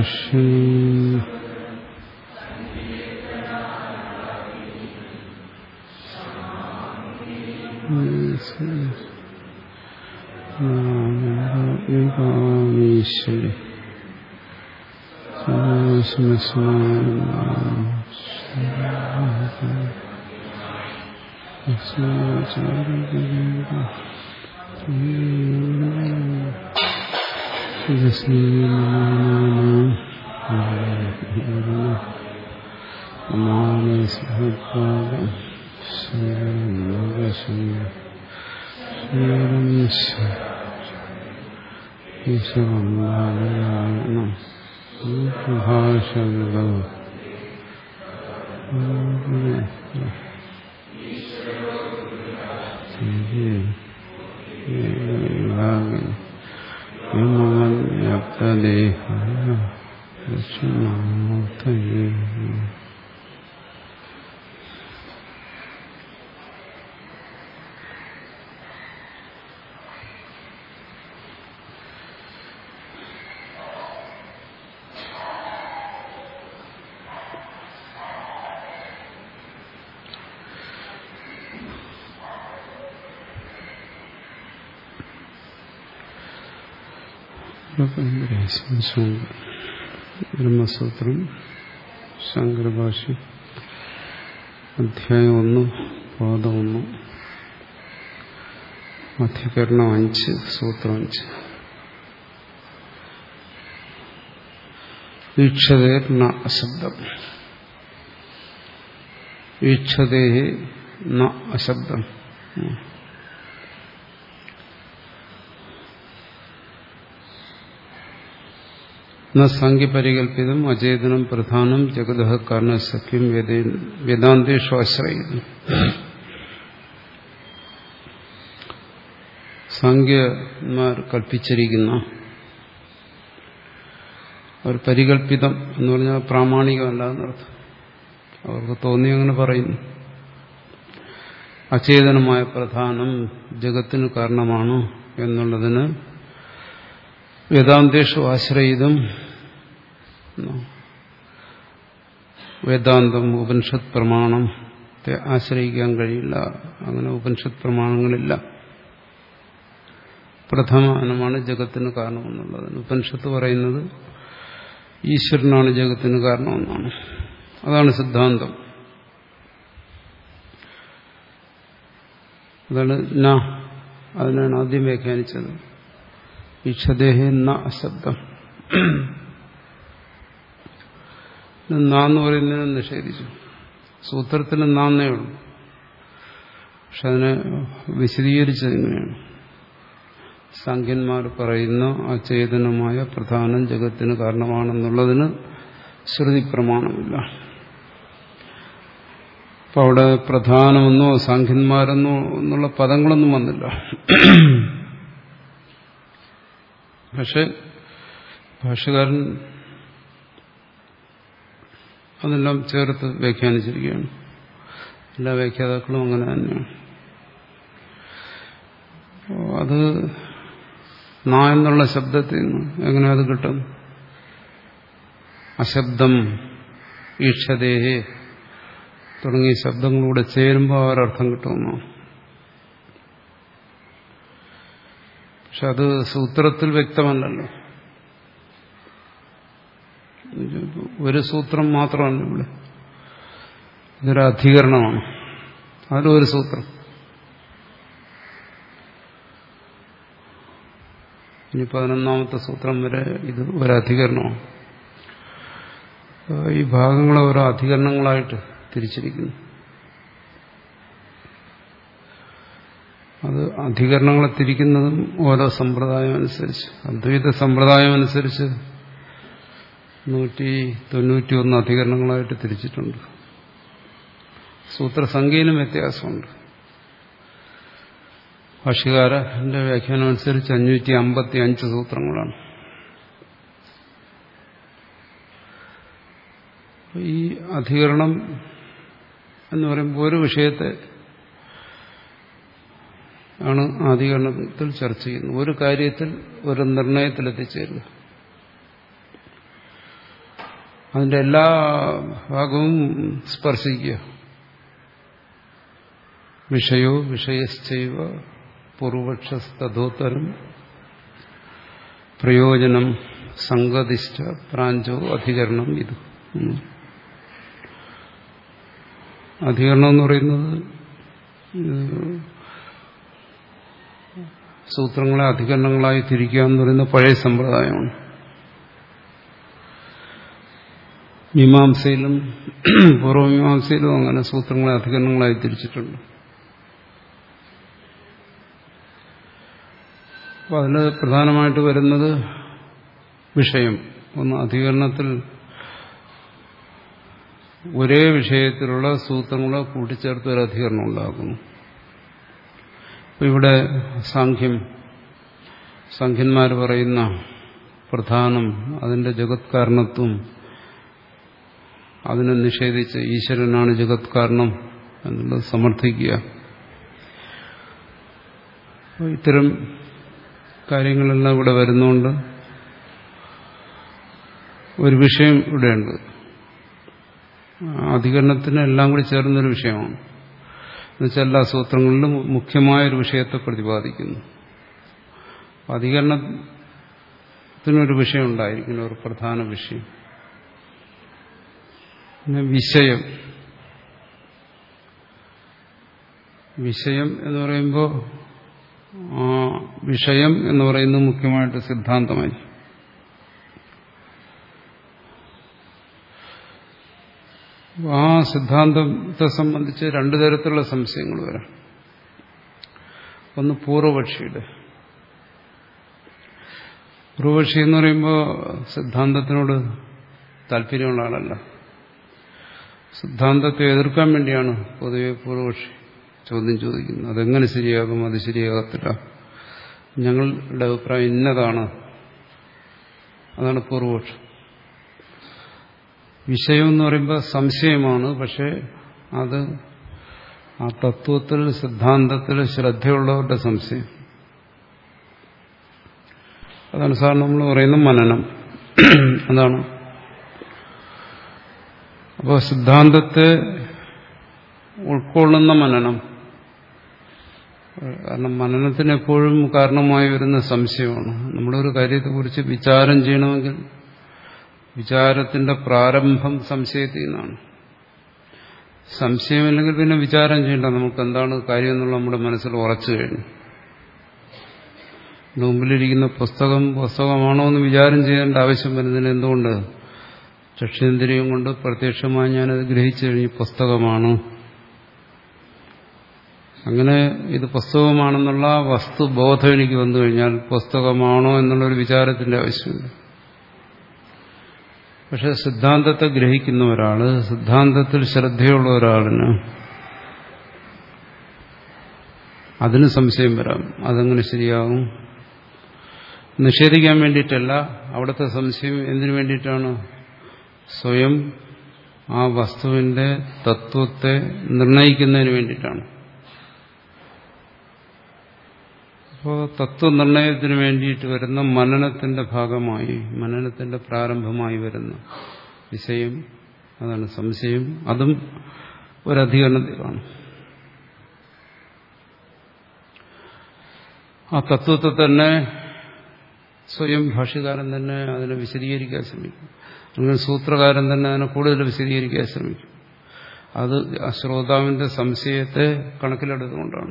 ഭാഷ്യം ഈശ്വരി ഈശ്വരം ഭാഷകളോ വ്യാപ്തദേഹ ദക്ഷിണാമൂർത്തയേ ബ്രഹ്മസൂത്രം ശങ്കരഭാഷ്യം അധ്യായം ഒന്ന് പാദം ഒന്ന് അധികരണം അഞ്ച് സൂത്രം അഞ്ച് വീക്ഷതേർ ന അശബ്ദം വീക്ഷതേ ന അശബ്ദം ന സംഖ്യപരികല്പിതം അചേതനം പ്രധാനം ജഗത കാരണസഖ്യം വേദാന്തേഷു ആശ്രയിക്കുന്നു സംഖ്യമാർ കൽപ്പിച്ചിരിക്കുന്ന ഒരു പരികല്പിതം എന്ന് പറഞ്ഞാൽ പ്രാമാണികമല്ല എന്നർത്ഥം അവർക്ക് തോന്നി അങ്ങനെ പറയുന്നു അചേതനമായ പ്രധാനം ജഗത്തിന് കാരണമാണ് എന്നുള്ളതിന് വേദാന്തേഷു ആശ്രയിതം വേദാന്തം ഉപനിഷത്ത് പ്രമാണത്തെ ആശ്രയിക്കാൻ കഴിയില്ല അങ്ങനെ ഉപനിഷത്ത് പ്രമാണങ്ങളില്ല പ്രധാനമാണ് ജഗത്തിന് കാരണമെന്നുള്ളതിന് ഉപനിഷത്ത് പറയുന്നത് ഈശ്വരനാണ് ജഗത്തിന് കാരണമെന്നാണ് അതാണ് സിദ്ധാന്തം അതാണ് ന അതിനാണ് ആദ്യം വ്യാഖ്യാനിച്ചത് ഇക്ഷദേഹ ന അശബ്ദം നാന്ന് പറയുന്നതിനെ നിഷേധിച്ചു സൂത്രത്തിന് നാന്നേ ഉള്ളൂ പക്ഷെ അതിനെ വിശദീകരിച്ചത് ഇങ്ങനെയാണ് സംഖ്യന്മാർ പറയുന്ന അചേതനമായ പ്രധാനം ജഗത്തിന് കാരണമാണെന്നുള്ളതിന് ശ്രുതി പ്രമാണമില്ല അപ്പൊ അവിടെ പ്രധാനമെന്നോ സാഖ്യന്മാരെന്നോ എന്നുള്ള പദങ്ങളൊന്നും വന്നില്ല പക്ഷെ ഭാഷകാരൻ അതെല്ലാം ചേർത്ത് വ്യാഖ്യാനിച്ചിരിക്കുകയാണ് എല്ലാ വ്യാഖ്യാതാക്കളും അങ്ങനെ തന്നെയാണ് അത് നാ എന്നുള്ള ശബ്ദത്തിൽ നിന്ന് എങ്ങനെ അത് കിട്ടും അശബ്ദം ഈക്ഷതേഹേ തുടങ്ങിയ ശബ്ദങ്ങളൂടെ ചേരുമ്പോൾ അവരർത്ഥം കിട്ടുമെന്നോ പക്ഷെ അത് സൂത്രത്തിൽ വ്യക്തമല്ലല്ലോ ഒരു സൂത്രം മാത്രമല്ല ഇവിടെ ഇതൊരു അധികരണമാണ് അതിലൊരു സൂത്രം ഇനി പതിനൊന്നാമത്തെ സൂത്രം വരെ ഇത് ഒരു അധികരണമാണ് ഈ ഭാഗങ്ങളെ ഓരോ അധികരണങ്ങളായിട്ട് തിരിച്ചിരിക്കുന്നു അത് അധികരണങ്ങളെ തിരിക്കുന്നതും ഓരോ സമ്പ്രദായം അനുസരിച്ച് അദ്വൈത സമ്പ്രദായം അനുസരിച്ച് നൂറ്റി തൊണ്ണൂറ്റി ഒന്ന് അധികരണങ്ങളായിട്ട് തിരിച്ചിട്ടുണ്ട് സൂത്രസംഖ്യയിലും വ്യത്യാസമുണ്ട് ഭാഷ്യകാരന്റെ വ്യാഖ്യാനം അനുസരിച്ച് അഞ്ഞൂറ്റി അമ്പത്തി അഞ്ച് സൂത്രങ്ങളാണ് ഈ അധികരണം എന്ന് പറയുമ്പോൾ ഒരു വിഷയത്തെ ആണ് ആധികരണത്തിൽ ചർച്ച ചെയ്യുന്നത് ഒരു കാര്യത്തിൽ ഒരു നിർണയത്തിൽ എത്തിച്ചേരുക അതിന്റെ എല്ലാ ഭാഗവും സ്പർശിക്കുക വിഷയോ വിഷയശ്ചൈവ പൂർവക്ഷസ്തോത്തരം പ്രയോജനം സംഗതിഷ്ഠ പ്രാഞ്ചോ അധികരണം ഇത് അധികരണം എന്ന് പറയുന്നത് സൂത്രങ്ങളെ അധികരണങ്ങളായി തിരിക്കുക എന്ന് പറയുന്നത് പഴയ സമ്പ്രദായമാണ് മീമാംസയിലും പൂർവമീമാംസയിലും അങ്ങനെ സൂത്രങ്ങളെ അധികരണങ്ങളായി തിരിച്ചിട്ടുണ്ട് അപ്പോൾ അതിൽ പ്രധാനമായിട്ട് വരുന്നത് വിഷയം ഒന്ന് അധികരണത്തിൽ ഒരേ വിഷയത്തിലുള്ള സൂത്രങ്ങളെ കൂട്ടിച്ചേർത്ത് ഒരു അധികരണം ഉണ്ടാക്കുന്നു ഇവിടെ സാഖ്യം സാഖ്യന്മാർ പറയുന്ന പ്രധാനം അതിന്റെ ജഗത് കാരണത്വം അതിനെ നിഷേധിച്ച് ഈശ്വരനാണ് ജഗത് കാരണം എന്നുള്ളത് സമർത്ഥിക്കുക ഇത്തരം കാര്യങ്ങളെല്ലാം ഇവിടെ വരുന്നുകൊണ്ട് ഒരു വിഷയം ഇവിടെയുണ്ട് അധികരണത്തിന് എല്ലാം കൂടി ചേർന്നൊരു വിഷയമാണ് എന്നുവെച്ചാൽ എല്ലാ സൂത്രങ്ങളിലും മുഖ്യമായൊരു വിഷയത്തെ പ്രതിപാദിക്കുന്നു അധികരണത്തിനൊരു വിഷയം ഉണ്ടായിരിക്കുന്നു ഒരു പ്രധാന വിഷയം പിന്നെ വിഷയം വിഷയം എന്ന് പറയുമ്പോൾ ആ വിഷയം എന്ന് പറയുന്നത് മുഖ്യമായിട്ട് സിദ്ധാന്തമായി ആ സിദ്ധാന്തത്തെ സംബന്ധിച്ച് രണ്ടു തരത്തിലുള്ള സംശയങ്ങൾ വരാം ഒന്ന് പൂർവപക്ഷിയുടെ പൂർവപക്ഷി എന്ന് പറയുമ്പോൾ സിദ്ധാന്തത്തിനോട് താല്പര്യമുള്ള ആളല്ല സിദ്ധാന്തത്തെ എതിർക്കാൻ വേണ്ടിയാണ് പൊതുവെ പൂർവപക്ഷി ചോദ്യം ചോദിക്കുന്നത് അതെങ്ങനെ ശരിയാകും അത് ശരിയാകത്തില്ല ഞങ്ങളുടെ അഭിപ്രായം ഇന്നതാണ് അതാണ് പൂർവപക്ഷം വിഷയം എന്ന് പറയുമ്പോൾ സംശയമാണ് പക്ഷെ അത് ആ തത്വത്തിൽ സിദ്ധാന്തത്തിൽ ശ്രദ്ധയുള്ളവരുടെ സംശയം അതാണ് സാർ നമ്മൾ പറയുന്ന മനനം അതാണ് അപ്പോൾ സിദ്ധാന്തത്തെ ഉൾക്കൊള്ളുന്ന മനനം കാരണം മനനത്തിന് എപ്പോഴും കാരണമായി വരുന്ന സംശയമാണ് നമ്മളൊരു കാര്യത്തെക്കുറിച്ച് വിചാരം ചെയ്യണമെങ്കിൽ വിചാരത്തിന്റെ പ്രാരംഭം സംശയത്തിൽ നിന്നാണ് സംശയമില്ലെങ്കിൽ പിന്നെ വിചാരം ചെയ്യേണ്ട നമുക്ക് എന്താണ് കാര്യം എന്നുള്ള നമ്മുടെ മനസ്സിൽ ഉറച്ചു കഴിഞ്ഞു മുമ്പിലിരിക്കുന്ന പുസ്തകം പുസ്തകമാണോ എന്ന് വിചാരം ചെയ്യേണ്ട ആവശ്യം വരുന്നതിന് എന്തുകൊണ്ട് ചക്ഷേന്ദ്രിയം കൊണ്ട് പ്രത്യക്ഷമായി ഞാനത് ഗ്രഹിച്ചു കഴിഞ്ഞു പുസ്തകമാണ് അങ്ങനെ ഇത് പുസ്തകമാണെന്നുള്ള വസ്തുബോധം എനിക്ക് വന്നു കഴിഞ്ഞാൽ പുസ്തകമാണോ എന്നുള്ളൊരു വിചാരത്തിന്റെ ആവശ്യമില്ല പക്ഷെ സിദ്ധാന്തത്തെ ഗ്രഹിക്കുന്ന ഒരാള് സിദ്ധാന്തത്തിൽ ശ്രദ്ധയുള്ള ഒരാളിന് അതിന് സംശയം വരാം അതെങ്ങനെ ശരിയാകും നിഷേധിക്കാൻ വേണ്ടിയിട്ടല്ല അവിടുത്തെ സംശയം എന്തിനു വേണ്ടിയിട്ടാണ് സ്വയം ആ വസ്തുവിന്റെ തത്വത്തെ നിർണയിക്കുന്നതിന് വേണ്ടിയിട്ടാണ് അപ്പോൾ തത്വനിർണയത്തിന് വേണ്ടിയിട്ട് വരുന്ന മനനത്തിന്റെ ഭാഗമായി മനനത്തിന്റെ പ്രാരംഭമായി വരുന്ന വിഷയം അതാണ് സംശയം അതും ഒരധികരണത്തിലാണ് ആ തത്വത്തെ തന്നെ സ്വയം ഭാഷ്യകാരൻ തന്നെ അതിനെ വിശദീകരിക്കാൻ ശ്രമിക്കും അല്ലെങ്കിൽ സൂത്രകാരൻ തന്നെ അതിനെ കൂടുതൽ വിശദീകരിക്കാൻ ശ്രമിക്കും അത് ആ ശ്രോതാവിന്റെ സംശയത്തെ കണക്കിലെടുത്തുകൊണ്ടാണ്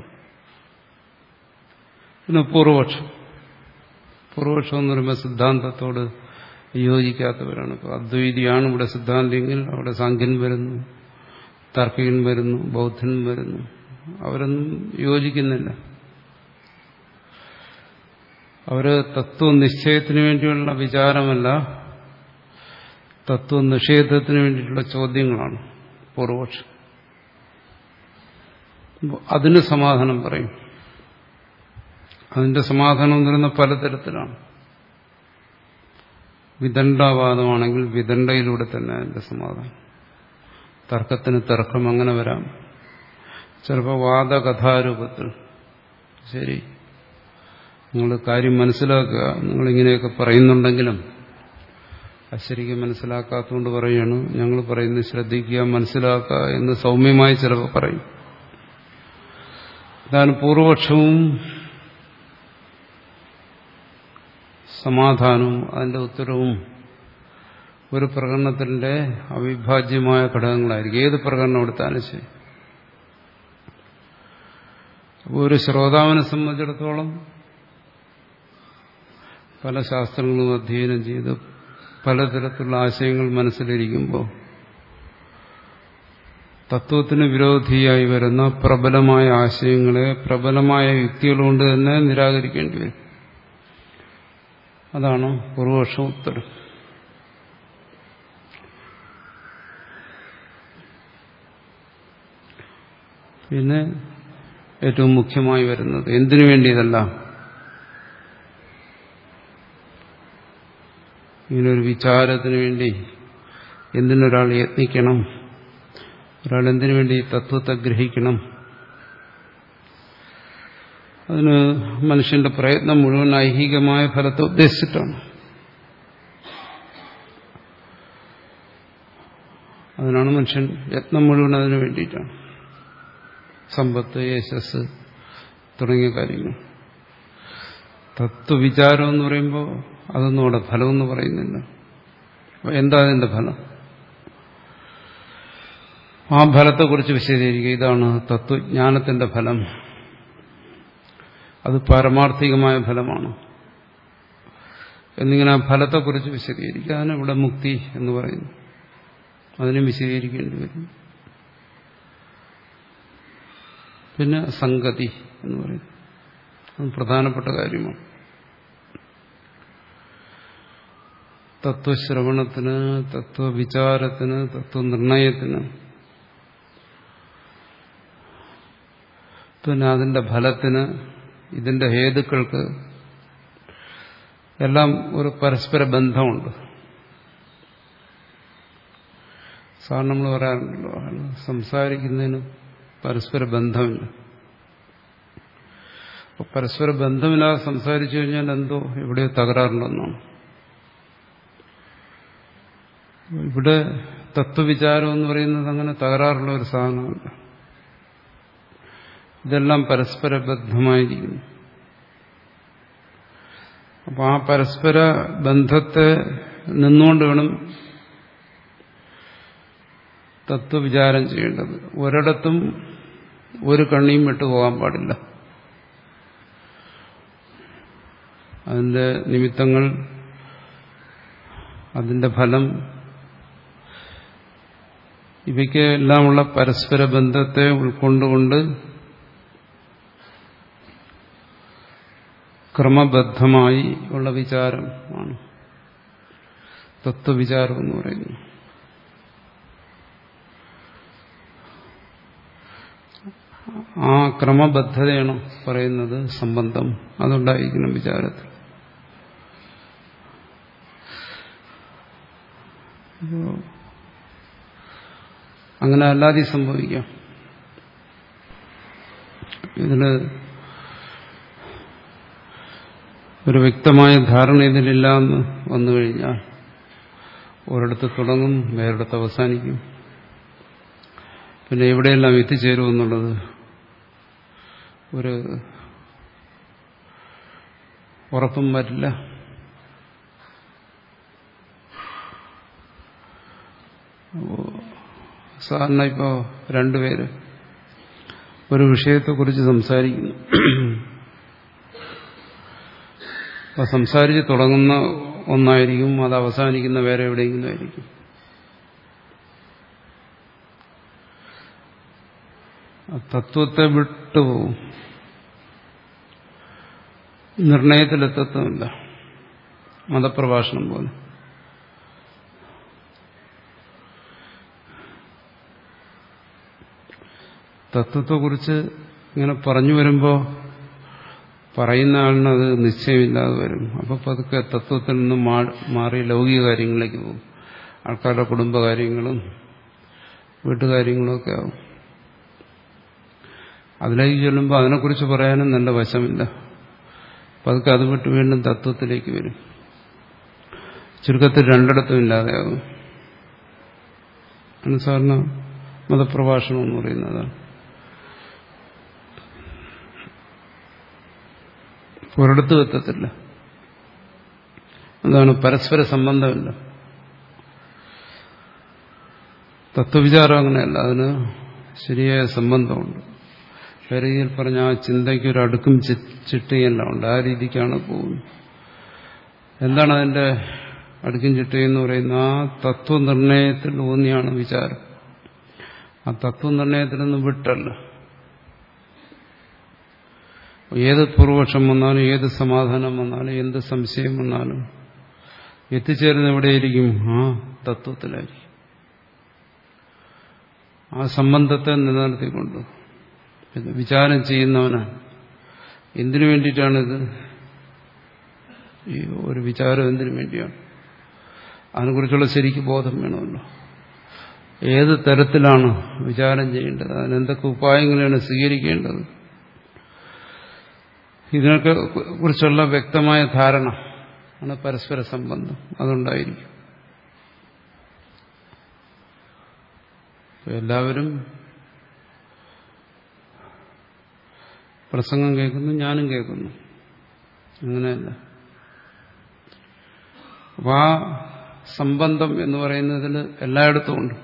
പിന്നെ പൂർവപക്ഷം പൂർവപക്ഷം എന്ന് പറയുമ്പോൾ സിദ്ധാന്തത്തോട് യോജിക്കാത്തവരാണ് ഇപ്പോൾ അദ്വൈതിയാണ് ഇവിടെ സിദ്ധാന്തിയെങ്കിൽ അവിടെ സാഖ്യൻ വരുന്നു താർക്കികൻ വരുന്നു ബൗദ്ധൻ വരുന്നു അവരൊന്നും യോജിക്കുന്നില്ല അവര് തത്വനിശ്ചയത്തിന് വേണ്ടിയുള്ള വിചാരമല്ല തത്വനിഷേധത്തിന് വേണ്ടിയിട്ടുള്ള ചോദ്യങ്ങളാണ് പൂർവപക്ഷം അതിന് സമാധാനം പറയും അതിന്റെ സമാധാനം എന്ന് പറയുന്ന പലതരത്തിലാണ് വിദണ്ഡവാദമാണെങ്കിൽ വിദണ്ഡയിലൂടെ തന്നെ അതിന്റെ സമാധാനം തർക്കത്തിന് തർക്കം അങ്ങനെ വരാം ചിലപ്പോൾ വാദകഥാരൂപത്തിൽ ശരി നിങ്ങൾ കാര്യം മനസ്സിലാക്കുക നിങ്ങളിങ്ങനെയൊക്കെ പറയുന്നുണ്ടെങ്കിലും അത് ശരിക്കും മനസ്സിലാക്കാത്തതുകൊണ്ട് പറയുകയാണ് ഞങ്ങൾ പറയുന്നത് ശ്രദ്ധിക്കുക മനസ്സിലാക്കുക എന്ന് സൗമ്യമായി ചിലപ്പോൾ പറയും അതാണ് പൂർവപക്ഷവും സമാധാനവും അതിന്റെ ഉത്തരവും ഒരു പ്രകടനത്തിന്റെ അവിഭാജ്യമായ ഘടകങ്ങളായിരിക്കും ഏത് പ്രകടനം എടുത്താലും ശരി അപ്പോൾ ഒരു ശ്രോതാവിനെ സംബന്ധിച്ചിടത്തോളം പല ശാസ്ത്രങ്ങളും അധ്യയനം ചെയ്ത് പലതരത്തിലുള്ള ആശയങ്ങൾ മനസ്സിലിരിക്കുമ്പോൾ തത്വത്തിന് വിരോധിയായി വരുന്ന പ്രബലമായ ആശയങ്ങളെ പ്രബലമായ യുക്തികളുകൊണ്ട് തന്നെ നിരാകരിക്കേണ്ടി വരും അതാണ് പൂർവപക്ഷ ഉത്തരം പിന്നെ ഏറ്റവും മുഖ്യമായി വരുന്നത് എന്തിനു വേണ്ടി ഇതെല്ലാം ഇങ്ങനൊരു വിചാരത്തിന് വേണ്ടി എന്തിനൊരാൾ യത്നിക്കണം ഒരാൾ എന്തിനു വേണ്ടി തത്വത്തെ ഗ്രഹിക്കണം അതിന് മനുഷ്യന്റെ പ്രയത്നം മുഴുവൻ ഐഹികമായ ഫലത്തെ ഉദ്ദേശിച്ചിട്ടാണ് അതിനാണ് മനുഷ്യൻ യത്നം മുഴുവൻ അതിനു വേണ്ടിയിട്ടാണ് സമ്പത്ത് യശസ് തുടങ്ങിയ കാര്യങ്ങൾ തത്വവിചാരം എന്ന് പറയുമ്പോൾ അതൊന്നും അവിടെ ഫലമെന്ന് പറയുന്നില്ല എന്താ അതിന്റെ ഫലം ആ ഫലത്തെക്കുറിച്ച് വിശദീകരിക്കുക ഇതാണ് തത്വജ്ഞാനത്തിന്റെ ഫലം അത് പാരമാർത്ഥികമായ ഫലമാണ് എന്നിങ്ങനെ ആ ഫലത്തെക്കുറിച്ച് വിശദീകരിക്കുക അതിന് ഇവിടെ മുക്തി എന്ന് പറയുന്നു അതിനും വിശദീകരിക്കേണ്ടി വരും പിന്നെ സംഗതി എന്ന് പറയുന്നു അത് പ്രധാനപ്പെട്ട കാര്യമാണ് തത്വശ്രവണത്തിന് തത്വവിചാരത്തിന് തത്വനിർണയത്തിന് പിന്നെ അതിന്റെ ഫലത്തിന് ഇതിന്റെ ഹേതുക്കൾക്ക് എല്ലാം ഒരു പരസ്പര ബന്ധമുണ്ട് സാറിന് നമ്മൾ പറയാറുണ്ടല്ലോ സംസാരിക്കുന്നതിന് പരസ്പര ബന്ധമില്ല അപ്പൊ പരസ്പര ബന്ധമില്ലാതെ സംസാരിച്ചു കഴിഞ്ഞാൽ എന്തോ എവിടെയോ തകരാറുണ്ടെന്നാണ് ഇവിടെ തത്വവിചാരം എന്ന് പറയുന്നത് അങ്ങനെ തകരാറുള്ള ഒരു സാധനമല്ല ഇതെല്ലാം പരസ്പര ബദ്ധമായിരിക്കുന്നു അപ്പൊ ആ പരസ്പര ബന്ധത്തെ നിന്നുകൊണ്ട് വേണം തത്വവിചാരം ചെയ്യേണ്ടത് ഒരിടത്തും ഒരു കണ്ണിയും വിട്ടുപോകാൻ പാടില്ല അതിന്റെ നിമിത്തങ്ങൾ അതിന്റെ ഫലം ഇവയ്ക്ക് എല്ലാമുള്ള പരസ്പര ബന്ധത്തെ ഉൾക്കൊണ്ടുകൊണ്ട് ക്രമബദ്ധമായി ഉള്ള വിചാരം ആണ് തത്വവിചാരം എന്ന് പറയുന്നു ആ ക്രമബദ്ധതയാണ് പറയുന്നത് സംബന്ധം അതുണ്ടായിരിക്കണം വിചാരത്തിൽ അങ്ങനെ അല്ലാതെ സംഭവിക്കാം ഇതിന് ഒരു വ്യക്തമായ ധാരണ ഇതിലില്ല എന്ന് വന്നു കഴിഞ്ഞാൽ ഒരിടത്ത് തുടങ്ങും വേറൊരിടത്ത് അവസാനിക്കും പിന്നെ എവിടെയെല്ലാം എത്തിച്ചേരും എന്നുള്ളത് ഒരു ഉറപ്പും വരില്ല സാധാരണ ഇപ്പോൾ രണ്ടുപേര് ഒരു വിഷയത്തെക്കുറിച്ച് സംസാരിക്കുന്നു അപ്പൊ സംസാരിച്ച് തുടങ്ങുന്ന ഒന്നായിരിക്കും അത് അവസാനിക്കുന്ന വേറെ എവിടെയെങ്കിലും ആയിരിക്കും തത്വത്തെ വിട്ടുപോകും നിർണയത്തിലെത്തത്തുമില്ല മതപ്രഭാഷണം പോലെ തത്വത്തെക്കുറിച്ച് ഇങ്ങനെ പറഞ്ഞു വരുമ്പോൾ പറയുന്ന ആളിന് അത് നിശ്ചയമില്ലാതെ വരും അപ്പോൾ പതുക്കെ തത്വത്തിൽ നിന്ന് മാറി ലൗകിക കാര്യങ്ങളിലേക്ക് പോകും ആൾക്കാരുടെ കുടുംബകാര്യങ്ങളും വീട്ടുകാര്യങ്ങളും ഒക്കെ ആവും അതിലേക്ക് ചെല്ലുമ്പോൾ അതിനെക്കുറിച്ച് പറയാനും നല്ല വശമില്ല പതുക്കെ അത് വിട്ട് വീണ്ടും തത്വത്തിലേക്ക് വരും ചുരുക്കത്തിൽ രണ്ടിടത്തും ഇല്ലാതെയാകും ആണ് സാധാരണ മതപ്രഭാഷണം എന്ന് പറയുന്നത് ഒരിടത്തും എത്തത്തില്ല അതാണ് പരസ്പര സംബന്ധമില്ല തത്വവിചാരം അങ്ങനെയല്ല അതിന് ശരിയായ സംബന്ധമുണ്ട് രീതിയിൽ പറഞ്ഞ ആ ചിന്തയ്ക്ക് ഒരു അടുക്കും ചിട്ടയെല്ലാം ഉണ്ട് ആ രീതിക്കാണ് പോകുന്നത് എന്താണ് അതിന്റെ അടുക്കും ചിട്ടയെന്ന് പറയുന്ന ആ തത്വനിർണയത്തിൽ ഊന്നിയാണ് വിചാരം ആ തത്വനിർണയത്തിൽ നിന്ന് വിട്ടല്ല ഏത് പൂർവപക്ഷം വന്നാലും ഏത് സമാധാനം വന്നാലും എന്ത് സംശയം വന്നാലും എത്തിച്ചേരുന്ന എവിടെയായിരിക്കും ആ തത്വത്തിലായിരിക്കും ആ സംബന്ധത്തെ നിലനിർത്തിക്കൊണ്ട് വിചാരം ചെയ്യുന്നവനാണ് എന്തിനു വേണ്ടിയിട്ടാണിത് ഈ ഒരു വിചാരം എന്തിനു വേണ്ടിയാണ് അതിനെക്കുറിച്ചുള്ള ശരിക്ക് ബോധം വേണമല്ലോ ഏത് തരത്തിലാണ് വിചാരം ചെയ്യേണ്ടത് അതിനെന്തൊക്കെ ഉപായങ്ങളാണ് സ്വീകരിക്കേണ്ടത് ഇതിനൊക്കെ കുറിച്ചുള്ള വ്യക്തമായ ധാരണ ആണ് പരസ്പര സംബന്ധം അതുണ്ടായിരിക്കും എല്ലാവരും പ്രസംഗം കേൾക്കുന്നു ഞാനും കേൾക്കുന്നു അങ്ങനെയല്ല അപ്പൊ ആ സംബന്ധം എന്ന് പറയുന്നതിൽ എല്ലായിടത്തും ഉണ്ട്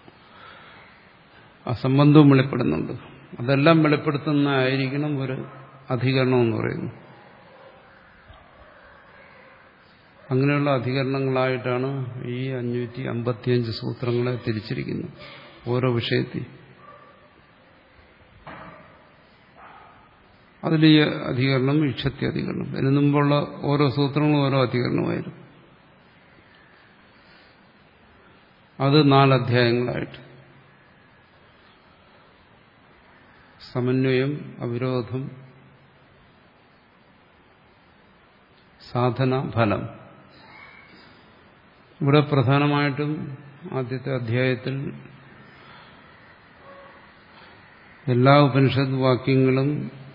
ആ സംബന്ധവും വെളിപ്പെടുന്നുണ്ട് അതെല്ലാം വെളിപ്പെടുത്തുന്നതായിരിക്കണം ഒരു അധികരണം എന്ന് പറയുന്നു അങ്ങനെയുള്ള അധികരണങ്ങളായിട്ടാണ് ഈ അഞ്ഞൂറ്റി അമ്പത്തിയഞ്ച് സൂത്രങ്ങളെ തിരിച്ചിരിക്കുന്നത് ഓരോ വിഷയത്തിൽ അതിൽ ഈ അധികരണം ഇക്ഷത്തി അധികരണം ഇതിനു മുമ്പുള്ള ഓരോ സൂത്രങ്ങളും ഓരോ അധികരണമായിരുന്നു അത് നാലധ്യായങ്ങളായിട്ട് സമന്വയം അവിരോധം സാധന ഫലം ഇവിടെ പ്രധാനമായിട്ടും ആദ്യത്തെ അധ്യായത്തിൽ എല്ലാ ഉപനിഷത്ത് വാക്യങ്ങളും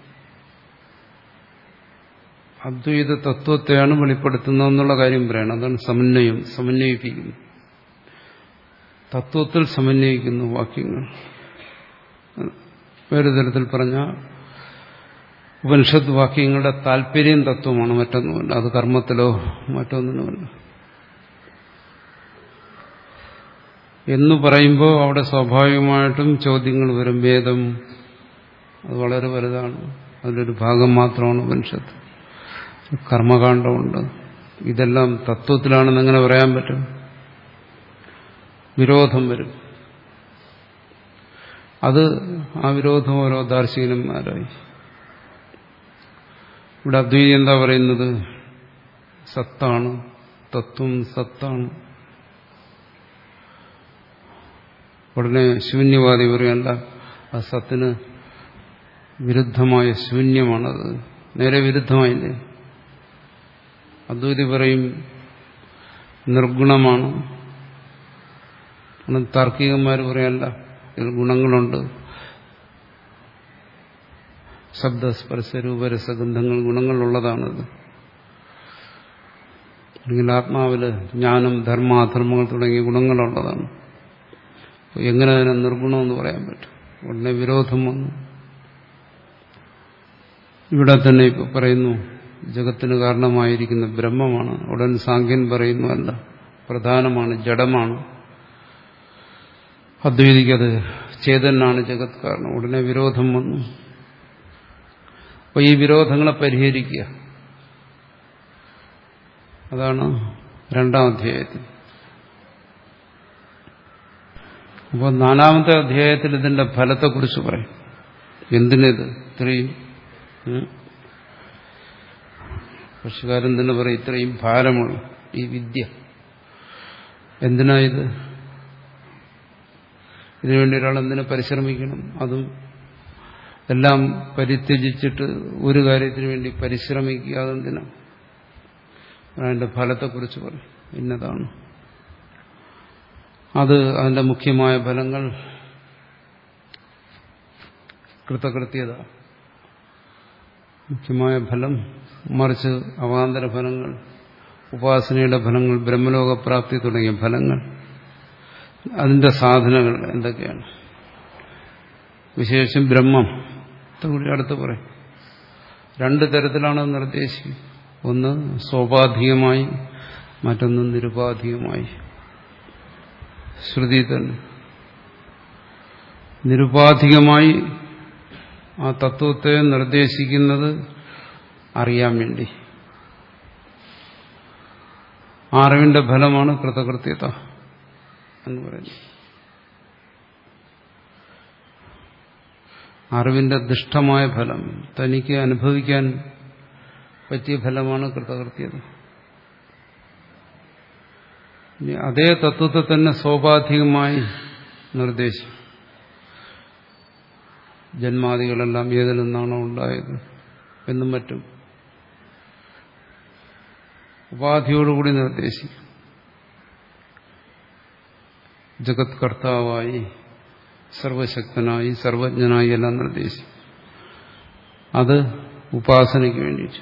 അദ്വൈത തത്വത്തെയാണ് വെളിപ്പെടുത്തുന്നതെന്നുള്ള കാര്യം പറയണം അതാണ് സമന്വയം സമന്വയിപ്പിക്കുന്നു തത്വത്തിൽ സമന്വയിക്കുന്നു വാക്യങ്ങൾ വേറെ തരത്തിൽ പറഞ്ഞ ഉപനിഷത്ത് വാക്യങ്ങളുടെ താല്പര്യം തത്വമാണ് മറ്റൊന്നുമല്ല അത് കർമ്മത്തിലോ മറ്റൊന്നിനുമല്ല എന്ന് പറയുമ്പോൾ അവിടെ സ്വാഭാവികമായിട്ടും ചോദ്യങ്ങൾ വരും വേദം അത് വളരെ വലുതാണ് അതിലൊരു ഭാഗം മാത്രമാണ് ഉപനിഷത്ത് കർമ്മകാണ്ഡമുണ്ട് ഇതെല്ലാം തത്വത്തിലാണെന്ന് എങ്ങനെ പറയാൻ പറ്റും വിരോധം വരും അത് ആ വിരോധം ഓരോ ദാർശനികന്മാരായി ഇവിടെ അദ്വൈതി എന്താ പറയുന്നത് സത്താണ് തത്വം സത്താണ് ഉടനെ ശൂന്യവാദി പറയല്ല ആ സത്തിന് വിരുദ്ധമായ ശൂന്യമാണത് നേരെ വിരുദ്ധമായില്ലേ അദ്വൈതി പറയും നിർഗുണമാണ് താർക്കികന്മാർ പറയല്ല ഇതിൽ ഗുണങ്ങളുണ്ട് ശബ്ദസ്പർശ രൂപരസഗന്ധങ്ങൾ ഗുണങ്ങളുള്ളതാണത് അല്ലെങ്കിൽ ആത്മാവില് ജ്ഞാനം ധർമ്മ അധർമ്മങ്ങൾ തുടങ്ങിയ ഗുണങ്ങളുള്ളതാണ് എങ്ങനെ അതിനെ നിർഗുണമെന്ന് പറയാൻ പറ്റും ഉടനെ വിരോധം വന്നു ഇവിടെ തന്നെ ഇപ്പൊ പറയുന്നു ജഗത്തിന് കാരണമായിരിക്കുന്ന ബ്രഹ്മമാണ് ഉടൻ സാഖ്യൻ പറയുന്നു അല്ല പ്രധാനമാണ് ജഡമാണ് അദ്വൈതിക്കത് ചേതനാണ് ജഗത് കാരണം ഉടനെ വിരോധം വന്നു അപ്പൊ ഈ വിരോധങ്ങളെ പരിഹരിക്കുക അതാണ് രണ്ടാം അധ്യായത്തിൽ അപ്പോൾ നാലാമത്തെ അധ്യായത്തിൽ ഇതിന്റെ ഫലത്തെക്കുറിച്ച് പറയും എന്തിനിത് ഇത്രയും കൃഷിക്കാരൻ തന്നെ പറയും ഇത്രയും ഭാരമുള്ള ഈ വിദ്യ എന്തിനാ ഇത് ഇതിനുവേണ്ടി ഒരാൾ എന്തിനു പരിശ്രമിക്കണം അതും എല്ലാം പരിത്യജിച്ചിട്ട് ഒരു കാര്യത്തിന് വേണ്ടി പരിശ്രമിക്കുക അതെന്തിനാ അതിന്റെ ഫലത്തെക്കുറിച്ച് പറയും ഇന്നതാണ് അത് അതിന്റെ മുഖ്യമായ ഫലങ്ങൾ കൃതകൃത്യത മുഖ്യമായ ഫലം മറിച്ച് അവാന്തര ഫലങ്ങൾ ഉപാസനയുടെ ഫലങ്ങൾ ബ്രഹ്മലോകപ്രാപ്തി തുടങ്ങിയ ഫലങ്ങൾ അതിന്റെ സാധനങ്ങൾ എന്തൊക്കെയാണ് വിശേഷം ബ്രഹ്മം കൂടി അടുത്ത് പറയും രണ്ട് തരത്തിലാണ് നിർദ്ദേശിക്കുക ഒന്ന് സ്വാഭാധികമായി മറ്റൊന്ന് നിരുപാധികമായി ശ്രുതി തന്നെ നിരുപാധികമായി ആ തത്വത്തെ നിർദ്ദേശിക്കുന്നത് അറിയാൻ വേണ്ടി അറിവിന്റെ ഫലമാണ് കൃതകൃത്യത എന്ന് പറയുന്നത് അറിവിന്റെ ദുഷ്ടമായ ഫലം തനിക്ക് അനുഭവിക്കാൻ പറ്റിയ ഫലമാണ് കൃതകൃത്യത ഇനി അതേ തത്വത്തെ തന്നെ സ്വാഭാവികമായി നിർദ്ദേശിക്കും ജന്മാദികളെല്ലാം ഏതിൽ നിന്നാണോ ഉണ്ടായത് എന്നും മറ്റും ഉപാധിയോടുകൂടി നിർദ്ദേശിക്കും ജഗത് കർത്താവായി സർവശക്തനായി സർവജ്ഞനായി എല്ലാം നിർദ്ദേശിക്കും അത് ഉപാസനയ്ക്ക് വേണ്ടിയിട്ട്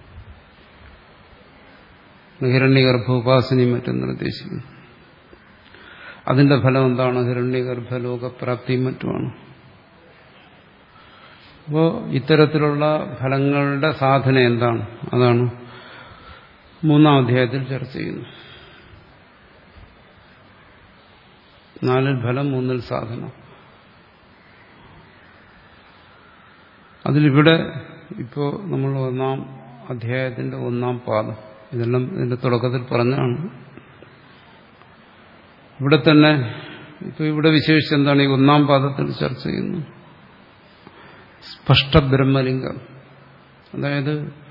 ഹിരണ്യഗർഭ ഉപാസനയും മറ്റും നിർദ്ദേശിക്കുന്നു അതിന്റെ ഫലം എന്താണ് ഹിരണ്യഗർഭ ലോകപ്രാപ്തിയും മറ്റുമാണ് അപ്പോൾ ഇത്തരത്തിലുള്ള ഫലങ്ങളുടെ സാധന എന്താണ് അതാണ് മൂന്നാം അധ്യായത്തിൽ ചർച്ച ചെയ്യുന്നു നാലിൽ ഫലം മൂന്നിൽ സാധന അതിലിവിടെ ഇപ്പോൾ നമ്മൾ ഒന്നാം അധ്യായത്തിന്റെ ഒന്നാം പാദം ഇതെല്ലാം ഇതിന്റെ തുടക്കത്തിൽ പറഞ്ഞാണ് ഇവിടെ തന്നെ ഇപ്പൊ ഇവിടെ വിശേഷിച്ച് എന്താണ് ഈ ഒന്നാം പാദത്തിൽ ചർച്ച ചെയ്യുന്നത് സ്പഷ്ട ബ്രഹ്മലിംഗം അതായത്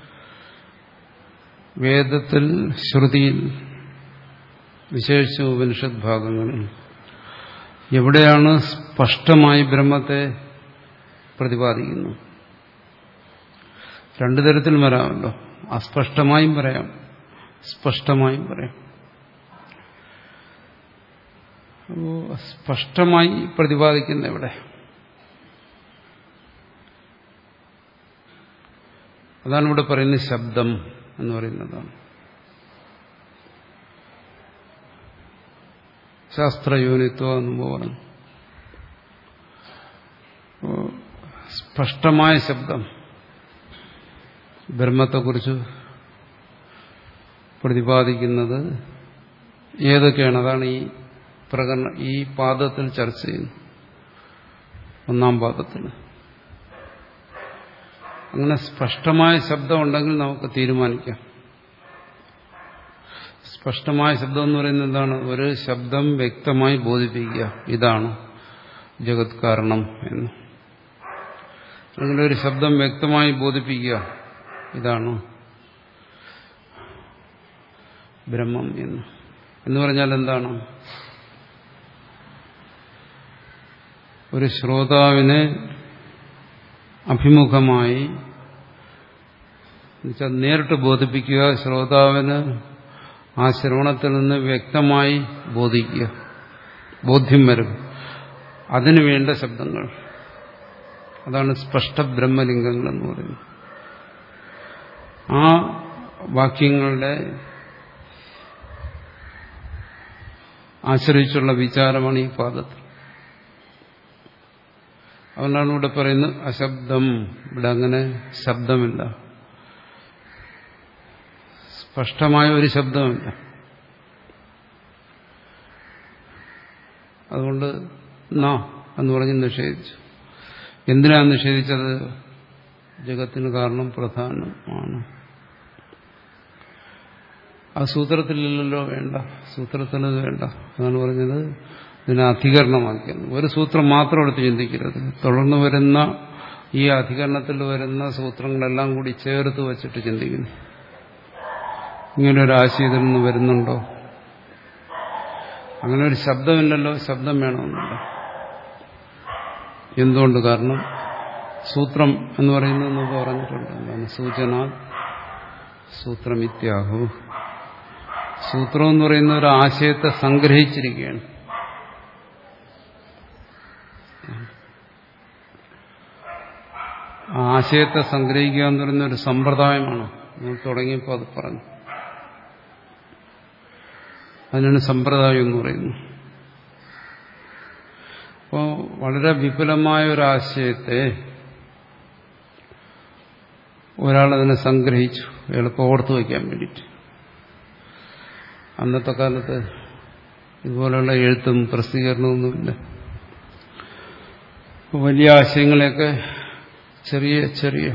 വേദത്തിൽ ശ്രുതിയിൽ വിശേഷിച്ച ഉപനിഷത് ഭാഗങ്ങളിൽ എവിടെയാണ് സ്പഷ്ടമായി ബ്രഹ്മത്തെ പ്രതിപാദിക്കുന്നു രണ്ടു തരത്തിൽ വരാമല്ലോ അസ്പഷ്ടമായും പറയാം സ്പഷ്ടമായും പറയാം അപ്പോ സ്പഷ്ടമായി പ്രതിപാദിക്കുന്ന എവിടെ അതാണ് ഇവിടെ പറയുന്നത് ശബ്ദം എന്ന് പറയുന്നതാണ് ശാസ്ത്രയോനിത്വം എന്ന് പറഞ്ഞു സ്പഷ്ടമായ ശബ്ദം ബ്രഹ്മത്തെക്കുറിച്ച് പ്രതിപാദിക്കുന്നത് ഏതൊക്കെയാണ് അതാണ് ഈ പ്രകടന ഈ പാദത്തിൽ ചർച്ച ചെയ്യുന്നത് ഒന്നാം പാദത്തിൽ അങ്ങനെ സ്പഷ്ടമായ ശബ്ദം ഉണ്ടെങ്കിൽ നമുക്ക് തീരുമാനിക്കാം സ്പഷ്ടമായ ശബ്ദം എന്ന് പറയുന്നത് എന്താണ് ഒരു ശബ്ദം വ്യക്തമായി ബോധിപ്പിക്കുക ഇതാണ് ജഗത് കാരണം എന്ന് അല്ലെങ്കിൽ ഒരു ശബ്ദം വ്യക്തമായി ബോധിപ്പിക്കുക ഇതാണ് ബ്രഹ്മം എന്ന് എന്ന് പറഞ്ഞാൽ എന്താണ് ഒരു ശ്രോതാവിനെ അഭിമുഖമായി എന്നുവെച്ചാൽ നേരിട്ട് ബോധിപ്പിക്കുക ശ്രോതാവിന് ആ ശ്രവണത്തിൽ നിന്ന് വ്യക്തമായി ബോധിക്കുക ബോധ്യം വരും അതിനു വേണ്ട ശബ്ദങ്ങൾ അതാണ് സ്പഷ്ട ബ്രഹ്മലിംഗങ്ങൾ എന്ന് പറയുന്നത് ആ വാക്യങ്ങളുടെ ആശ്രയിച്ചുള്ള വിചാരമാണ് ഈ പാദത്തിൽ അതുകൊണ്ടാണ് ഇവിടെ പറയുന്നത് അശബ്ദം ഇവിടെ അങ്ങനെ ശബ്ദമില്ല സ്പഷ്ടമായ ഒരു ശബ്ദമില്ല അതുകൊണ്ട് നാ എന്ന് പറഞ്ഞ് നിഷേധിച്ചു എന്തിനാണ് നിഷേധിച്ചത് ജഗത്തിന് കാരണം പ്രധാനമാണ് ആ സൂത്രത്തിലില്ലല്ലോ വേണ്ട സൂത്രത്തിൽ വേണ്ട അതാണ് പറഞ്ഞത് ഇതിനെ അധികരണമാക്കിയത് ഒരു സൂത്രം മാത്രം എടുത്ത് ചിന്തിക്കരുത് തുടർന്ന് വരുന്ന ഈ അധികരണത്തിൽ വരുന്ന സൂത്രങ്ങളെല്ലാം കൂടി ചേർത്ത് വച്ചിട്ട് ചിന്തിക്കുന്നു ഇങ്ങനെ ഒരു ആശയം ഇതിൽ നിന്ന് വരുന്നുണ്ടോ അങ്ങനെ ഒരു ശബ്ദമില്ലല്ലോ ശബ്ദം വേണമെന്നില്ല എന്തുകൊണ്ട് കാരണം സൂത്രം എന്ന് പറയുന്നത് നമുക്ക് പറഞ്ഞിട്ടുണ്ട് എന്താണ് സൂചന സൂത്രമിത്യാഹു സൂത്രം എന്ന് പറയുന്ന ഒരു ആശയത്തെ സംഗ്രഹിച്ചിരിക്കുകയാണ് ആ ആശയത്തെ സംഗ്രഹിക്കുക എന്ന് പറയുന്ന ഒരു സമ്പ്രദായമാണ് നമ്മൾ തുടങ്ങിയപ്പോൾ അത് പറഞ്ഞു അതിനാണ് സമ്പ്രദായം എന്ന് പറയുന്നത് അപ്പോൾ വളരെ വിപുലമായ ഒരാശയത്തെ ഒരാളതിനെ സംഗ്രഹിച്ചു എളുപ്പം ഓർത്തു വയ്ക്കാൻ വേണ്ടിയിട്ട് അന്നത്തെ കാലത്ത് ഇതുപോലെയുള്ള എഴുത്തും പ്രസിദ്ധീകരണമൊന്നുമില്ല വലിയ ആശയങ്ങളെയൊക്കെ ചെറിയ ചെറിയ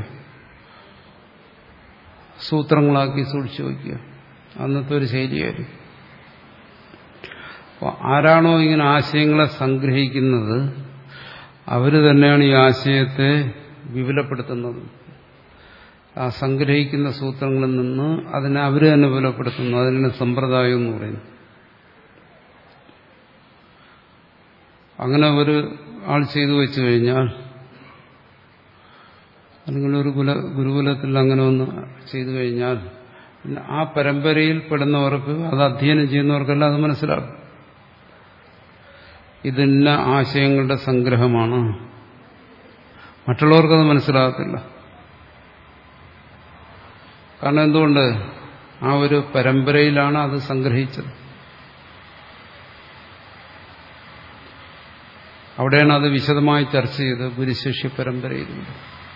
സൂത്രങ്ങളാക്കി സൂക്ഷിച്ചു വയ്ക്കുക അന്നത്തെ ഒരു ശൈലിയായിരുന്നു അപ്പോൾ ആരാണോ ഇങ്ങനെ ആശയങ്ങളെ സംഗ്രഹിക്കുന്നത് അവർ തന്നെയാണ് ഈ ആശയത്തെ വിപുലപ്പെടുത്തുന്നത് ആ സംഗ്രഹിക്കുന്ന സൂത്രങ്ങളിൽ നിന്ന് അതിനെ അവർ തന്നെ വിപുലപ്പെടുത്തുന്നു അതിനാണ് സമ്പ്രദായം എന്ന് പറയുന്നു അങ്ങനെ ഒരു ആൾ ചെയ്തു വെച്ചു കഴിഞ്ഞാൽ അല്ലെങ്കിൽ ഒരു കുല ഗുരുകുലത്തിൽ അങ്ങനെ ഒന്ന് ചെയ്തു കഴിഞ്ഞാൽ പിന്നെ ആ പരമ്പരയിൽ പെടുന്നവർക്ക് അത് അധ്യയനം ചെയ്യുന്നവർക്കെല്ലാം അത് മനസ്സിലാകും ഇതിന്ന ആശയങ്ങളുടെ സംഗ്രഹമാണ് മറ്റുള്ളവർക്കത് മനസ്സിലാകത്തില്ല കാരണം എന്തുകൊണ്ട് ആ ഒരു പരമ്പരയിലാണ് അത് സംഗ്രഹിച്ചത് അവിടെയാണ് അത് വിശദമായി ചർച്ച ചെയ്ത് ഗുരുശിഷ്യ പരമ്പരയിലൂടെ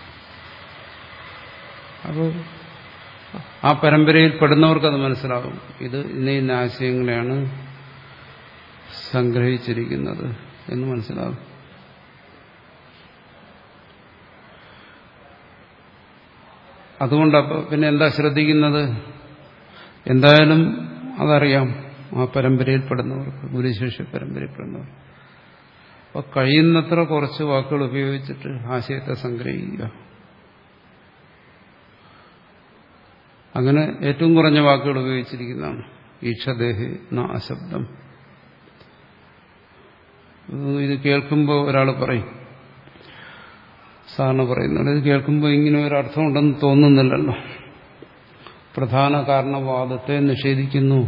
അപ്പോൾ ആ പരമ്പരയിൽ പെടുന്നവർക്കത് മനസ്സിലാകും ഇത് ഇന്ന ഇന്ന ആശയങ്ങളെയാണ് സംഗ്രഹിച്ചിരിക്കുന്നത് എന്ന് മനസ്സിലാകും അതുകൊണ്ട് അപ്പോൾ പിന്നെ എന്താ ശ്രദ്ധിക്കുന്നത് എന്തായാലും അതറിയാം ആ പരമ്പരയിൽപ്പെടുന്നവർക്ക് ഗുരുശിഷ്യ പരമ്പരയിൽപ്പെടുന്നവർ അപ്പോൾ കഴിയുന്നത്ര കുറച്ച് വാക്കുകൾ ഉപയോഗിച്ചിട്ട് ആശയത്തെ സംഗ്രഹിക്കുക അങ്ങനെ ഏറ്റവും കുറഞ്ഞ വാക്കുകൾ ഉപയോഗിച്ചിരിക്കുന്നതാണ് ഈക്ഷദേഹി ന അശബ്ദം ഇത് കേൾക്കുമ്പോൾ ഒരാൾ പറയും സാറിന് പറയുന്നത് ഇത് കേൾക്കുമ്പോൾ ഇങ്ങനെ ഒരു അർത്ഥമുണ്ടെന്ന് തോന്നുന്നില്ലല്ലോ പ്രധാന കാരണവാദത്തെ നിഷേധിക്കുന്നു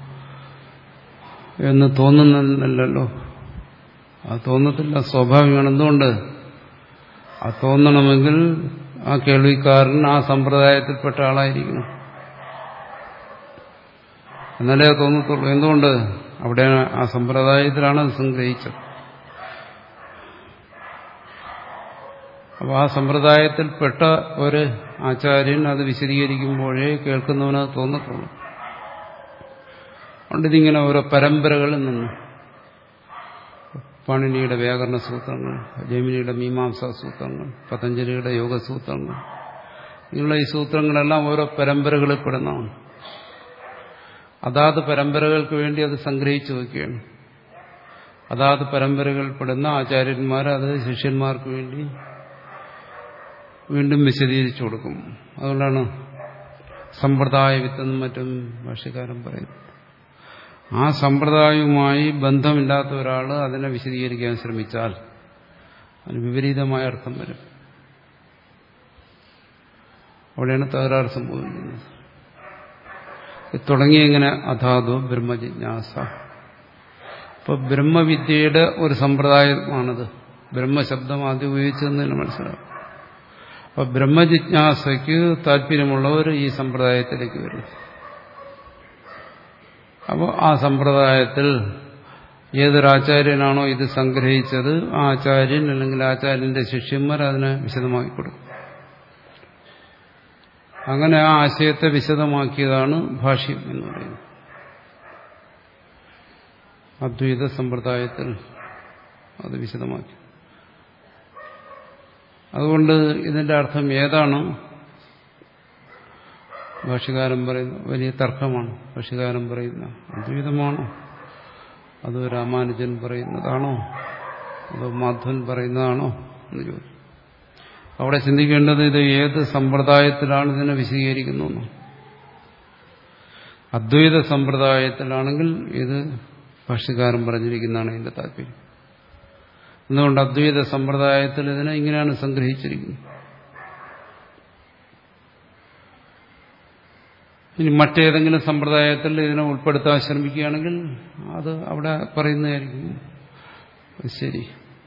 എന്ന് തോന്നുന്നില്ലല്ലോ അത് തോന്നത്തില്ല സ്വാഭാവികമാണ് എന്തുകൊണ്ട് ആ തോന്നണമെങ്കിൽ ആ കേൾവിക്കാരൻ ആ സമ്പ്രദായത്തിൽപ്പെട്ട ആളായിരിക്കണം എന്നാലേ അത് തോന്നത്തുള്ളൂ എന്തുകൊണ്ട് അവിടെ ആ സമ്പ്രദായത്തിലാണ് അത് സംഗ്രഹിച്ചത് അപ്പോൾ ആ സമ്പ്രദായത്തിൽപ്പെട്ട ഒരു ആചാര്യൻ അത് വിശദീകരിക്കുമ്പോഴേ കേൾക്കുന്നവനത് തോന്നത്തുള്ളൂ അതുകൊണ്ട് ഇതിങ്ങനെ ഓരോ പരമ്പരകളിൽ നിന്ന് പാണിനിയുടെ വ്യാകരണ സൂത്രങ്ങൾ ജൈമിനിയുടെ മീമാംസാ സൂത്രങ്ങൾ പതഞ്ജലിയുടെ യോഗസൂത്രങ്ങൾ ഇങ്ങനെയുള്ള ഈ സൂത്രങ്ങളെല്ലാം ഓരോ പരമ്പരകളിൽ പെടുന്നതാണ് അതാത് പരമ്പരകൾക്ക് വേണ്ടി അത് സംഗ്രഹിച്ചു വയ്ക്കുകയാണ് അതാത് പരമ്പരകളിൽപ്പെടുന്ന ആചാര്യന്മാർ അത് ശിഷ്യന്മാർക്ക് വേണ്ടി വീണ്ടും വിശദീകരിച്ചു കൊടുക്കും അതുകൊണ്ടാണ് സമ്പ്രദായ വിത്തെന്നും മറ്റും ഭാഷ്യക്കാരൻ പറയുന്നത് ആ സമ്പ്രദായവുമായി ബന്ധമില്ലാത്ത ഒരാൾ അതിനെ വിശദീകരിക്കാൻ ശ്രമിച്ചാൽ അതിന് വിപരീതമായ അർത്ഥം വരും അവിടെയാണ് തകരാറ് സംഭവിക്കുന്നത് തുടങ്ങി ഇങ്ങനെ അഥാതു ബ്രഹ്മജിജ്ഞാസ ഇപ്പൊ ബ്രഹ്മവിദ്യയുടെ ഒരു സമ്പ്രദായമാണത് ബ്രഹ്മശബ്ദം ആദ്യം ഉപയോഗിച്ചതെന്ന് മനസ്സിലാവും അപ്പൊ ബ്രഹ്മജിജ്ഞാസയ്ക്ക് താല്പര്യമുള്ളവർ ഈ സമ്പ്രദായത്തിലേക്ക് വരും അപ്പോൾ ആ സമ്പ്രദായത്തിൽ ഏതൊരാചാര്യനാണോ ഇത് സംഗ്രഹിച്ചത് ആ ആചാര്യൻ അല്ലെങ്കിൽ ആചാര്യന്റെ ശിഷ്യന്മാർ അതിനെ വിശദമാക്കി കൊടുക്കും അങ്ങനെ ആ ആശയത്തെ വിശദമാക്കിയതാണ് ഭാഷ്യം എന്ന് പറയുന്നത് അദ്വൈത സമ്പ്രദായത്തിൽ അത് വിശദമാക്കി അതുകൊണ്ട് ഇതിന്റെ അർത്ഥം ഏതാണ് ഭാഷ്യകാരൻ പറയുന്ന വലിയ തർക്കമാണ് ഭാഷ്യകാരൻ പറയുന്ന അദ്വൈതമാണോ അതോ രാമാനുജൻ പറയുന്നതാണോ അതോ മാധവൻ പറയുന്നതാണോ എന്ന് ചോദിച്ചു അവിടെ ചിന്തിക്കേണ്ടത് ഇത് ഏത് സമ്പ്രദായത്തിലാണ് ഇതിനെ വിശദീകരിക്കുന്നു അദ്വൈത സമ്പ്രദായത്തിലാണെങ്കിൽ ഇത് ഭാഷ്യകാരൻ പറഞ്ഞിരിക്കുന്നതാണ് ഇതിന്റെ താല്പര്യം എന്തുകൊണ്ട് അദ്വൈത സമ്പ്രദായത്തിൽ ഇതിനെ ഇങ്ങനെയാണ് സംഗ്രഹിച്ചിരിക്കുന്നത് ഇനി മറ്റേതെങ്കിലും സമ്പ്രദായത്തിൽ ഇതിനെ ഉൾപ്പെടുത്താൻ ശ്രമിക്കുകയാണെങ്കിൽ അത് അവിടെ പറയുന്നതായിരിക്കും ശരി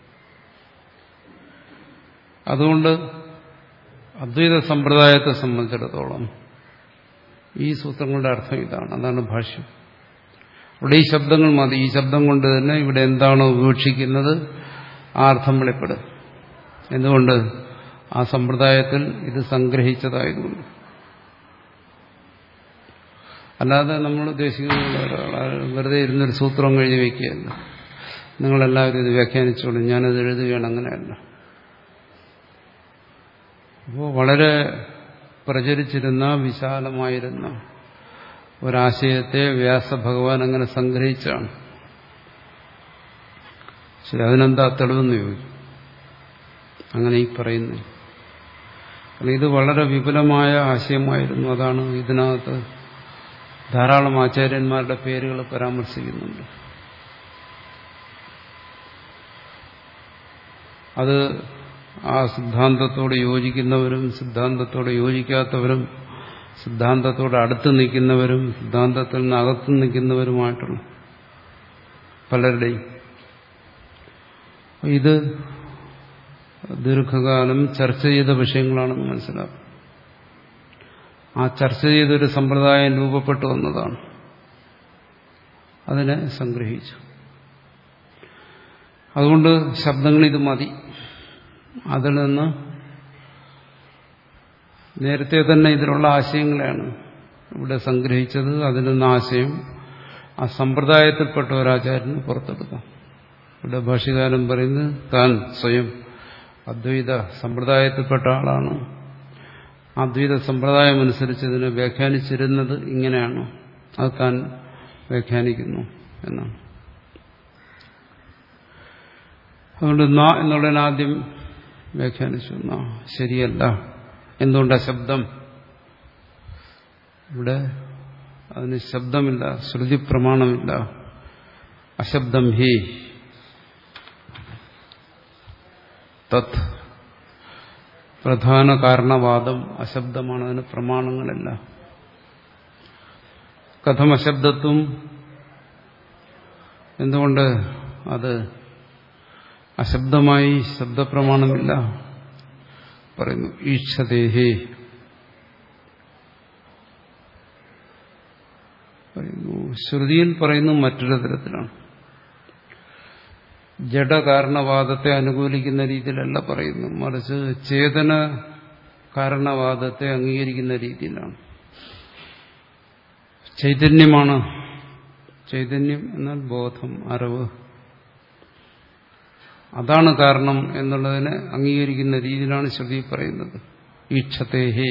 അതുകൊണ്ട് അദ്വൈത സമ്പ്രദായത്തെ സംബന്ധിച്ചിടത്തോളം ഈ സൂത്രങ്ങളുടെ അർത്ഥം ഇതാണ് അതാണ് ഭാഷ്യം ഇവിടെ ഈ ശബ്ദങ്ങൾ മതി ഈ ശബ്ദം കൊണ്ട് തന്നെ ഇവിടെ എന്താണോ വീക്ഷിക്കുന്നത് ആ അർത്ഥം വെളിപ്പെടും എന്തുകൊണ്ട് ആ സമ്പ്രദായത്തിൽ ഇത് സംഗ്രഹിച്ചതായതുകൊണ്ട് അല്ലാതെ നമ്മൾ ഉദ്ദേശിക്കുന്ന ഒരാൾ വെറുതെ ഇരുന്നൊരു സൂത്രം എഴുതി വയ്ക്കുകയല്ല നിങ്ങളെല്ലാവരും ഇത് വ്യാഖ്യാനിച്ചോളും ഞാനത് എഴുതുകയാണ് അങ്ങനെയല്ല അപ്പോൾ വളരെ പ്രചരിച്ചിരുന്ന വിശാലമായിരുന്ന ഒരാശയത്തെ വ്യാസഭഗവാൻ അങ്ങനെ സംഗ്രഹിച്ചാണ് ശരി അതിനെന്താ തെളിവെന്ന് ചോദിച്ചു അങ്ങനെ ഈ പറയുന്നു കാരണം ഇത് വളരെ വിപുലമായ ആശയമായിരുന്നു അതാണ് ഇതിനകത്ത് ധാരാളം ആചാര്യന്മാരുടെ പേരുകൾ പരാമർശിക്കുന്നുണ്ട് അത് ആ സിദ്ധാന്തത്തോട് യോജിക്കുന്നവരും സിദ്ധാന്തത്തോട് യോജിക്കാത്തവരും സിദ്ധാന്തത്തോട് അടുത്ത് നിൽക്കുന്നവരും സിദ്ധാന്തത്തിൽ നിന്ന് അകത്ത് നിൽക്കുന്നവരുമായിട്ടുള്ള പലരുടെയും ഇത് ദീർഘകാലം ചർച്ച ചെയ്ത വിഷയങ്ങളാണെന്ന് മനസ്സിലാക്കും ആ ചർച്ച ചെയ്തൊരു സമ്പ്രദായം രൂപപ്പെട്ടു വന്നതാണ് അതിനെ സംഗ്രഹിച്ചു അതുകൊണ്ട് ശബ്ദങ്ങൾ ഇത് മതി അതിൽ നിന്ന് നേരത്തെ തന്നെ ഇതിലുള്ള ആശയങ്ങളാണ് ഇവിടെ സംഗ്രഹിച്ചത് അതിൽ നിന്ന് ആശയം ആ സമ്പ്രദായത്തിൽപ്പെട്ട ഒരാചാര്യന് പുറത്തെടുക്കാം ഇവിടെ ഭാഷകാരൻ പറയുന്നത് താൻ സ്വയം അദ്വൈത സമ്പ്രദായത്തിൽപ്പെട്ട ആളാണ് അദ്വൈത സമ്പ്രദായം അനുസരിച്ച് ഇതിനെ വ്യാഖ്യാനിച്ചിരുന്നത് ഇങ്ങനെയാണ് അത് താൻ വ്യാഖ്യാനിക്കുന്നു എന്നാണ് അതുകൊണ്ട് ന എന്നുള്ളതിനാദ്യം വ്യാഖ്യാനിച്ചു ന ശരിയല്ല എന്തുകൊണ്ടാ ശബ്ദം ഇവിടെ അതിന് ശബ്ദമില്ല ശ്രുതി പ്രമാണമില്ല അശബ്ദം ഹി തത് പ്രധാന കാരണവാദം അശബ്ദമാണ് അതിന് പ്രമാണങ്ങളല്ല കഥം അശബ്ദത്വം എന്തുകൊണ്ട് അത് അശബ്ദമായി ശബ്ദപ്രമാണമില്ല പറയുന്നു ഈക്ഷതേഹേ പറയുന്നു ശ്രുതിയിൽ പറയുന്നു മറ്റൊരു തരത്തിലാണ് ജഡകാരണവാദത്തെ അനുകൂലിക്കുന്ന രീതിയിലല്ല പറയുന്നു മറിച്ച് ചേതന കാരണവാദത്തെ അംഗീകരിക്കുന്ന രീതിയിലാണ് ചൈതന്യമാണ് ചൈതന്യം എന്നാൽ ബോധം അറിവ് അതാണ് കാരണം എന്നുള്ളതിനെ അംഗീകരിക്കുന്ന രീതിയിലാണ് ശ്രുതി പറയുന്നത് ഈക്ഷതേഹേ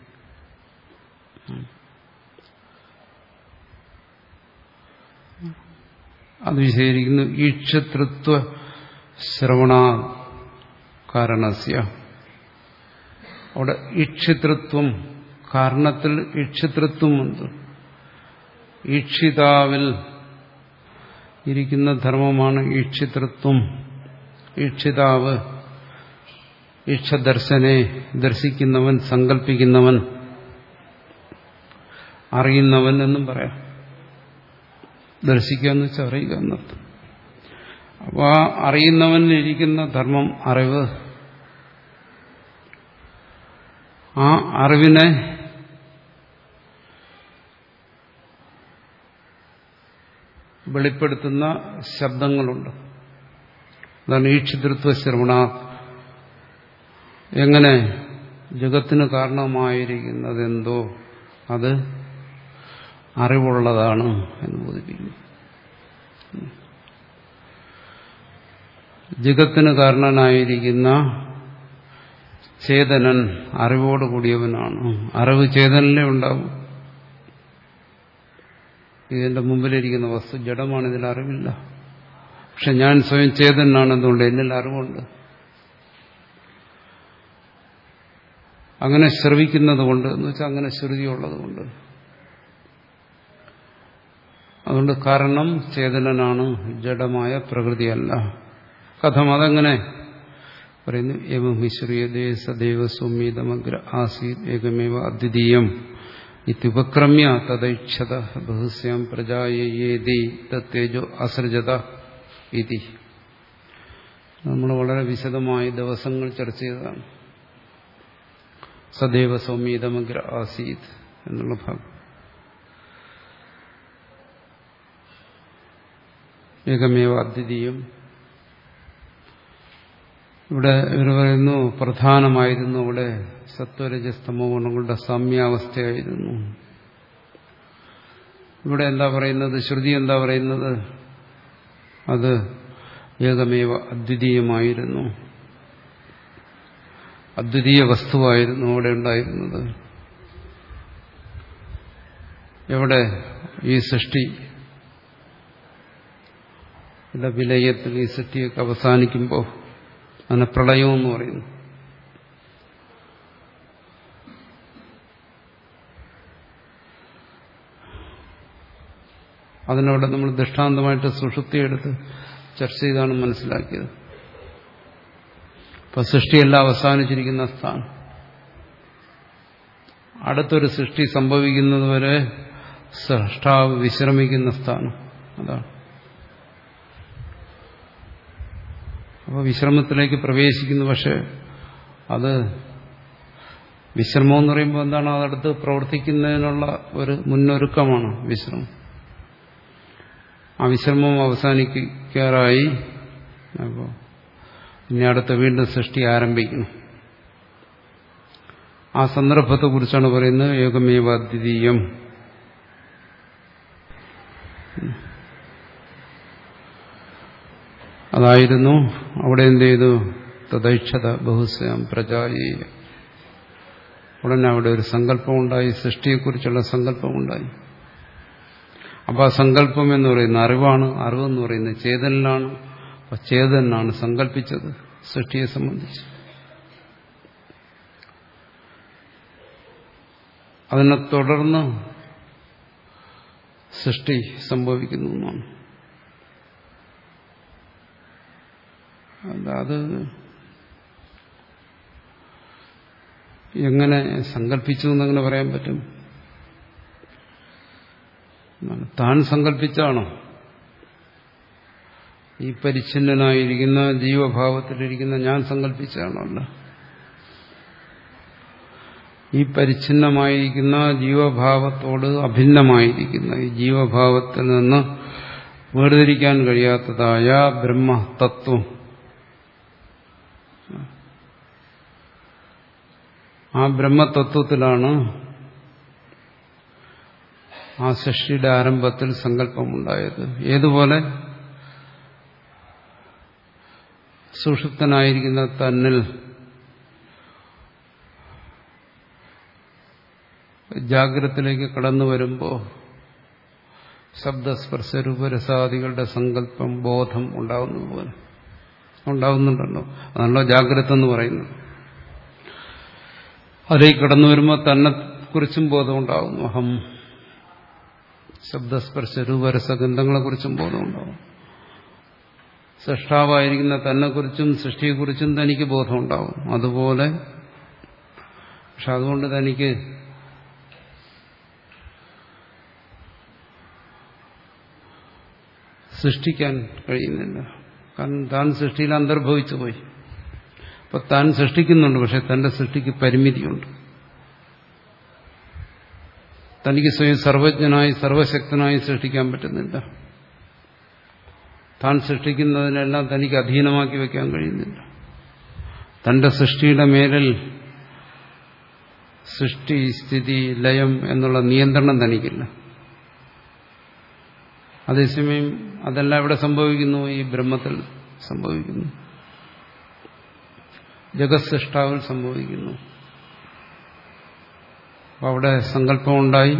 അത് വിശദീകരിക്കുന്നു ഈക്ഷതൃത്വ ശ്രവണ കാരണസ്യ അവിടെ ഈക്ഷിതൃത്വം കാരണത്തിൽ ഈക്ഷിതൃത്വമുണ്ട് ഈക്ഷിതാവിൽ ഇരിക്കുന്ന ധർമ്മമാണ് ഈക്ഷിതൃത്വം ഈക്ഷിതാവ് ഈക്ഷദർശനെ ദർശിക്കുന്നവൻ സങ്കല്പിക്കുന്നവൻ അറിയുന്നവൻ എന്നും പറയാം ദർശിക്കുക എന്ന് വെച്ചാൽ അറിയുക എന്നർത്ഥം അപ്പോൾ ആ അറിയുന്നവനിലിരിക്കുന്ന ധർമ്മം അറിവ് ആ അറിവിനെ വെളിപ്പെടുത്തുന്ന ശബ്ദങ്ങളുണ്ട് അതാണ് ഈക്ഷിതൃത്വ ശ്രവണ എങ്ങനെ ജഗത്തിന് കാരണമായിരിക്കുന്നതെന്തോ അത് അറിവുള്ളതാണ് എന്ന് ബോധിപ്പിക്കുന്നു ജഗത്തിന് കാരണനായിരിക്കുന്ന ചേതനൻ അറിവോട് കൂടിയവനാണ് അറിവ് ചേതനല്ലേ ഉണ്ടാവും ഇതിന്റെ മുമ്പിലിരിക്കുന്ന വസ്തു ജഡമാണ് ഇതിൽ അറിവില്ല പക്ഷെ ഞാൻ സ്വയം ചേതനാണെന്നുകൊണ്ട് എന്നിൽ അറിവുണ്ട് അങ്ങനെ ശ്രവിക്കുന്നത് കൊണ്ട് എന്ന് വെച്ചാൽ അങ്ങനെ ശ്രുതിയുള്ളത് കൊണ്ട് അതുകൊണ്ട് കാരണം ചേതനനാണ് ജഡമായ പ്രകൃതിയല്ല കഥം അതെങ്ങനെ പറയുന്നു ഏവം ഹിശ്രീയതേ സദൈവ സൗമ്യതമഗ്ര ആസീത് ഏകമേവ അദ്വിതീയം ഇത്യുപക്രമ്യ തദൈക്ഷത ബഹുസ്യാം പ്രജായേതി തേജോ അസൃജത ഇതി നമ്മൾ വളരെ വിശദമായി ദിവസങ്ങൾ ചർച്ച ചെയ്തതാണ് സദൈവ സൗമ്യതമഗ്ര ആസീത് എന്നുള്ള ഭാഗം ഏകമേവ അദ്വിതീയം ഇവിടെ ഇവർ പറയുന്നു പ്രധാനമായിരുന്നു അവിടെ സത്വരജസ്തമോ ഗുണങ്ങളുടെ സാമ്യാവസ്ഥയായിരുന്നു ഇവിടെ എന്താ പറയുന്നത് ശ്രുതി എന്താ പറയുന്നത് അത് ഏകമേവ അദ്വിതീയമായിരുന്നു അദ്വിതീയ വസ്തുവായിരുന്നു അവിടെ ഉണ്ടായിരുന്നത് എവിടെ ഈ സൃഷ്ടി വിലയത്തിൽ ഈ സൃഷ്ടിയൊക്കെ അവസാനിക്കുമ്പോൾ അതിനെ പ്രളയമെന്ന് പറയുന്നു അതിനവിടെ നമ്മൾ ദൃഷ്ടാന്തമായിട്ട് സുഷുപ്തിയെടുത്ത് ചർച്ച ചെയ്താണ് മനസ്സിലാക്കിയത് ഇപ്പൊ സൃഷ്ടിയെല്ലാം അവസാനിച്ചിരിക്കുന്ന സ്ഥാനം അടുത്തൊരു സൃഷ്ടി സംഭവിക്കുന്നതുവരെ സൃഷ്ടാവ് വിശ്രമിക്കുന്ന സ്ഥാനം അതാണ് അപ്പോൾ വിശ്രമത്തിലേക്ക് പ്രവേശിക്കുന്നു പക്ഷെ അത് വിശ്രമം എന്ന് പറയുമ്പോൾ എന്താണ് അതടുത്ത് പ്രവർത്തിക്കുന്നതിനുള്ള ഒരു മുന്നൊരുക്കമാണ് വിശ്രമം ആ വിശ്രമം അവസാനിക്കാറായി അപ്പോൾ ഇനി അടുത്ത വീണ്ടും സൃഷ്ടി ആരംഭിക്കുന്നു ആ സന്ദർഭത്തെക്കുറിച്ചാണ് പറയുന്നത് ഏകമേവ അദ്വിതീയം അതായിരുന്നു അവിടെ എന്ത് ചെയ്തു തദൈക്ഷത ബഹുസ്വയം പ്രജായി ഉടനെ അവിടെ ഒരു സങ്കല്പമുണ്ടായി സൃഷ്ടിയെക്കുറിച്ചുള്ള സങ്കല്പമുണ്ടായി അപ്പോൾ ആ സങ്കല്പം എന്ന് പറയുന്ന അറിവാണ് അറിവെന്ന് പറയുന്നത് ചേതനിലാണ് അപ്പൊ ചേതനാണ് സങ്കല്പിച്ചത് സൃഷ്ടിയെ സംബന്ധിച്ച് അതിനെ തുടർന്ന് സൃഷ്ടി സംഭവിക്കുന്നു എന്നാണ് അത് എങ്ങനെ സങ്കല്പിച്ചു എന്നങ്ങനെ പറയാൻ പറ്റും താൻ സങ്കല്പിച്ചാണോ ഈ പരിച്ഛിന്നനായിരിക്കുന്ന ജീവഭാവത്തിലിരിക്കുന്ന ഞാൻ സങ്കല്പിച്ചാണോ അല്ല ഈ പരിച്ഛിന്നമായിരിക്കുന്ന ജീവഭാവത്തോട് അഭിന്നമായിരിക്കുന്ന ഈ ജീവഭാവത്തിൽ നിന്ന് വേർതിരിക്കാൻ കഴിയാത്തതായ ബ്രഹ്മതത്വം ആ ബ്രഹ്മതത്വത്തിലാണ് ആ സൃഷ്ടിയുടെ ആരംഭത്തിൽ സങ്കല്പമുണ്ടായത് ഏതുപോലെ സുഷുപ്തനായിരിക്കുന്ന തന്നിൽ ജാഗ്രതത്തിലേക്ക് കടന്നു വരുമ്പോൾ ശബ്ദസ്പർശരൂപരസാദികളുടെ സങ്കല്പം ബോധം ഉണ്ടാകുന്നത് പോലെ ഉണ്ടാകുന്നുണ്ടല്ലോ അതാണല്ലോ ജാഗ്രത എന്ന് പറയുന്നത് അതിലേക്ക് കടന്നു വരുമ്പോൾ തന്നെ കുറിച്ചും ബോധം ഉണ്ടാകുന്നു അഹം ശബ്ദസ്പർശ രൂപരസഗന്ധങ്ങളെക്കുറിച്ചും ബോധമുണ്ടാകും സൃഷ്ടാവായിരിക്കുന്ന തന്നെക്കുറിച്ചും സൃഷ്ടിയെക്കുറിച്ചും തനിക്ക് ബോധമുണ്ടാകും അതുപോലെ പക്ഷെ അതുകൊണ്ട് തനിക്ക് സൃഷ്ടിക്കാൻ കഴിയുന്നില്ല കാരണം താൻ സൃഷ്ടിയിൽ അന്തർഭവിച്ചു പോയി അപ്പൊ താൻ സൃഷ്ടിക്കുന്നുണ്ട് പക്ഷെ തന്റെ സൃഷ്ടിക്ക് പരിമിതിയുണ്ട് തനിക്ക് സ്വയം സർവജ്ഞനായി സർവശക്തനായി സൃഷ്ടിക്കാൻ പറ്റുന്നില്ല താൻ സൃഷ്ടിക്കുന്നതിനെല്ലാം തനിക്ക് അധീനമാക്കി വയ്ക്കാൻ കഴിയുന്നില്ല തന്റെ സൃഷ്ടിയുടെ മേലിൽ സൃഷ്ടി സ്ഥിതി ലയം എന്നുള്ള നിയന്ത്രണം തനിക്കില്ല അതേസമയം അതെല്ലാം എവിടെ സംഭവിക്കുന്നു ഈ ബ്രഹ്മത്തിൽ സംഭവിക്കുന്നു ജഗത് സൃഷ്ടാവിൽ സംഭവിക്കുന്നു അപ്പം അവിടെ സങ്കല്പമുണ്ടായി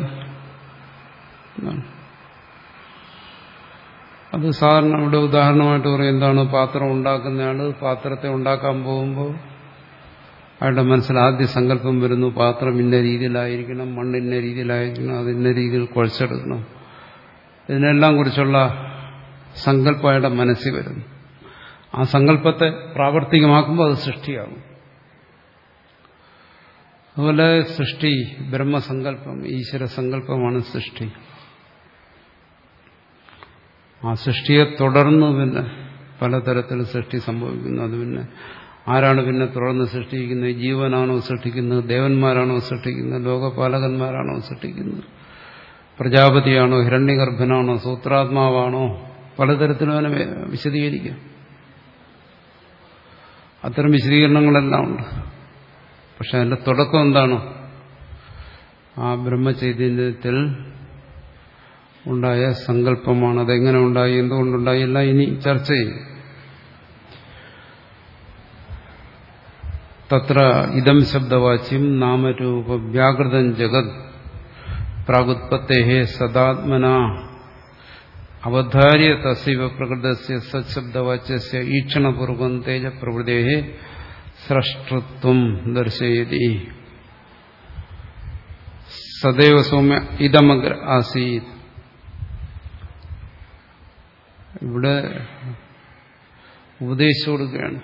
അത് സാധാരണ ഇവിടെ ഉദാഹരണമായിട്ട് പറയും എന്താണ് പാത്രം ഉണ്ടാക്കുന്നയാള് പാത്രത്തെ ഉണ്ടാക്കാൻ പോകുമ്പോൾ അയാളുടെ മനസ്സിൽ ആദ്യ സങ്കല്പം വരുന്നു പാത്രം ഇന്ന രീതിയിലായിരിക്കണം മണ്ണ് ഇന്ന രീതിയിലായിരിക്കണം അത് ഇന്ന രീതിയിൽ കുഴച്ചെടുക്കണം ഇതിനെല്ലാം കുറിച്ചുള്ള സങ്കല്പം അയാളുടെ മനസ്സിൽ വരുന്നു ആ സങ്കല്പത്തെ പ്രാവർത്തികമാക്കുമ്പോൾ അത് സൃഷ്ടിയാകും അതുപോലെ സൃഷ്ടി ബ്രഹ്മസങ്കല്പം ഈശ്വര സങ്കല്പമാണ് സൃഷ്ടി ആ സൃഷ്ടിയെ തുടർന്ന് പിന്നെ പലതരത്തിൽ സൃഷ്ടി സംഭവിക്കുന്നു അത് പിന്നെ ആരാണ് പിന്നെ തുടർന്ന് സൃഷ്ടിക്കുന്നത് ജീവനാണോ സൃഷ്ടിക്കുന്നത് ദേവന്മാരാണോ സൃഷ്ടിക്കുന്നത് ലോകപാലകന്മാരാണോ സൃഷ്ടിക്കുന്നത് പ്രജാപതിയാണോ ഹിരണ്യഗർഭനാണോ സൂത്രാത്മാവാണോ പലതരത്തിലും അവനെ വിശദീകരിക്കാം അത്തരം വിശദീകരണങ്ങളെല്ലാം ഉണ്ട് പക്ഷെ അതിന്റെ തുടക്കം എന്താണ് ആ ബ്രഹ്മചൈതന്യത്തിൽ ഉണ്ടായ സങ്കല്പമാണ് അതെങ്ങനെ ഉണ്ടായി എന്തുകൊണ്ടുണ്ടായി എല്ലാം ഇനി ചർച്ച ചെയ്യും തത്ര ഇതം ശബ്ദവാച്യം നാമരൂപ വ്യാകൃതം ജഗത് പ്രാഗുത്പത്തേ സദാത്മന അവധാര്യ തസൈവ പ്രകൃതസ്യ സത്ശബ്ദവാച്യസ്യ ഈക്ഷണപൂർവം തേജപ്രവൃതേ സ്രഷ്ടൃത്വം ദർശയതി സദൈവ സൗമ്യ ഇതമഗ്ര ആസീത് ഇവിടെ ഉപദേശിച്ചു കൊടുക്കുകയാണ്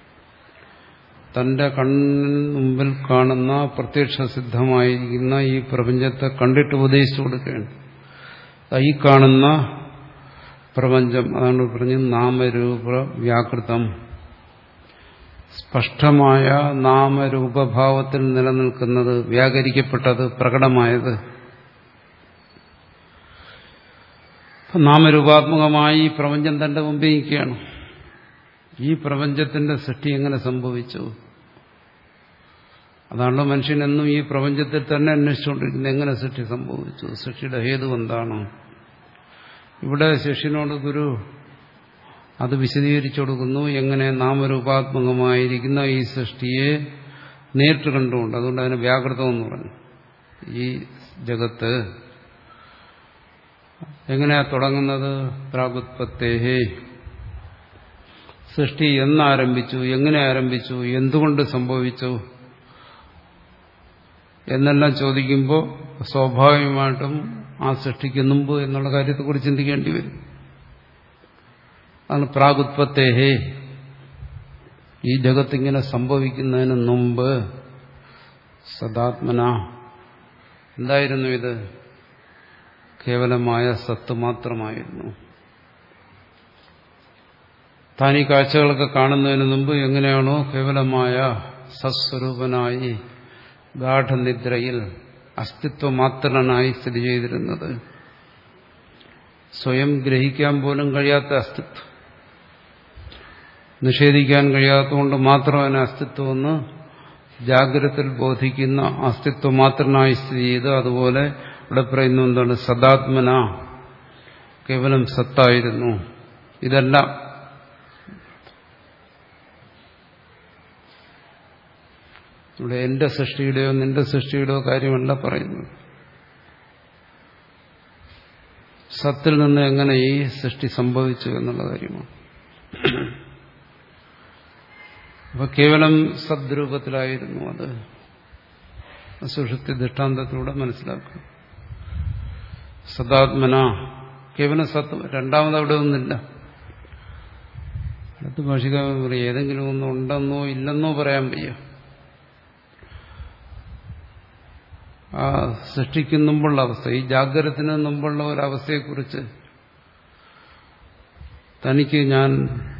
തന്റെ കണ്ണിന് മുമ്പിൽ കാണുന്ന പ്രത്യക്ഷ സിദ്ധമായിരിക്കുന്ന ഈ പ്രപഞ്ചത്തെ കണ്ടിട്ട് ഉപദേശിച്ചു കൊടുക്കുകയാണ് ഈ കാണുന്ന പ്രപഞ്ചം അതാണ് പറഞ്ഞ് നാമരൂപ വ്യാകൃതം സ്പഷ്ടമായ നാമരൂപഭാവത്തിൽ നിലനിൽക്കുന്നത് വ്യാകരിക്കപ്പെട്ടത് പ്രകടമായത് നാമരൂപാത്മകമായി ഈ പ്രപഞ്ചം തന്റെ മുമ്പിൽ നിൽക്കുകയാണ് ഈ പ്രപഞ്ചത്തിന്റെ സൃഷ്ടി എങ്ങനെ സംഭവിച്ചു അതാണല്ലോ മനുഷ്യനെന്നും ഈ പ്രപഞ്ചത്തിൽ തന്നെ അന്വേഷിച്ചുകൊണ്ടിരിക്കുന്നത് എങ്ങനെ സൃഷ്ടി സംഭവിച്ചു സൃഷ്ടിയുടെ ഹേതു എന്താണ് ഇവിടെ ശിഷ്യനോട് ഗുരു അത് വിശദീകരിച്ചു കൊടുക്കുന്നു എങ്ങനെ നാമരൂപാത്മകമായിരിക്കുന്ന ഈ സൃഷ്ടിയെ നേരിട്ട് കണ്ടുകൊണ്ട് അതുകൊണ്ട് അതിന് വ്യാകൃതം എന്ന് പറഞ്ഞു ഈ ജഗത്ത് എങ്ങനെയാ തുടങ്ങുന്നത് പ്രാഗുത്പത്തേഹേ സൃഷ്ടി എന്നാരംഭിച്ചു എങ്ങനെ ആരംഭിച്ചു എന്തുകൊണ്ട് സംഭവിച്ചു എന്നെല്ലാം ചോദിക്കുമ്പോൾ സ്വാഭാവികമായിട്ടും ആ സൃഷ്ടിക്ക് മുമ്പ് എന്നുള്ള കാര്യത്തെക്കുറിച്ച് ചിന്തിക്കേണ്ടി വരും അതാണ് പ്രാഗുത്പത്തേഹേ ഈ ജഗത്തിങ്ങനെ സംഭവിക്കുന്നതിന് മുമ്പ് സദാത്മന എന്തായിരുന്നു ഇത് കേവലമായ സത്ത് മാത്രമായിരുന്നു താൻ ഈ കാഴ്ചകളൊക്കെ കാണുന്നതിന് മുമ്പ് എങ്ങനെയാണോ കേവലമായ സസ്വരൂപനായി ഗാഠനിദ്രയിൽ അസ്തിത്വമാത്രനായി സ്ഥിതി ചെയ്തിരുന്നത് സ്വയം ഗ്രഹിക്കാൻ പോലും കഴിയാത്ത അസ്തിത്വം നിഷേധിക്കാൻ കഴിയാത്തതുകൊണ്ട് മാത്രം അതിന് അസ്തിത്വമെന്ന് ജാഗ്രതത്തിൽ ബോധിക്കുന്ന അസ്തിത്വം മാത്രനായി സ്ഥിതി ചെയ്ത് അതുപോലെ ഇവിടെ പറയുന്നു എന്താണ് സദാത്മന കേവലം സത്തായിരുന്നു ഇതെല്ലാം ഇവിടെ എന്റെ സൃഷ്ടിയുടെയോ നിന്റെ സൃഷ്ടിയുടെയോ കാര്യമല്ല പറയുന്നത് സത്തിൽ നിന്ന് എങ്ങനെ ഈ സൃഷ്ടി സംഭവിച്ചു എന്നുള്ള കാര്യമാണ് അപ്പൊ കേവലം സദ്രൂപത്തിലായിരുന്നു അത് സുഷുപ്തി ദൃഷ്ടാന്തത്തിലൂടെ മനസ്സിലാക്കുക സദാത്മന കേവലം സത്ത് രണ്ടാമത് അവിടെ ഒന്നില്ല അടുത്ത ഭാഷികാരൻ പറയും ഏതെങ്കിലും ഒന്ന് ഉണ്ടെന്നോ ഇല്ലെന്നോ പറയാൻ വയ്യ ആ സൃഷ്ടിക്ക് മുമ്പുള്ള അവസ്ഥ ഈ ജാഗ്രതത്തിന് മുമ്പുള്ള ഒരവസ്ഥയെക്കുറിച്ച് തനിക്ക് ഞാൻ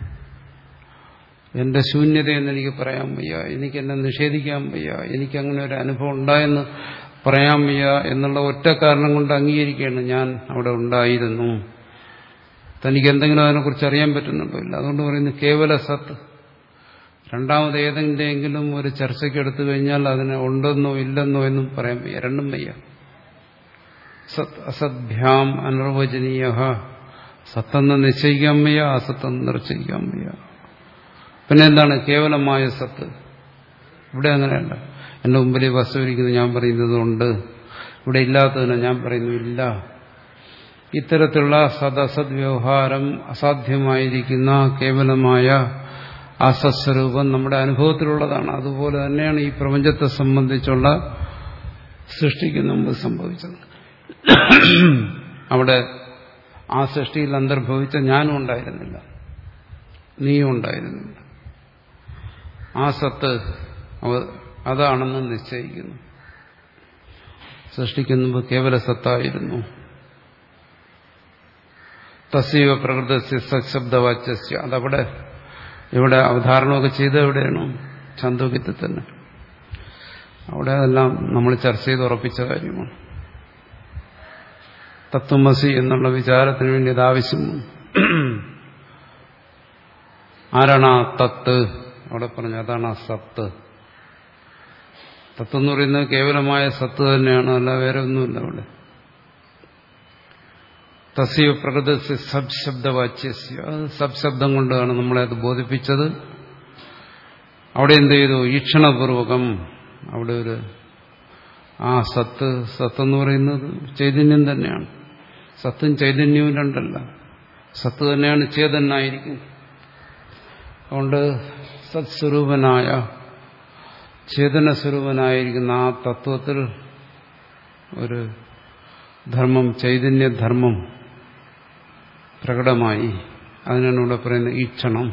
എന്റെ ശൂന്യതയെന്ന് എനിക്ക് പറയാൻ വയ്യ എനിക്ക് എന്നെ നിഷേധിക്കാൻ വയ്യ എനിക്ക് അങ്ങനെ ഒരു അനുഭവം ഉണ്ടായെന്ന് പറയാൻ വയ്യ എന്നുള്ള ഒറ്റ കാരണം കൊണ്ട് അംഗീകരിക്കുകയാണ് ഞാൻ അവിടെ ഉണ്ടായിരുന്നു തനിക്ക് എന്തെങ്കിലും അതിനെക്കുറിച്ച് അറിയാൻ പറ്റുന്നുണ്ടോ ഇല്ല അതുകൊണ്ട് പറയുന്നു കേവല സത്ത് രണ്ടാമത് ഏതെങ്കിലും ഒരു ചർച്ചയ്ക്ക് എടുത്തു കഴിഞ്ഞാൽ അതിന് ഉണ്ടെന്നോ ഇല്ലെന്നോ എന്നും പറയാൻ വയ്യ രണ്ടും വയ്യ സത് അസദ്ഭ്യാം അനിർവചനീയ സത്തെന്ന് നിശ്ചയിക്കാൻ വയ്യ അസത്തെന്ന് നിശ്ചയിക്കാൻ വയ്യ പിന്നെ എന്താണ് കേവലമായ സത്ത് ഇവിടെ അങ്ങനെയല്ല എന്റെ മുമ്പിൽ ഈ വസ്തു ഇരിക്കുന്നത് ഞാൻ പറയുന്നതുകൊണ്ട് ഇവിടെ ഇല്ലാത്തതിനെ ഞാൻ പറയുന്നു ഇല്ല ഇത്തരത്തിലുള്ള സദസദ് വ്യവഹാരം അസാധ്യമായിരിക്കുന്ന കേവലമായ ആ സസ്വരൂപം നമ്മുടെ അനുഭവത്തിലുള്ളതാണ് അതുപോലെ തന്നെയാണ് ഈ പ്രപഞ്ചത്തെ സംബന്ധിച്ചുള്ള സൃഷ്ടിക്ക് മുമ്പ് സംഭവിച്ചത് അവിടെ ആ സൃഷ്ടിയിൽ അന്തർഭവിച്ച ഞാനും ഉണ്ടായിരുന്നില്ല നീയും ഉണ്ടായിരുന്നില്ല ആ സത്ത് അതാണെന്ന് നിശ്ചയിക്കുന്നു സൃഷ്ടിക്കുന്ന മുമ്പ് കേവല സത്തായിരുന്നു തസ്സീവ പ്രകൃതസ്യ സശബ്ദവാച്യസ്യ അതവിടെ ഇവിടെ അവധാരണമൊക്കെ ചെയ്ത് എവിടെയാണോ ചന്തോക്യത്തിൽ തന്നെ അവിടെ അതെല്ലാം നമ്മൾ ചർച്ച ചെയ്ത് ഉറപ്പിച്ച കാര്യമാണ് തത്വമസി എന്നുള്ള വിചാരത്തിന് വേണ്ടി അത് ആവശ്യമാണ് ആരാണ് ആ തത്ത് അവിടെ പറഞ്ഞു അതാണ് ആ സത്ത് തത്ത് എന്ന് പറയുന്നത് കേവലമായ സത്ത് തന്നെയാണ് അല്ല വേറെ ഒന്നുമില്ല അവിടെ തസ്യ പ്രകൃതസ്യ സബ്ശബ്ദവാച്യസ്യ അത് സബ്ശബ്ദം കൊണ്ടാണ് നമ്മളെ അത് ബോധിപ്പിച്ചത് അവിടെ എന്ത് ചെയ്തു ഈക്ഷണപൂർവകം അവിടെ ഒരു ആ സത്ത് സത്തെന്ന് പറയുന്നത് ചൈതന്യം തന്നെയാണ് സത്തും ചൈതന്യവും രണ്ടല്ല സത്ത് തന്നെയാണ് ചേതനായിരിക്കുന്നത് അതുകൊണ്ട് സത്സ്വരൂപനായ ചേതന സ്വരൂപനായിരിക്കുന്ന ആ തത്വത്തിൽ ഒരു ധർമ്മം ചൈതന്യധർമ്മം പ്രകടമായി അതിനാണ് ഇവിടെ പറയുന്നത് ഈക്ഷണം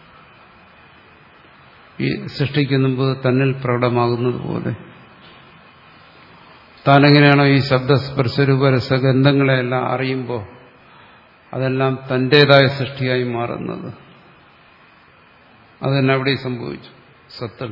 ഈ സൃഷ്ടിക്ക് മുമ്പ് തന്നിൽ പ്രകടമാകുന്നത് പോലെ താനെങ്ങനെയാണോ ഈ ശബ്ദസ്പർശരൂപ രസഗന്ധങ്ങളെല്ലാം അറിയുമ്പോൾ അതെല്ലാം തന്റേതായ സൃഷ്ടിയായി മാറുന്നത് അതന്നെ അവിടെ സംഭവിച്ചു സത്തൽ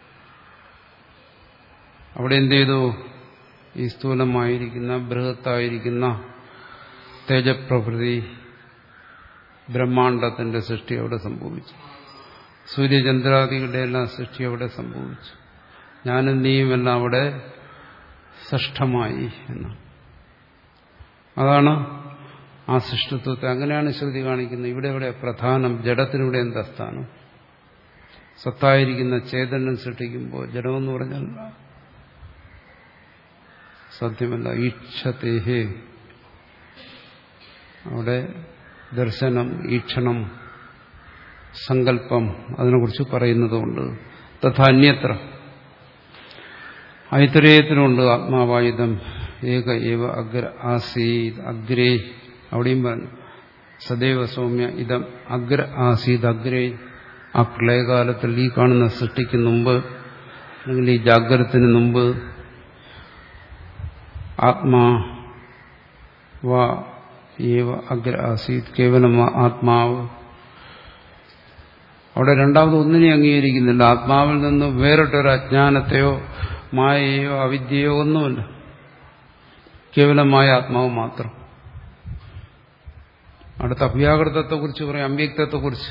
അവിടെ എന്ത് ചെയ്തു ഈ സ്ഥൂലമായിരിക്കുന്ന ബൃഹത്തായിരിക്കുന്ന തേജപ്രകൃതി ബ്രഹ്മാണ്ടത്തിന്റെ സൃഷ്ടി അവിടെ സംഭവിച്ചു സൂര്യചന്ദ്രാദികളുടെ എല്ലാം സൃഷ്ടി അവിടെ സംഭവിച്ചു ഞാനും നീയുമെല്ലാം അവിടെ സൃഷ്ടമായി എന്നാണ് അതാണ് ആ സൃഷ്ടിത്വത്തെ അങ്ങനെയാണ് ശ്രുതി കാണിക്കുന്നത് ഇവിടെ ഇവിടെ പ്രധാനം ജഡത്തിനിവിടെ എന്താ സ്ഥാനം സത്തായിരിക്കുന്ന ചേതനം സൃഷ്ടിക്കുമ്പോൾ ജഡമെന്ന് പറഞ്ഞാൽ സത്യമല്ല ഈക്ഷതേഹേ അവിടെ ദർശനം ഈക്ഷണം സങ്കല്പം അതിനെക്കുറിച്ച് പറയുന്നതുകൊണ്ട് തഥാ അന്യത്ര ഐത്തരേയത്തിനുണ്ട് ആത്മാവായുധം ഏക ഏവ അഗ്ര ആസീത് അഗ്രേ അവിടെയും പറഞ്ഞു സദൈവ സൗമ്യ ഇതം അഗ്ര ആസീത് അഗ്രേ ആ പ്രളയകാലത്തിൽ ഈ കാണുന്ന സൃഷ്ടിക്ക് മുമ്പ് അല്ലെങ്കിൽ ഈ ജാഗ്രതത്തിന് മുമ്പ് ആത്മാ വാ ഏവ അഗ്ര ആസീത് കേവലം ആത്മാവ് അവിടെ രണ്ടാമത് ഒന്നിനെ അംഗീകരിക്കുന്നില്ല ആത്മാവിൽ നിന്ന് വേറിട്ടൊരു അജ്ഞാനത്തെയോ മായയോ അവിദ്യയോ ഒന്നുമില്ല കേവലമായ ആത്മാവ് മാത്രം അടുത്ത അഭ്യാകൃതത്തെക്കുറിച്ച് പറയും അവ്യക്തത്തെക്കുറിച്ച്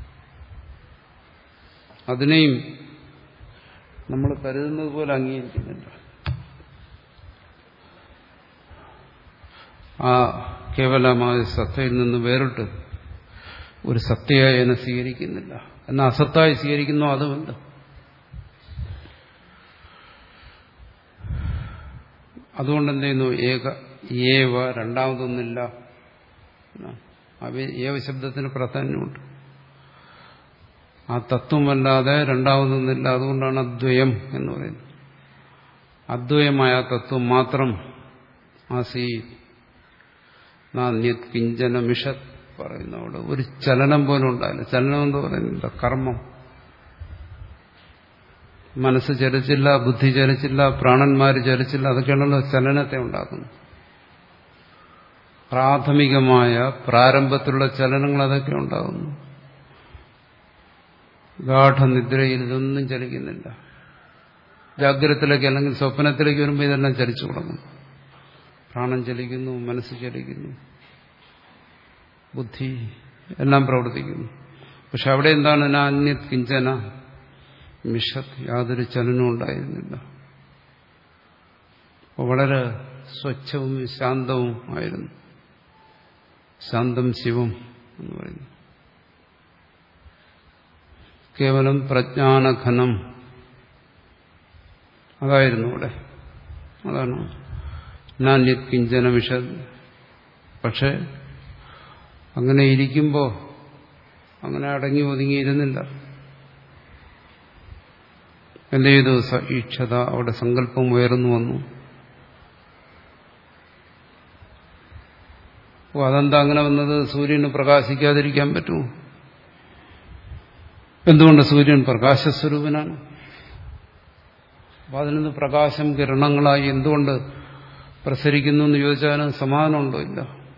അതിനെയും നമ്മൾ കരുതുന്നത് പോലെ അംഗീകരിക്കുന്നില്ല ആ കേവലമായ സത്തയിൽ നിന്ന് വേറിട്ട് ഒരു സത്യയായി എന്നെ സ്വീകരിക്കുന്നില്ല എന്നാൽ അസത്തായി സ്വീകരിക്കുന്നു അതുമല്ല അതുകൊണ്ട് എന്ത് ചെയ്യുന്നു ഏക ഏവ രണ്ടാമതൊന്നില്ല ഏവ ശബ്ദത്തിന് പ്രാധാന്യമുണ്ട് ആ തത്വമല്ലാതെ രണ്ടാമതൊന്നില്ല അതുകൊണ്ടാണ് അദ്വയം എന്ന് പറയുന്നത് അദ്വയമായ തത്വം മാത്രം ആസീ നാന്യത് കിഞ്ചന മിഷത് പറയുന്ന അവിടെ ഒരു ചലനം പോലും ഉണ്ടായില്ല ചലനം എന്ന് പറയുന്നില്ല കർമ്മം മനസ്സ് ചലിച്ചില്ല ബുദ്ധി ചലിച്ചില്ല പ്രാണന്മാര് ചലിച്ചില്ല അതൊക്കെയാണല്ലോ ചലനത്തെ ഉണ്ടാക്കുന്നത് പ്രാഥമികമായ പ്രാരംഭത്തിലുള്ള ചലനങ്ങൾ അതൊക്കെ ഉണ്ടാകുന്നു ഗാഠനിദ്രയിൽ ഇതൊന്നും ചലിക്കുന്നില്ല ജാഗ്രതത്തിലേക്ക് അല്ലെങ്കിൽ സ്വപ്നത്തിലേക്ക് വരുമ്പോൾ ഇതെല്ലാം ചലിച്ചു തുടങ്ങും പ്രാണൻ ചലിക്കുന്നു മനസ്സ് ചലിക്കുന്നു ബുദ്ധി എല്ലാം പ്രവർത്തിക്കുന്നു പക്ഷെ അവിടെ എന്താണ് അന്യത് കിഞ്ചന മിഷത് യാതൊരു ചലനവും ഉണ്ടായിരുന്നില്ല വളരെ സ്വച്ഛവും ശാന്തവും ആയിരുന്നു ശാന്തം ശിവം എന്ന് പറയുന്നു കേവലം പ്രജ്ഞാനഘനം അതായിരുന്നു അവിടെ അതാണ് നാന്യത് കിഞ്ചന വിഷത് പക്ഷെ അങ്ങനെ ഇരിക്കുമ്പോൾ അങ്ങനെ അടങ്ങി ഒതുങ്ങിയിരുന്നില്ല എന്ത് ചെയ്തു ഈക്ഷത അവിടെ സങ്കല്പം ഉയർന്നു വന്നു ഓ അതെന്താ അങ്ങനെ വന്നത് സൂര്യന് പ്രകാശിക്കാതിരിക്കാൻ പറ്റുമോ എന്തുകൊണ്ട് സൂര്യൻ പ്രകാശസ്വരൂപനാണ് അപ്പൊ അതിൽ നിന്ന് പ്രകാശം കിരണങ്ങളായി എന്തുകൊണ്ട് പ്രസരിക്കുന്നു എന്ന് ചോദിച്ചാൽ സമാധാനമുണ്ടോ ഇല്ല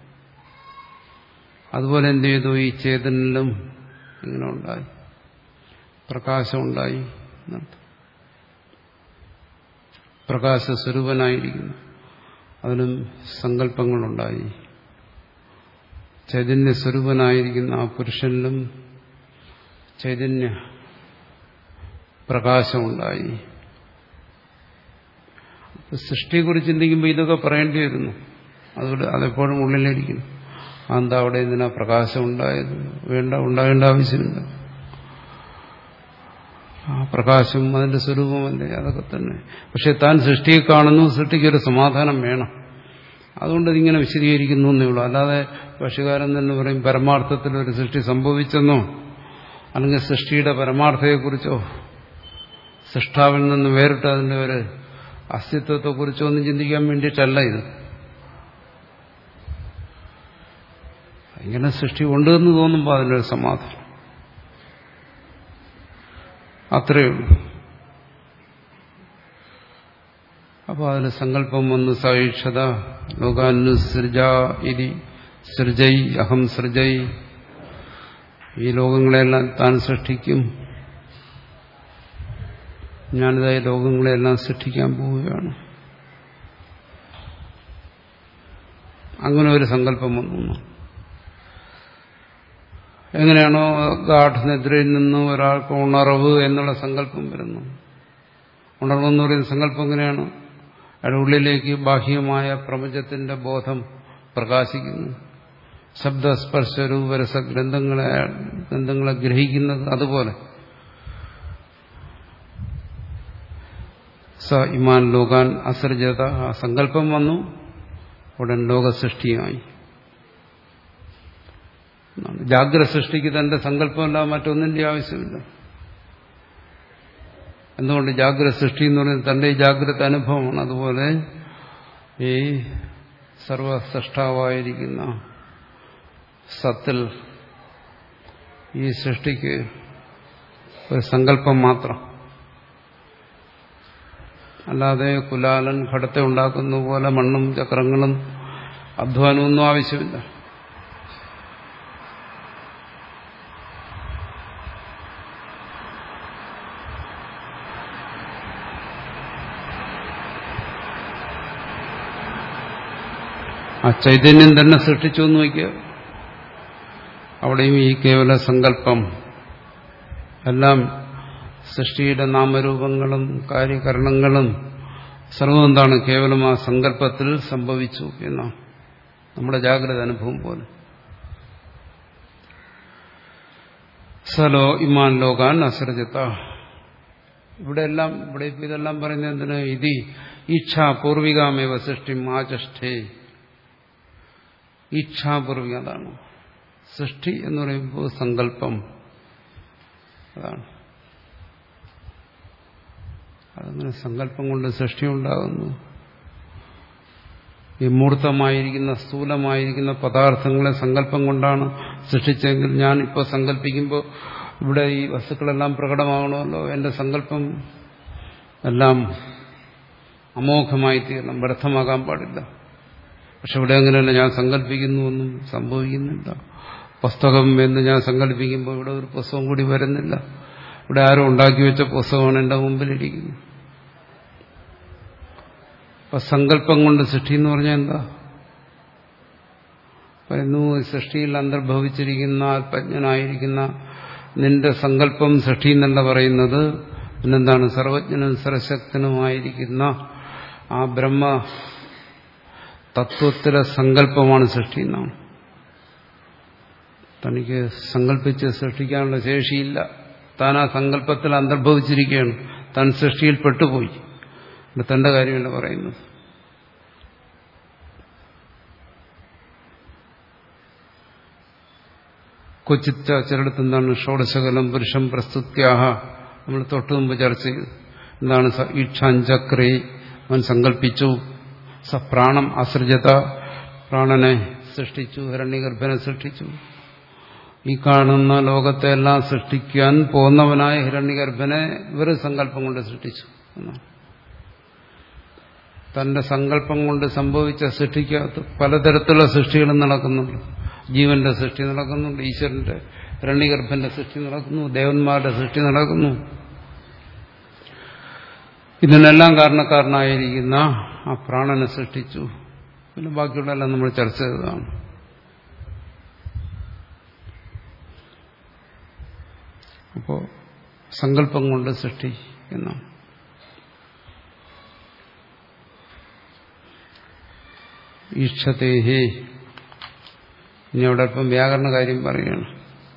അതുപോലെ എന്ത് ചെയ്തു ഈ ചേതനിലും ഇങ്ങനെ ഉണ്ടായി പ്രകാശം ഉണ്ടായി എന്നർത്ഥം പ്രകാശസ്വരൂപനായിരിക്കുന്നു അതിനും സങ്കല്പങ്ങളുണ്ടായി ചൈതന്യ സ്വരൂപനായിരിക്കുന്ന ആ പുരുഷനിലും ചൈതന്യ പ്രകാശമുണ്ടായി സൃഷ്ടിയെക്കുറിച്ച് ചിന്തിക്കുമ്പോൾ ഇതൊക്കെ പറയേണ്ടി വരുന്നു അതുകൊണ്ട് അതെപ്പോഴും ഉള്ളിലിരിക്കുന്നു അതെന്താ അവിടെ എന്തിനാ പ്രകാശം ഉണ്ടായത് വേണ്ട ഉണ്ടാകേണ്ട ആവശ്യമില്ല ആ പ്രകാശം അതിന്റെ സ്വരൂപമല്ലേ അതൊക്കെ തന്നെ പക്ഷെ താൻ സൃഷ്ടിയെ കാണുന്നു സൃഷ്ടിക്കൊരു സമാധാനം വേണം അതുകൊണ്ട് ഇതിങ്ങനെ വിശദീകരിക്കുന്നു എന്നേ ഉള്ളൂ അല്ലാതെ ഭാഷകാരൻ തന്നെ പറയും പരമാർത്ഥത്തിൽ ഒരു സൃഷ്ടി സംഭവിച്ചെന്നോ അല്ലെങ്കിൽ സൃഷ്ടിയുടെ പരമാർത്ഥത്തെക്കുറിച്ചോ സൃഷ്ടാവിൽ നിന്ന് വേറിട്ട് അതിന്റെ ഒരു അസ്തിത്വത്തെക്കുറിച്ചോ ഒന്നും ചിന്തിക്കാൻ വേണ്ടിയിട്ടല്ല ഇത് ഇങ്ങനെ സൃഷ്ടി ഉണ്ട് എന്ന് തോന്നുമ്പോൾ അതിനൊരു സമാധാനം അത്രയേ ഉള്ളൂ അപ്പോൾ അതിന് സങ്കല്പം വന്ന് സഹിക്ഷത ലോകാനുസൃജ ഇതി സൃജൈ അഹം സൃജൈ ഈ ലോകങ്ങളെല്ലാം താൻ സൃഷ്ടിക്കും ഞാനിതായി ലോകങ്ങളെല്ലാം സൃഷ്ടിക്കാൻ പോവുകയാണ് അങ്ങനെ ഒരു സങ്കല്പം വന്നു എങ്ങനെയാണോ ഗാഠനിദ്രയിൽ നിന്ന് ഒരാൾക്ക് ഉണർവ് എന്നുള്ള സങ്കല്പം വരുന്നു ഉണർവ് എന്ന് പറയുന്ന സങ്കല്പം എങ്ങനെയാണ് അയാളുടെ ഉള്ളിലേക്ക് ബാഹ്യമായ പ്രപഞ്ചത്തിന്റെ ബോധം പ്രകാശിക്കുന്നു ശബ്ദസ്പർശ രൂപരസ ഗ്രന്ഥങ്ങളെ ഗ്രന്ഥങ്ങളെ ഗ്രഹിക്കുന്നത് അതുപോലെ സ ഇമാൻ ലോകാൻ അസർജത ആ സങ്കല്പം വന്നു ഉടൻ ലോകസൃഷ്ടിയായി ജാഗ്രത സൃഷ്ടിക്ക് തന്റെ സങ്കല്പമല്ല മറ്റൊന്നിന്റെ ആവശ്യമില്ല എന്തുകൊണ്ട് ജാഗ്രത സൃഷ്ടി എന്ന് പറയുന്നത് തന്റെ ഈ ജാഗ്രത അനുഭവമാണ് അതുപോലെ ഈ സർവസൃഷ്ടാവായിരിക്കുന്ന സത്തിൽ ഈ സൃഷ്ടിക്ക് ഒരു സങ്കല്പം മാത്രം അല്ലാതെ കുലാലൻ ഘടത്തെ ഉണ്ടാക്കുന്ന പോലെ മണ്ണും ചക്രങ്ങളും അധ്വാനമൊന്നും ആവശ്യമില്ല ആ ചൈതന്യം തന്നെ സൃഷ്ടിച്ചു എന്ന് നോക്കിയ അവിടെയും ഈ കേവല സങ്കല്പം എല്ലാം സൃഷ്ടിയുടെ നാമരൂപങ്ങളും കാര്യകരണങ്ങളും സർവം എന്താണ് കേവലം ആ സങ്കല്പത്തിൽ സംഭവിച്ചു എന്നാണ് നമ്മുടെ ജാഗ്രത അനുഭവം പോലെ സലോ ഇമാൻ ലോകാൻ അസൃജത്ത ഇവിടെ എല്ലാം ഇവിടെ ഇപ്പൊ ഇതെല്ലാം പറയുന്നത് എന്തിന് ഇതി ഈച്ഛാ പൂർവികാമേവ സൃഷ്ടി ആചഷ്ഠേ ഈച്ഛാപൂർവിക അതാണ് സൃഷ്ടി എന്ന് പറയുമ്പോൾ സങ്കല്പം അതാണ് അതങ്ങനെ സങ്കല്പം കൊണ്ട് സൃഷ്ടി ഉണ്ടാകുന്നു ഈ മൂർത്തമായിരിക്കുന്ന സ്ഥൂലമായിരിക്കുന്ന പദാർത്ഥങ്ങളെ സങ്കല്പം കൊണ്ടാണ് സൃഷ്ടിച്ചെങ്കിൽ ഞാൻ ഇപ്പോൾ സങ്കല്പിക്കുമ്പോൾ ഇവിടെ ഈ വസ്തുക്കളെല്ലാം പ്രകടമാകണമല്ലോ എന്റെ സങ്കല്പം എല്ലാം അമോഘമായി തീരണം വ്യർത്ഥമാകാൻ പാടില്ല പക്ഷെ ഇവിടെ അങ്ങനെയല്ല ഞാൻ സങ്കല്പിക്കുന്നു ഒന്നും സംഭവിക്കുന്നില്ല പുസ്തകം എന്ന് ഞാൻ സങ്കല്പിക്കുമ്പോൾ ഇവിടെ ഒരു പുസ്തകം കൂടി വരുന്നില്ല ഇവിടെ ആരോ ഉണ്ടാക്കി വെച്ച പുസ്തകമാണ് എന്റെ മുമ്പിലിരിക്കുന്നത് അപ്പൊ സങ്കല്പം കൊണ്ട് സൃഷ്ടി എന്ന് പറഞ്ഞാൽ എന്താ പറയുന്നു സൃഷ്ടിയിൽ അന്തർഭവിച്ചിരിക്കുന്ന ആത്മജ്ഞനായിരിക്കുന്ന നിന്റെ സങ്കല്പം സൃഷ്ടി എന്നല്ല പറയുന്നത് പിന്നെന്താണ് സർവജ്ഞനും സർവശക്തനുമായിരിക്കുന്ന ആ ബ്രഹ്മ തത്വത്തിലെ സങ്കല്പമാണ് സൃഷ്ടി എന്നാണ് തനിക്ക് സങ്കല്പിച്ച് സൃഷ്ടിക്കാനുള്ള ശേഷിയില്ല താൻ ആ സങ്കല്പത്തിൽ അന്തർഭവിച്ചിരിക്കുകയാണ് താൻ സൃഷ്ടിയിൽ പെട്ടുപോയി ഇവിടെ തന്റെ കാര്യമല്ല പറയുന്നത് കൊച്ചിത്ത ചിലടത്ത് എന്താണ് ഷോഡശകലം പുരുഷം പ്രസ്തുത്യാഹ നമ്മൾ തൊട്ടു മുമ്പ് ചർച്ച ചെയ്തു എന്താണ് ഈക്ഷാഞ്ചക്രേ അവൻ സങ്കല്പിച്ചു സ പ്രാണം അസൃജത പ്രാണനെ സൃഷ്ടിച്ചു ഹിരണ്യഗർഭനെ സൃഷ്ടിച്ചു ഈ കാണുന്ന ലോകത്തെ എല്ലാം സൃഷ്ടിക്കാൻ പോന്നവനായ ഹിരണ്യഗർഭനെ വെറും സങ്കല്പം കൊണ്ട് സൃഷ്ടിച്ചു എന്നാണ് തന്റെ സങ്കല്പം കൊണ്ട് സംഭവിച്ച സൃഷ്ടിക്കകത്ത് പലതരത്തിലുള്ള സൃഷ്ടികളും നടക്കുന്നുണ്ട് ജീവന്റെ സൃഷ്ടി നടക്കുന്നുണ്ട് ഈശ്വരന്റെ ഹിരണ്യഗർഭന്റെ സൃഷ്ടി നടക്കുന്നു ദേവന്മാരുടെ സൃഷ്ടി നടക്കുന്നു ഇതിനെല്ലാം കാരണക്കാരനായിരിക്കുന്ന ആ പ്രാണനെ സൃഷ്ടിച്ചു പിന്നെ ബാക്കിയുള്ളതെല്ലാം നമ്മൾ ചർച്ച ചെയ്തതാണ് അപ്പോൾ സങ്കല്പം കൊണ്ട് സൃഷ്ടി എന്നാണ് ഈക്ഷതേഹേ ഇനി അവിടെ അല്പം വ്യാകരണ കാര്യം പറയുകയാണ്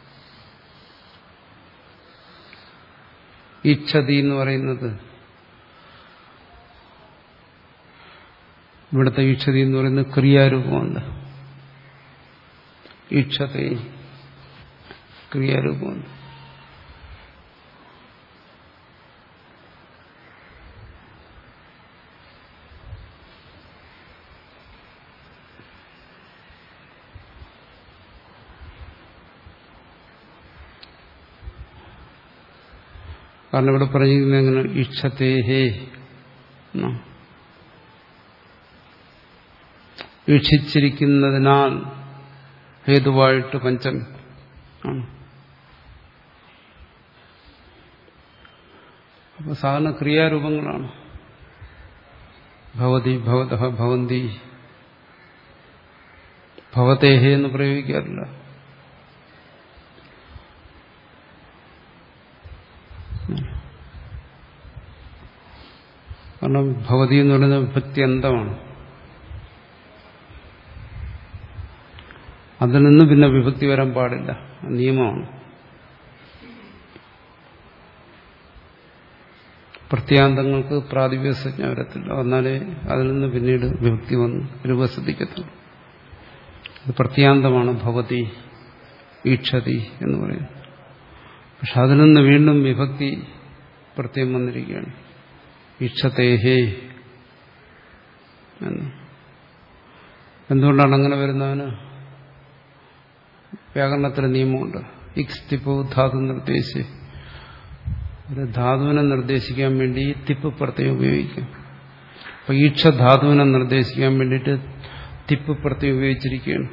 ഈച്ഛതി എന്ന് പറയുന്നത് ഇവിടുത്തെ ഈക്ഷതി എന്ന് പറയുന്നത് ക്രിയാരൂപമുണ്ട് ഈക്ഷത്തെ ക്രിയാരൂപമുണ്ട് കാരണം ഇവിടെ പറഞ്ഞിരിക്കുന്നത് എങ്ങനെ ഈക്ഷത്തേഹേ എന്നാണ് വീക്ഷിച്ചിരിക്കുന്നതിനാൽ ഹേതുവായിട്ട് പഞ്ചം ആണ് അപ്പൊ സാധാരണ ക്രിയാരൂപങ്ങളാണ് ഭവതി ഭവത ഭവന്തി ഭവതേഹേ എന്ന് പ്രയോഗിക്കാറില്ല കാരണം ഭവതി എന്ന് പറയുന്നത് വിഭക്തി അന്തമാണ് അതിൽ നിന്ന് പിന്നെ വിഭക്തി വരാൻ പാടില്ല നിയമമാണ് പ്രത്യാന്തങ്ങൾക്ക് പ്രാതിപ്യ സംജ്ഞ വരത്തില്ല എന്നാലേ അതിൽ നിന്ന് പിന്നീട് വിഭക്തി വന്ന് രൂപസിദ്ധിക്കത്തുള്ളൂ അത് പ്രത്യാന്തമാണ് ഭവതി ഈക്ഷതി എന്ന് പറയുന്നത് പക്ഷെ അതിൽ നിന്ന് വീണ്ടും വിഭക്തി പ്രത്യം വന്നിരിക്കുകയാണ് ഈക്ഷതേഹേ എന്ന് എന്തുകൊണ്ടാണ് അങ്ങനെ വരുന്നവന് വ്യാകരണത്തിന് നിയമമുണ്ട് ഇക്സ് തിപ്പു ധാതു നിർദ്ദേശി ഒരു ധാതുവിനെ നിർദ്ദേശിക്കാൻ വേണ്ടി തിപ്പ് പ്രത്യം ഉപയോഗിക്കും അപ്പൊ ഈക്ഷ ധാതുവിനെ നിർദ്ദേശിക്കാൻ വേണ്ടിയിട്ട് തിപ്പ് പ്രത്യം ഉപയോഗിച്ചിരിക്കുകയാണ്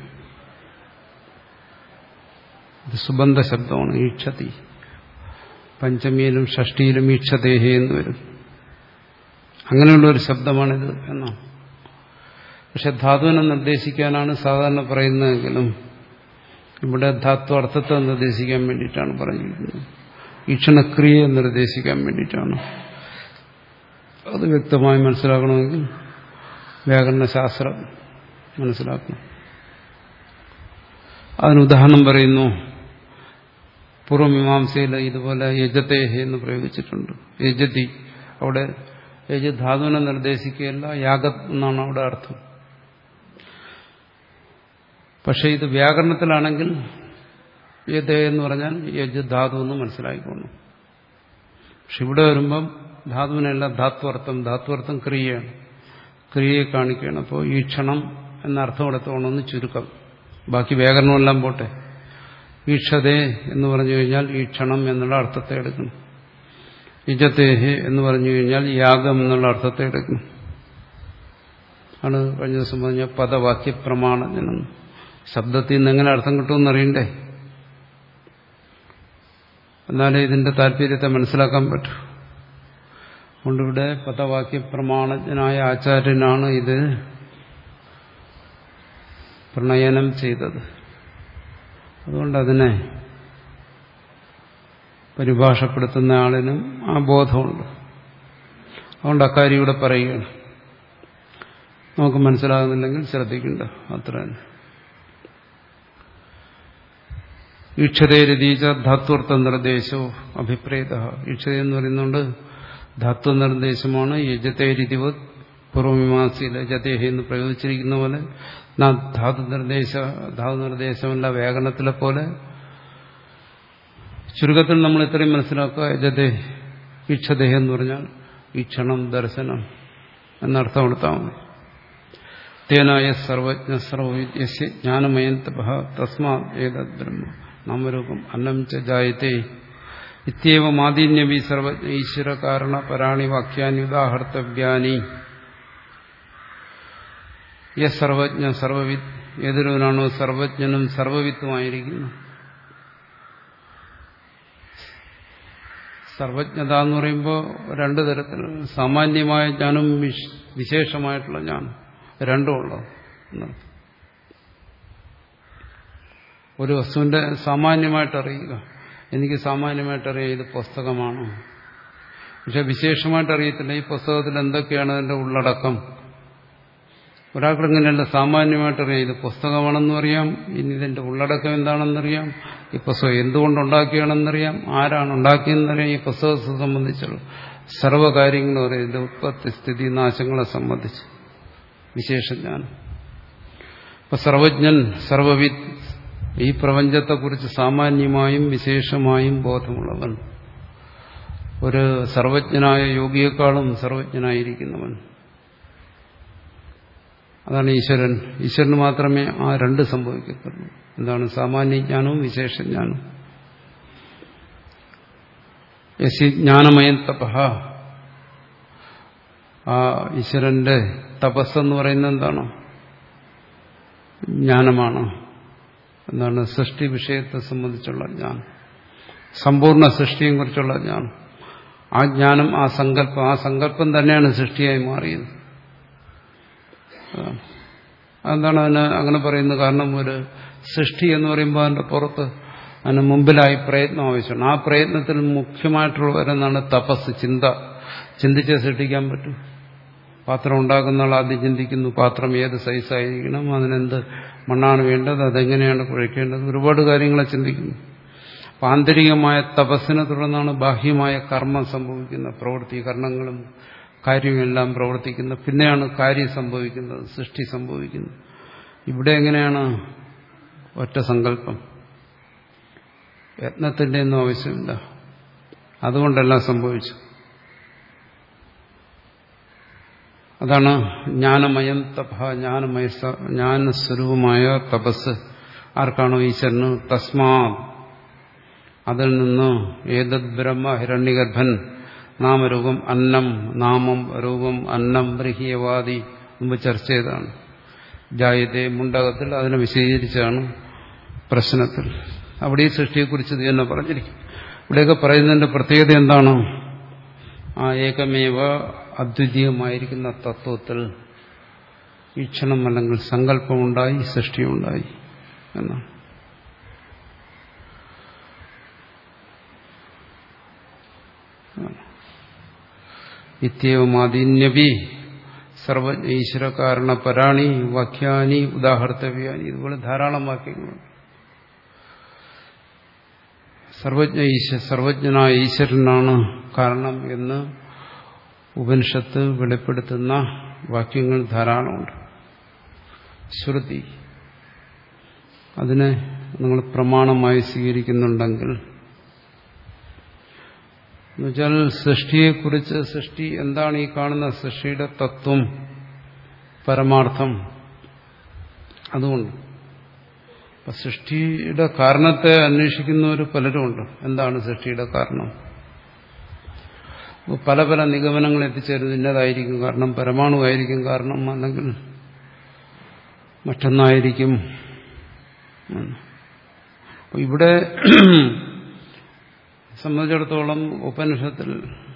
ഇത് സുബന്ധ ശബ്ദമാണ് ഈക്ഷതി പഞ്ചമിയിലും ഷഷ്ടിയിലും ഈക്ഷതേഹേ എന്ന് വരും അങ്ങനെയുള്ള ഒരു ശബ്ദമാണിത് എന്നാണ് പക്ഷെ ധാതുവിനെ നിർദ്ദേശിക്കാനാണ് സാധാരണ പറയുന്നതെങ്കിലും ഇവിടെ ധാത്വ അർത്ഥത്തെ നിർദ്ദേശിക്കാൻ വേണ്ടിയിട്ടാണ് പറഞ്ഞിരിക്കുന്നത് ഈക്ഷണക്രിയയെ നിർദ്ദേശിക്കാൻ വേണ്ടിയിട്ടാണ് അത് വ്യക്തമായി മനസ്സിലാക്കണമെങ്കിൽ വ്യാകരണശാസ്ത്രം മനസ്സിലാക്കണം അതിന് ഉദാഹരണം പറയുന്നു പൂർവമീമാംസയിൽ ഇതുപോലെ യജതേഹ എന്ന് പ്രയോഗിച്ചിട്ടുണ്ട് യജതി അവിടെ യജ ധാതുവിനെ നിർദ്ദേശിക്കുകയല്ല യാഗ എന്നാണ് അവിടെ അർത്ഥം പക്ഷെ ഇത് വ്യാകരണത്തിലാണെങ്കിൽ യഥ എന്ന് പറഞ്ഞാൽ യജ് ധാതു എന്ന് മനസ്സിലായിക്കൊള്ളു പക്ഷെ ഇവിടെ വരുമ്പം ധാതുവിനല്ല ധാത്വർത്ഥം ധാത്വർത്ഥം ക്രിയയാണ് ക്രിയയെ കാണിക്കുകയാണ് അപ്പോൾ ഈ ക്ഷണം എന്ന അർത്ഥം എടുത്തോണമെന്ന് ചുരുക്കം ബാക്കി വ്യാകരണമെല്ലാം പോട്ടെ ഈക്ഷതേ എന്ന് പറഞ്ഞു കഴിഞ്ഞാൽ ഈ ക്ഷണം എന്നുള്ള അർത്ഥത്തെ എടുക്കണം ഇജത്തേഹ് എന്ന് പറഞ്ഞു കഴിഞ്ഞാൽ യാഗം എന്നുള്ള അർത്ഥത്തെ എടുക്കണം ആണ് കഴിഞ്ഞ ദിവസം പറഞ്ഞ പദവാക്യ പ്രമാണജനം ശബ്ദത്തിൽ നിന്ന് എങ്ങനെ അർത്ഥം കിട്ടുമെന്ന് അറിയണ്ടേ എന്നാലേ ഇതിന്റെ താല്പര്യത്തെ മനസ്സിലാക്കാൻ പറ്റൂ അതുകൊണ്ടിവിടെ പദവാക്യ പ്രമാണജ്ഞനായ ആചാര്യനാണ് ഇത് പ്രണയനം ചെയ്തത് അതുകൊണ്ട് അതിനെ പരിഭാഷപ്പെടുത്തുന്ന ആളിനും ആ ബോധമുണ്ട് അതുകൊണ്ട് അക്കാര്യം ഇവിടെ പറയുകയാണ് നമുക്ക് മനസ്സിലാകുന്നില്ലെങ്കിൽ ശ്രദ്ധിക്കണ്ട അത്ര തന്നെ ഈക്ഷതേരീച്ച ധാത്വർത്ഥ നിർദ്ദേശവും അഭിപ്രേത ഈക്ഷത എന്ന് പറയുന്നുണ്ട് ധാത്വ നിർദ്ദേശമാണ് യജതേരിതിവ് പൂർവമീമാസിയിലെ ജതേഹ എന്ന് പ്രയോഗിച്ചിരിക്കുന്ന പോലെ ധാതു നിർദ്ദേശ ധാതു നിർദ്ദേശമല്ല വ്യാകരണത്തിലെ പോലെ ചുരുക്കത്തിൽ നമ്മൾ ഇത്രയും മനസ്സിലാക്കുക യജതേ ഈക്ഷതേഹ എന്ന് പറഞ്ഞാൽ ഈക്ഷണം ദർശനം എന്നർത്ഥം കൊടുത്താൽ മതി തേനായ സർവജ്ഞ സർവവിദ്യസ്യ ജ്ഞാനമയൻ തപ തസ്മാ ഏതത് ബ്രഹ്മ നാമരൂപം അന്നം ച ജായത്തെ ഇത്യവമാദീന്യവി സർവജ്ഞ ഈശ്വര കാരണ പരാണി വാക്യാനി ഉദാഹർത്തവ്യാനി യ സർവജ്ഞ സർവവിദ് ഏതൊരുവനാണോ സർവജ്ഞനും സർവവിത്തുമായിരിക്കുന്നു സർവജ്ഞത എന്ന് പറയുമ്പോൾ രണ്ടു തരത്തിൽ സാമാന്യമായ ജ്ഞാനം വിശേഷമായിട്ടുള്ള ജ്ഞാനം രണ്ടുമുള്ള എന്നർത്ഥം ഒരു വസ്തുവിന്റെ സാമാന്യമായിട്ട് അറിയുക എനിക്ക് സാമാന്യമായിട്ട് അറിയാം ഇത് പുസ്തകമാണ് പക്ഷെ വിശേഷമായിട്ട് അറിയത്തില്ല ഈ പുസ്തകത്തിൽ എന്തൊക്കെയാണ് അതിന്റെ ഉള്ളടക്കം ഒരാൾക്ക് ഇങ്ങനെയല്ല സാമാന്യമായിട്ടറിയാം ഇത് പുസ്തകമാണെന്നും അറിയാം ഇനി ഇതിന്റെ ഉള്ളടക്കം എന്താണെന്നറിയാം ഈ പുസ്തകം എന്തുകൊണ്ടുണ്ടാക്കിയാണെന്നറിയാം ആരാണ് ഉണ്ടാക്കിയെന്നറിയാം ഈ പുസ്തകത്തെ സംബന്ധിച്ചുള്ള സർവ്വകാര്യങ്ങളും അറിയാം ഇതിന്റെ ഉത്പത്തി സ്ഥിതി നാശങ്ങളെ സംബന്ധിച്ച് വിശേഷജ്ഞാനം ഇപ്പൊ സർവജ്ഞൻ സർവവിദ് ഈ പ്രപഞ്ചത്തെക്കുറിച്ച് സാമാന്യമായും വിശേഷമായും ബോധമുള്ളവൻ ഒരു സർവജ്ഞനായ യോഗിയേക്കാളും സർവജ്ഞനായിരിക്കുന്നവൻ അതാണ് ഈശ്വരൻ ഈശ്വരന് മാത്രമേ ആ രണ്ട് സംഭവിക്കത്തുള്ളൂ എന്താണ് സാമാന്യജ്ഞാനവും വിശേഷജ്ഞാനവും യസി ജ്ഞാനമയം തപഹ ആ ഈശ്വരന്റെ തപസ്സെന്ന് പറയുന്നത് എന്താണ് ജ്ഞാനമാണ് എന്താണ് സൃഷ്ടി വിഷയത്തെ സംബന്ധിച്ചുള്ള ജ്ഞാനം സമ്പൂർണ്ണ സൃഷ്ടിയെ കുറിച്ചുള്ള ജ്ഞാനം ആ ജ്ഞാനം ആ സങ്കല്പം ആ സങ്കല്പം തന്നെയാണ് സൃഷ്ടിയായി മാറിയത് അതെന്താണ് അതിന് അങ്ങനെ പറയുന്നത് കാരണം ഒരു സൃഷ്ടി എന്ന് പറയുമ്പോൾ അതിന്റെ പുറത്ത് അതിന് മുമ്പിലായി പ്രയത്നം ആവശ്യമാണ് ആ പ്രയത്നത്തിൽ മുഖ്യമായിട്ടുള്ള വരുന്നതാണ് തപസ് ചിന്ത ചിന്തിച്ച് സൃഷ്ടിക്കാൻ പറ്റും പാത്രം ഉണ്ടാക്കുന്ന ആൾ ആദ്യം ചിന്തിക്കുന്നു പാത്രം ഏത് സൈസായിരിക്കണം അതിനെന്ത് മണ്ണാണ് വേണ്ടത് അതെങ്ങനെയാണ് കുഴക്കേണ്ടത് ഒരുപാട് കാര്യങ്ങളെ ചിന്തിക്കുന്നു അപ്പം ആന്തരികമായ തപസ്സിനെ തുടർന്നാണ് ബാഹ്യമായ കർമ്മം സംഭവിക്കുന്നത് പ്രവൃത്തി കർണങ്ങളും കാര്യമെല്ലാം പ്രവർത്തിക്കുന്നത് പിന്നെയാണ് കാര്യം സംഭവിക്കുന്നത് സൃഷ്ടി സംഭവിക്കുന്നത് ഇവിടെ എങ്ങനെയാണ് ഒറ്റ സങ്കല്പം യത്നത്തിന്റെ ഒന്നും ആവശ്യമില്ല അതുകൊണ്ടെല്ലാം സംഭവിച്ചു അതാണ് ജ്ഞാനമയം തപ ജ്ഞാനമയ ജ്ഞാനസ്വരൂപമായ തപസ് ആർക്കാണോ ഈശ്വരന് തസ്മാ അതിൽ നിന്ന് ഏതത് ബ്രഹ്മ ഹിരണ്യഗർഭൻ നാമരൂപം അന്നം നാമം രൂപം അന്നം ബ്രഹ്യവാദി മുമ്പ് ചർച്ച ചെയ്താണ് ജായത്തെ മുണ്ടകത്തിൽ അതിനെ വിശദീകരിച്ചാണ് പ്രശ്നത്തിൽ അവിടെ ഈ സൃഷ്ടിയെക്കുറിച്ച് ഇത് തന്നെ പറഞ്ഞിരിക്കും ഇവിടെയൊക്കെ പറയുന്നതിന്റെ പ്രത്യേകത എന്താണ് ആ ഏകമേവ അദ്വിതീയമായിരിക്കുന്ന തത്വത്തിൽ വീക്ഷണം അല്ലെങ്കിൽ സങ്കല്പമുണ്ടായി സൃഷ്ടിയുണ്ടായി എന്നാണ് ഇത്യവമാദിന്യപി സർവ ഈശ്വര കാരണ പരാണി വാക്യാനി ഉദാഹർത്തവ്യാനി ഇതുപോലെ ധാരാളം വാക്യങ്ങളുണ്ട് സർവജ്ഞ ഈശ്വര സർവജ്ഞനായ ഈശ്വരനാണ് കാരണം എന്ന് ഉപനിഷത്ത് വെളിപ്പെടുത്തുന്ന വാക്യങ്ങൾ ധാരാളമുണ്ട് ശ്രുതി അതിനെ നിങ്ങൾ പ്രമാണമായി സ്വീകരിക്കുന്നുണ്ടെങ്കിൽ എന്നുവെച്ചാൽ സൃഷ്ടിയെക്കുറിച്ച് സൃഷ്ടി എന്താണ് ഈ കാണുന്ന സൃഷ്ടിയുടെ തത്വം പരമാർത്ഥം അതുകൊണ്ട് അപ്പൊ സൃഷ്ടിയുടെ കാരണത്തെ അന്വേഷിക്കുന്നവർ പലരുമുണ്ട് എന്താണ് സൃഷ്ടിയുടെ കാരണം പല പല നിഗമനങ്ങൾ എത്തിച്ചേരുന്നത് ഇന്നതായിരിക്കും കാരണം പരമാണുവായിരിക്കും കാരണം അല്ലെങ്കിൽ മറ്റൊന്നായിരിക്കും അപ്പൊ ഇവിടെ സംബന്ധിച്ചിടത്തോളം ഉപനിഷത്തിൽ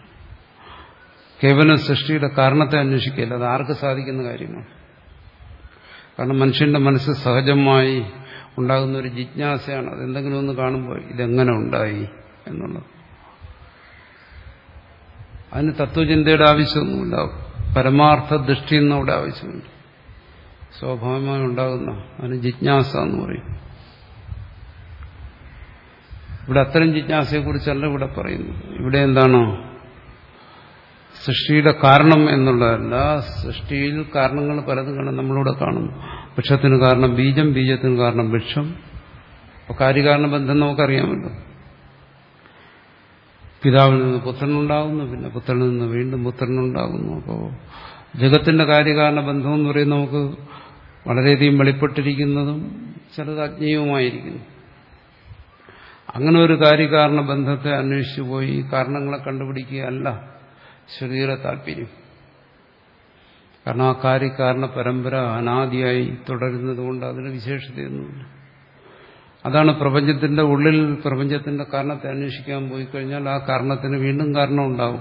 കേവലം സൃഷ്ടിയുടെ കാരണത്തെ അന്വേഷിക്കില്ല അത് ആർക്ക് സാധിക്കുന്ന കാര്യമാണ് കാരണം മനുഷ്യന്റെ മനസ്സ് സഹജമായി ഉണ്ടാകുന്ന ഒരു ജിജ്ഞാസയാണ് അതെന്തെങ്കിലും ഒന്ന് കാണുമ്പോൾ ഇതെങ്ങനെ ഉണ്ടായി എന്നുള്ളത് അതിന് തത്വചിന്തയുടെ ആവശ്യമൊന്നുമില്ല പരമാർത്ഥ ദൃഷ്ടിയൊന്നും അവിടെ ആവശ്യമില്ല സ്വാഭാവികമായി ഉണ്ടാകുന്ന അതിന് ജിജ്ഞാസ എന്ന് പറയും ഇവിടെ അത്തരം ജിജ്ഞാസയെക്കുറിച്ചല്ല ഇവിടെ പറയുന്നത് ഇവിടെ എന്താണോ സൃഷ്ടിയുടെ കാരണം എന്നുള്ളതല്ല സൃഷ്ടിയിൽ കാരണങ്ങൾ പലതും കാണും നമ്മളിവിടെ കാണുന്നു വൃക്ഷത്തിന് കാരണം ബീജം ബീജത്തിന് കാരണം വൃക്ഷം അപ്പോൾ കാര്യകാരണ ബന്ധം നമുക്കറിയാമല്ലോ പിതാവിൽ നിന്ന് പുത്രനുണ്ടാകുന്നു പിന്നെ പുത്രനിൽ നിന്ന് വീണ്ടും പുത്രനുണ്ടാകുന്നു അപ്പോൾ ജഗത്തിന്റെ കാര്യകാരണ ബന്ധം എന്ന് പറയുന്നത് നമുക്ക് വളരെയധികം വെളിപ്പെട്ടിരിക്കുന്നതും ചിലത് അജ്ഞേയവുമായിരിക്കുന്നു അങ്ങനെ ഒരു കാര്യകാരണ ബന്ധത്തെ അന്വേഷിച്ചു പോയി കാരണങ്ങളെ കണ്ടുപിടിക്കുകയല്ല ശ്രുതിയുടെ താല്പര്യം കാരണം ആ കാര്യകാരണ പരമ്പര അനാദിയായി തുടരുന്നത് കൊണ്ട് അതിന് വിശേഷതയൊന്നുമില്ല അതാണ് പ്രപഞ്ചത്തിന്റെ ഉള്ളിൽ പ്രപഞ്ചത്തിന്റെ കാരണത്തെ അന്വേഷിക്കാൻ പോയി കഴിഞ്ഞാൽ ആ കാരണത്തിന് വീണ്ടും കാരണം ഉണ്ടാവും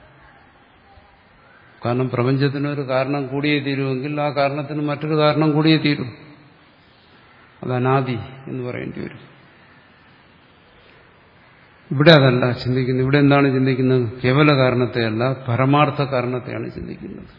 കാരണം പ്രപഞ്ചത്തിനൊരു കാരണം കൂടിയേ തീരുമെങ്കിൽ ആ കാരണത്തിന് മറ്റൊരു കാരണം കൂടിയേ തീരും അത് അനാദി എന്ന് പറയേണ്ടി വരും ഇവിടെ അതല്ല ചിന്തിക്കുന്നത് ഇവിടെ എന്താണ് ചിന്തിക്കുന്നത് കേവല കാരണത്തെയല്ല പരമാർത്ഥ കാരണത്തെയാണ് ചിന്തിക്കുന്നത്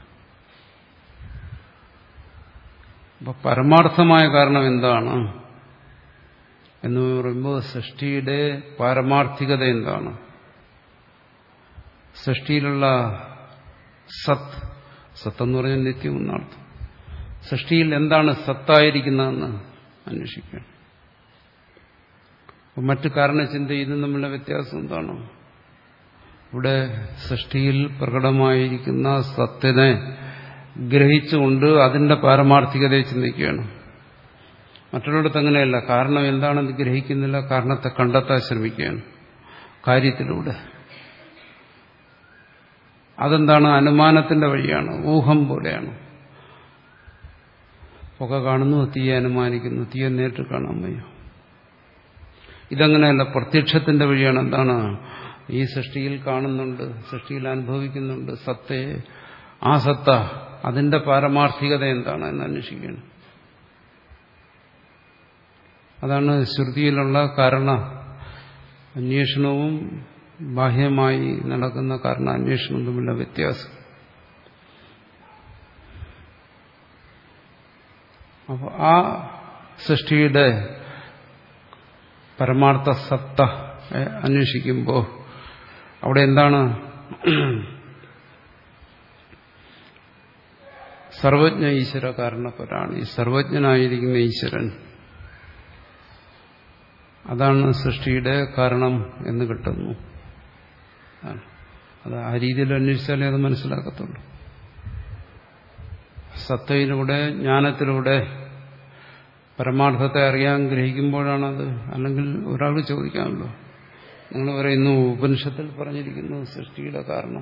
അപ്പൊ പരമാർത്ഥമായ കാരണം എന്താണ് എന്ന് പറയുമ്പോൾ സൃഷ്ടിയുടെ പാരമാർത്ഥികത എന്താണ് സൃഷ്ടിയിലുള്ള സത്ത് സത്ത് എന്ന് പറഞ്ഞാൽ നിത്യം എന്നർത്ഥം സൃഷ്ടിയിൽ എന്താണ് സത്തായിരിക്കുന്നതെന്ന് അന്വേഷിക്കണം അപ്പം മറ്റു കാരണചിന്ത ഇതും തമ്മിലുള്ള വ്യത്യാസം എന്താണ് ഇവിടെ സൃഷ്ടിയിൽ പ്രകടമായിരിക്കുന്ന സത്തിനെ ഗ്രഹിച്ചുകൊണ്ട് അതിന്റെ പാരമാർത്ഥികതയെ ചിന്തിക്കുകയാണ് മറ്റുള്ളിടത്ത് അങ്ങനെയല്ല കാരണം എന്താണെന്ന് ഗ്രഹിക്കുന്നില്ല കാരണത്തെ കണ്ടെത്താൻ ശ്രമിക്കുകയാണ് കാര്യത്തിലൂടെ അതെന്താണ് അനുമാനത്തിന്റെ വഴിയാണ് ഊഹം പോലെയാണ് പുക കാണുന്നു തീയെ അനുമാനിക്കുന്നു തീയെ നേരിട്ട് കാണാൻ വയ്യ ഇതങ്ങനെയല്ല പ്രത്യക്ഷത്തിന്റെ വഴിയാണ് എന്താണ് ഈ സൃഷ്ടിയിൽ കാണുന്നുണ്ട് സൃഷ്ടിയിൽ അനുഭവിക്കുന്നുണ്ട് സത്തയെ ആ സത്ത അതിന്റെ പാരമാർത്ഥികത എന്താണ് എന്ന് അന്വേഷിക്കണം അതാണ് ശ്രുതിയിലുള്ള കാരണ അന്വേഷണവും ബാഹ്യമായി നടക്കുന്ന കാരണ അന്വേഷണവും തമ്മിലുള്ള വ്യത്യാസം അപ്പോൾ ആ സൃഷ്ടിയുടെ പരമാർത്ഥ സത്ത അന്വേഷിക്കുമ്പോൾ അവിടെ എന്താണ് സർവജ്ഞ ഈശ്വര കാരണപ്പരാണ് ഈ സർവജ്ഞനായിരിക്കുന്ന ഈശ്വരൻ അതാണ് സൃഷ്ടിയുടെ കാരണം എന്ന് കിട്ടുന്നു അത് ആ രീതിയിൽ അന്വേഷിച്ചാലേ അത് മനസ്സിലാക്കത്തുള്ളൂ സത്തയിലൂടെ ജ്ഞാനത്തിലൂടെ പരമാർത്ഥത്തെ അറിയാൻ ഗ്രഹിക്കുമ്പോഴാണത് അല്ലെങ്കിൽ ഒരാൾ ചോദിക്കാമല്ലോ നിങ്ങൾ പറയുന്നു ഉപനിഷത്തിൽ പറഞ്ഞിരിക്കുന്നു സൃഷ്ടിയുടെ കാരണം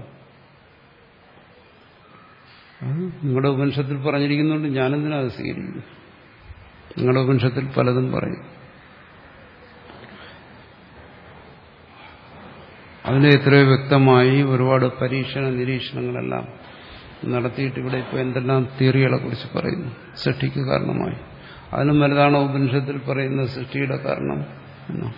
നിങ്ങളുടെ ഉപനിഷത്തിൽ പറഞ്ഞിരിക്കുന്നുണ്ട് ഞാനെന്തിനാ അത് സ്വീകരിക്കുന്നു നിങ്ങളുടെ ഉപനിഷത്തിൽ പലതും പറയും അതിന് എത്രയോ വ്യക്തമായി ഒരുപാട് പരീക്ഷണ നിരീക്ഷണങ്ങളെല്ലാം നടത്തിയിട്ട് ഇവിടെ ഇപ്പോൾ എന്തെല്ലാം തിയറികളെ കുറിച്ച് പറയുന്നു സൃഷ്ടിക്ക് കാരണമായി അതിനും വലുതാണോ ഉപനിഷത്തിൽ പറയുന്ന സൃഷ്ടിയുടെ കാരണം എന്നോ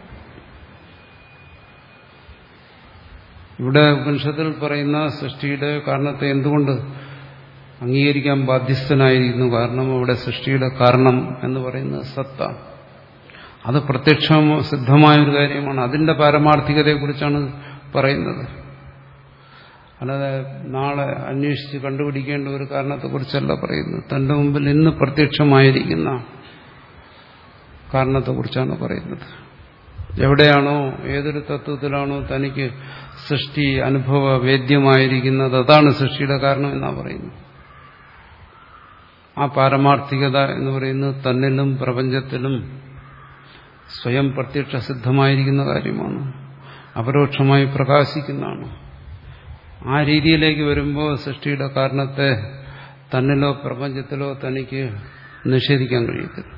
ഇവിടെ ഉപനിഷത്തിൽ പറയുന്ന സൃഷ്ടിയുടെ കാരണത്തെ എന്തുകൊണ്ട് അംഗീകരിക്കാൻ ബാധ്യസ്ഥനായിരിക്കുന്നു കാരണം അവിടെ സൃഷ്ടിയുടെ കാരണം എന്ന് പറയുന്നത് സത്ത അത് പ്രത്യക്ഷം സിദ്ധമായ ഒരു കാര്യമാണ് അതിന്റെ പാരമാർത്ഥികതയെക്കുറിച്ചാണ് പറയുന്നത് അല്ലാതെ നാളെ അന്വേഷിച്ച് കണ്ടുപിടിക്കേണ്ട ഒരു കാരണത്തെക്കുറിച്ചല്ല പറയുന്നത് തന്റെ മുമ്പിൽ ഇന്ന് പ്രത്യക്ഷമായിരിക്കുന്ന കാരണത്തെക്കുറിച്ചാണ് പറയുന്നത് എവിടെയാണോ ഏതൊരു തത്വത്തിലാണോ തനിക്ക് സൃഷ്ടി അനുഭവ വേദ്യമായിരിക്കുന്നത് അതാണ് സൃഷ്ടിയുടെ കാരണം എന്നാണ് പറയുന്നത് ആ പാരമാർത്ഥികത എന്ന് പറയുന്നത് തന്നിലും പ്രപഞ്ചത്തിലും സ്വയം പ്രത്യക്ഷ സിദ്ധമായിരിക്കുന്ന കാര്യമാണ് അപരോക്ഷമായി പ്രകാശിക്കുന്നതാണ് ആ രീതിയിലേക്ക് വരുമ്പോൾ സൃഷ്ടിയുടെ കാരണത്തെ തന്നിലോ പ്രപഞ്ചത്തിലോ തനിക്ക് നിഷേധിക്കാൻ കഴിയത്തില്ല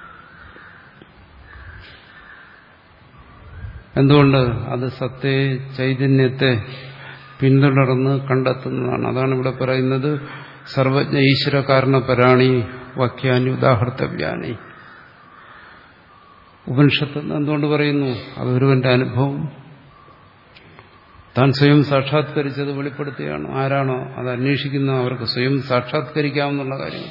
എന്തുകൊണ്ട് അത് സത്തെ ചൈതന്യത്തെ പിന്തുടർന്ന് കണ്ടെത്തുന്നതാണ് അതാണ് ഇവിടെ പറയുന്നത് സർവജ്ഞ ഈശ്വര കാരണപരാണി വാക്യാനി ഉദാഹർത്തവ്യാനി ഉപനിഷത്ത് എന്തുകൊണ്ട് പറയുന്നു അതൊരുവന്റെ അനുഭവം താൻ സ്വയം സാക്ഷാത്കരിച്ചത് വെളിപ്പെടുത്തുകയാണ് ആരാണോ അത് അന്വേഷിക്കുന്ന അവർക്ക് സ്വയം സാക്ഷാത്കരിക്കാമെന്നുള്ള കാര്യം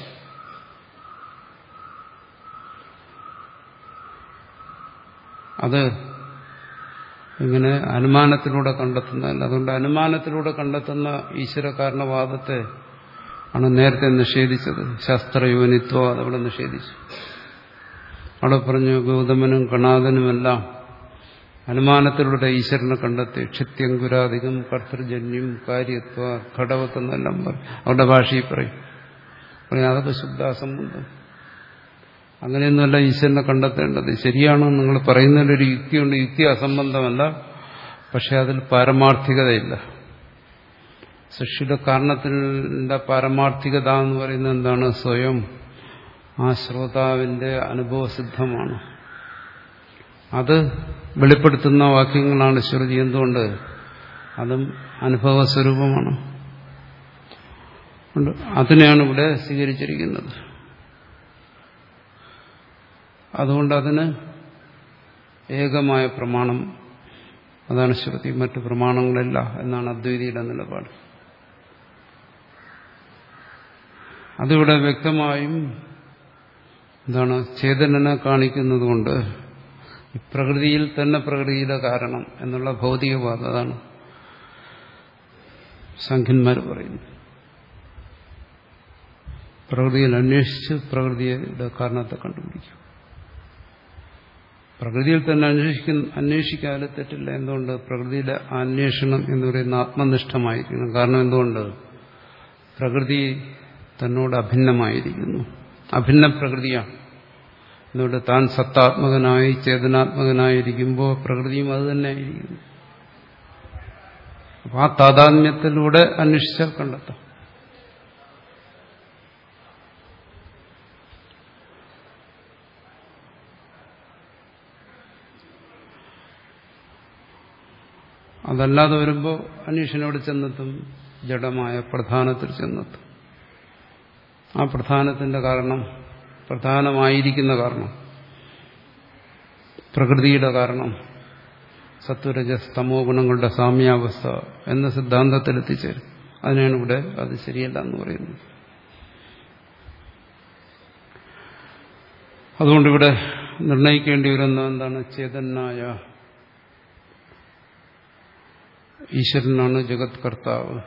അത് ഇങ്ങനെ അനുമാനത്തിലൂടെ കണ്ടെത്തുന്നതല്ല അതുകൊണ്ട് അനുമാനത്തിലൂടെ കണ്ടെത്തുന്ന ഈശ്വര കാരണവാദത്തെ ആണ് നേരത്തെ നിഷേധിച്ചത് ശാസ്ത്രയോനിത്വം അതവിടെ നിഷേധിച്ചു അവിടെ പറഞ്ഞു ഗൗതമനും കണാദനുമെല്ലാം അനുമാനത്തിലൂടെ ഈശ്വരനെ കണ്ടെത്തി ക്ഷിത്യങ്കുരാധികം കർത്തൃജന്യം കാര്യത്വ ഘടവത്ത് എന്നെല്ലാം പറയും അവരുടെ ഭാഷയിൽ പറയും പറയും അതൊക്കെ ശുദ്ധാസംബന്ധം അങ്ങനെയൊന്നുമല്ല ഈശ്വരനെ കണ്ടെത്തേണ്ടത് ശരിയാണോ നിങ്ങൾ പറയുന്നതിലൊരു യുക്തിയുണ്ട് യുക്തി അസംബന്ധമല്ല പക്ഷെ അതിൽ പാരമാർത്ഥികതയില്ല സൃഷ്ടിയുടെ കാരണത്തിന്റെ പാരമാർത്ഥികത എന്ന് പറയുന്നത് എന്താണ് സ്വയം ആ ശ്രോതാവിന്റെ അനുഭവസിദ്ധമാണ് അത് വെളിപ്പെടുത്തുന്ന വാക്യങ്ങളാണ് ശ്രുതി എന്തുകൊണ്ട് അതും അനുഭവസ്വരൂപമാണ് അതിനെയാണ് ഇവിടെ സ്വീകരിച്ചിരിക്കുന്നത് അതുകൊണ്ട് അതിന് ഏകമായ പ്രമാണം അതാണ് ശ്രുതി മറ്റു പ്രമാണങ്ങളല്ല എന്നാണ് അദ്വൈതിയുടെ നിലപാട് അതിവിടെ വ്യക്തമായും എന്താണ് ചേതനനെ കാണിക്കുന്നതുകൊണ്ട് ഈ പ്രകൃതിയിൽ തന്നെ പ്രകൃതിയുടെ കാരണം എന്നുള്ള ഭൗതികവാദം അതാണ് സംഖ്യന്മാർ പറയുന്നു പ്രകൃതിയിൽ അന്വേഷിച്ച് പ്രകൃതിയുടെ കാരണത്തെ കണ്ടുപിടിക്കും പ്രകൃതിയിൽ തന്നെ അന്വേഷിക്കുന്ന അന്വേഷിക്കാതെ തെറ്റില്ല എന്തുകൊണ്ട് പ്രകൃതിയിലെ അന്വേഷണം എന്ന് പറയുന്ന ആത്മനിഷ്ഠമായിരിക്കണം കാരണം എന്തുകൊണ്ട് പ്രകൃതി തന്നോട് അഭിന്നമായിരിക്കുന്നു അഭിന്ന പ്രകൃതിയാണ് എന്തുകൊണ്ട് താൻ സത്താത്മകനായി ചേതനാത്മകനായിരിക്കുമ്പോൾ പ്രകൃതിയും അത് തന്നെ ആയിരിക്കുന്നു അപ്പൊ ആ താതാത്മ്യത്തിലൂടെ അന്വേഷിച്ചാൽ കണ്ടെത്താം അതല്ലാതെ വരുമ്പോൾ അന്വേഷണോട് ചെന്നെത്തും ജഡമായ പ്രധാനത്തിൽ ചെന്നെത്തും ആ പ്രധാനത്തിന്റെ കാരണം പ്രധാനമായിരിക്കുന്ന കാരണം പ്രകൃതിയുടെ കാരണം സത്വരജസ്തമോ ഗുണങ്ങളുടെ സാമ്യാവസ്ഥ എന്ന സിദ്ധാന്തത്തിൽ എത്തിച്ചേരും അതിനാണ് ഇവിടെ അത് ശരിയല്ല എന്ന് പറയുന്നത് അതുകൊണ്ട് ഇവിടെ നിർണയിക്കേണ്ടി വരുന്ന എന്താണ് ചേതനായ ഈശ്വരനാണ് ജഗത് കർത്താവ്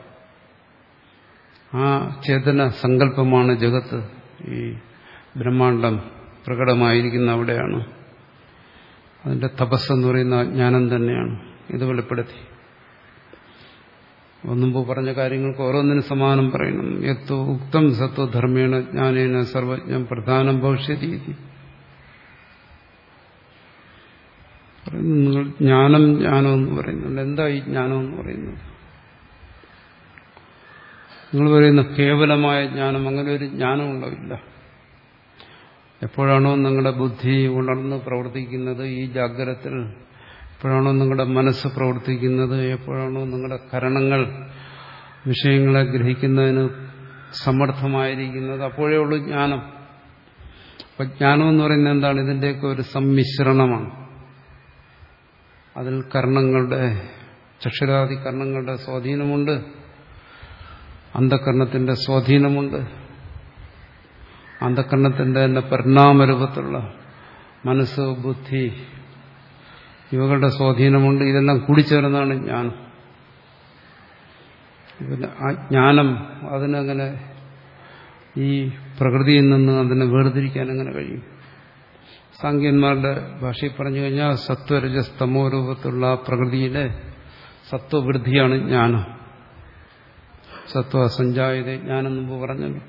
ആ ചേതന സങ്കല്പമാണ് ജഗത്ത് ഈ ബ്രഹ്മാണ്ടം പ്രകടമായിരിക്കുന്ന അവിടെയാണ് അതിന്റെ തപസ്സെന്ന് പറയുന്ന ജ്ഞാനം തന്നെയാണ് ഇത് വെളിപ്പെടുത്തി മുമ്പ് പറഞ്ഞ കാര്യങ്ങൾക്ക് ഓരോന്നിനും സമാനം പറയണം എത്തോ ഉക്തം സത്വധർമ്മേണ ജ്ഞാനേന സർവജ്ഞം പ്രധാനം ഭവിഷ്യതി നിങ്ങൾ ജ്ഞാനം ജ്ഞാനം എന്ന് പറയുന്നുണ്ട് എന്താ ഈ ജ്ഞാനം എന്ന് പറയുന്നത് നിങ്ങൾ പറയുന്ന കേവലമായ ജ്ഞാനം അങ്ങനെ ഒരു ജ്ഞാനം ഉണ്ടാവില്ല എപ്പോഴാണോ നിങ്ങളുടെ ബുദ്ധി ഉണർന്ന് പ്രവർത്തിക്കുന്നത് ഈ ജാഗ്രതത്തിൽ എപ്പോഴാണോ നിങ്ങളുടെ മനസ്സ് പ്രവർത്തിക്കുന്നത് എപ്പോഴാണോ നിങ്ങളുടെ കരണങ്ങൾ വിഷയങ്ങളെ ഗ്രഹിക്കുന്നതിന് സമർത്ഥമായിരിക്കുന്നത് അപ്പോഴേ ഉള്ളൂ ജ്ഞാനം അപ്പൊ ജ്ഞാനം എന്ന് പറയുന്നത് എന്താണ് ഇതിന്റെയൊക്കെ ഒരു സമ്മിശ്രണമാണ് അതിൽ കർണങ്ങളുടെ ചക്ഷുരാദി കർണങ്ങളുടെ സ്വാധീനമുണ്ട് അന്ധകരണത്തിന്റെ സ്വാധീനമുണ്ട് അന്ധകരണത്തിന്റെ തന്നെ പരിണാമരൂപത്തിലുള്ള മനസ്സ് ബുദ്ധി ഇവകളുടെ സ്വാധീനമുണ്ട് ഇതെല്ലാം കൂടിച്ചേർന്നാണ് ജ്ഞാനം പിന്നെ ആ ജ്ഞാനം അതിനങ്ങനെ ഈ പ്രകൃതിയിൽ നിന്ന് അതിനെ വേർതിരിക്കാൻ എങ്ങനെ കഴിയും സാങ്കേന്മാരുടെ ഭാഷയിൽ പറഞ്ഞു കഴിഞ്ഞാൽ സത്വരജസ്തമോ രൂപത്തിലുള്ള ആ പ്രകൃതിയിലെ സത്വവൃദ്ധിയാണ് ജ്ഞാനം സത്വ സഞ്ചായത ജ്ഞാനം മുമ്പ് പറഞ്ഞല്ലോ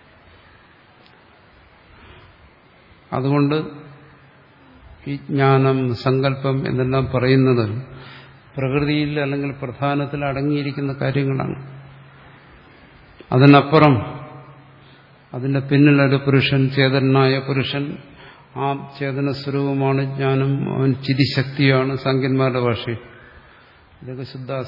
അതുകൊണ്ട് ഈ ജ്ഞാനം സങ്കല്പം എന്നെല്ലാം പറയുന്നത് പ്രകൃതിയിൽ അല്ലെങ്കിൽ പ്രധാനത്തിൽ അടങ്ങിയിരിക്കുന്ന കാര്യങ്ങളാണ് അതിനപ്പുറം അതിന്റെ പിന്നിലൊരു പുരുഷൻ ചേതനായ പുരുഷൻ ആ ചേതന സ്വരൂപമാണ് ജ്ഞാനം അവൻ ചിതിശക്തിയാണ് സാങ്കന്മാരുടെ ഭാഷയിൽ ഇതൊക്കെ ശുദ്ധാസ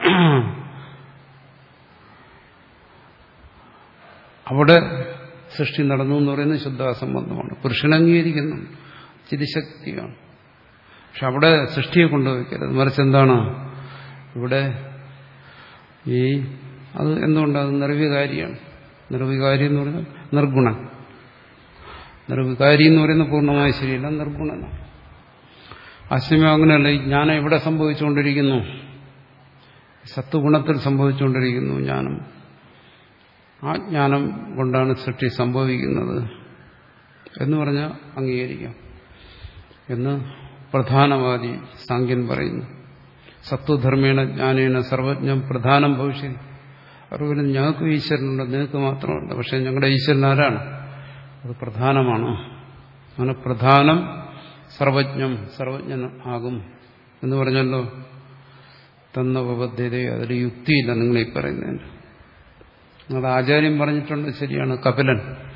അവിടെ സൃഷ്ടി നടന്നു എന്ന് പറയുന്നത് ശുദ്ധാസംബന്ധമാണ് പുരുഷൻ അംഗീകരിക്കുന്നു ചിതിശക്തിയാണ് പക്ഷെ അവിടെ സൃഷ്ടിയെ കൊണ്ടുവയ്ക്കരുത് മറിച്ച് എന്താണ് ഇവിടെ ഈ അത് എന്തുകൊണ്ടത് നിർവികാരിയാണ് നിർവികാരി എന്ന് പറഞ്ഞാൽ നിർഗുണൻ നിർവികാരി എന്ന് പറയുന്നത് പൂർണ്ണമായി ശരിയല്ല നിർഗുണനാണ് അശ്വമം അങ്ങനെയല്ല ഈ ജ്ഞാനം എവിടെ സംഭവിച്ചുകൊണ്ടിരിക്കുന്നു സത്വഗുണത്തിൽ സംഭവിച്ചുകൊണ്ടിരിക്കുന്നു ജ്ഞാനം ആ ജ്ഞാനം കൊണ്ടാണ് സൃഷ്ടി സംഭവിക്കുന്നത് എന്ന് പറഞ്ഞാൽ അംഗീകരിക്കാം എന്ന് പ്രധാനവാദി സാങ്കൻ പറയുന്നു സത്വധർമ്മേണ ജ്ഞാനേന സർവജ്ഞം പ്രധാനം ഭവിഷ്യത് അറിവിലും ഞങ്ങൾക്ക് ഈശ്വരനുണ്ട് നിങ്ങൾക്ക് മാത്രമുണ്ട് പക്ഷെ ഞങ്ങളുടെ ഈശ്വരൻ ആരാണ് അത് പ്രധാനമാണ് അങ്ങനെ പ്രധാനം സർവജ്ഞം സർവജ്ഞൻ ആകും എന്ന് പറഞ്ഞല്ലോ തന്ന ഉപബദ്ധത അതിൽ യുക്തിയില്ല നിങ്ങൾ ഈ പറയുന്നതിന് നിങ്ങളുടെ ആചാര്യം പറഞ്ഞിട്ടുണ്ട് ശരിയാണ് കപിലൻ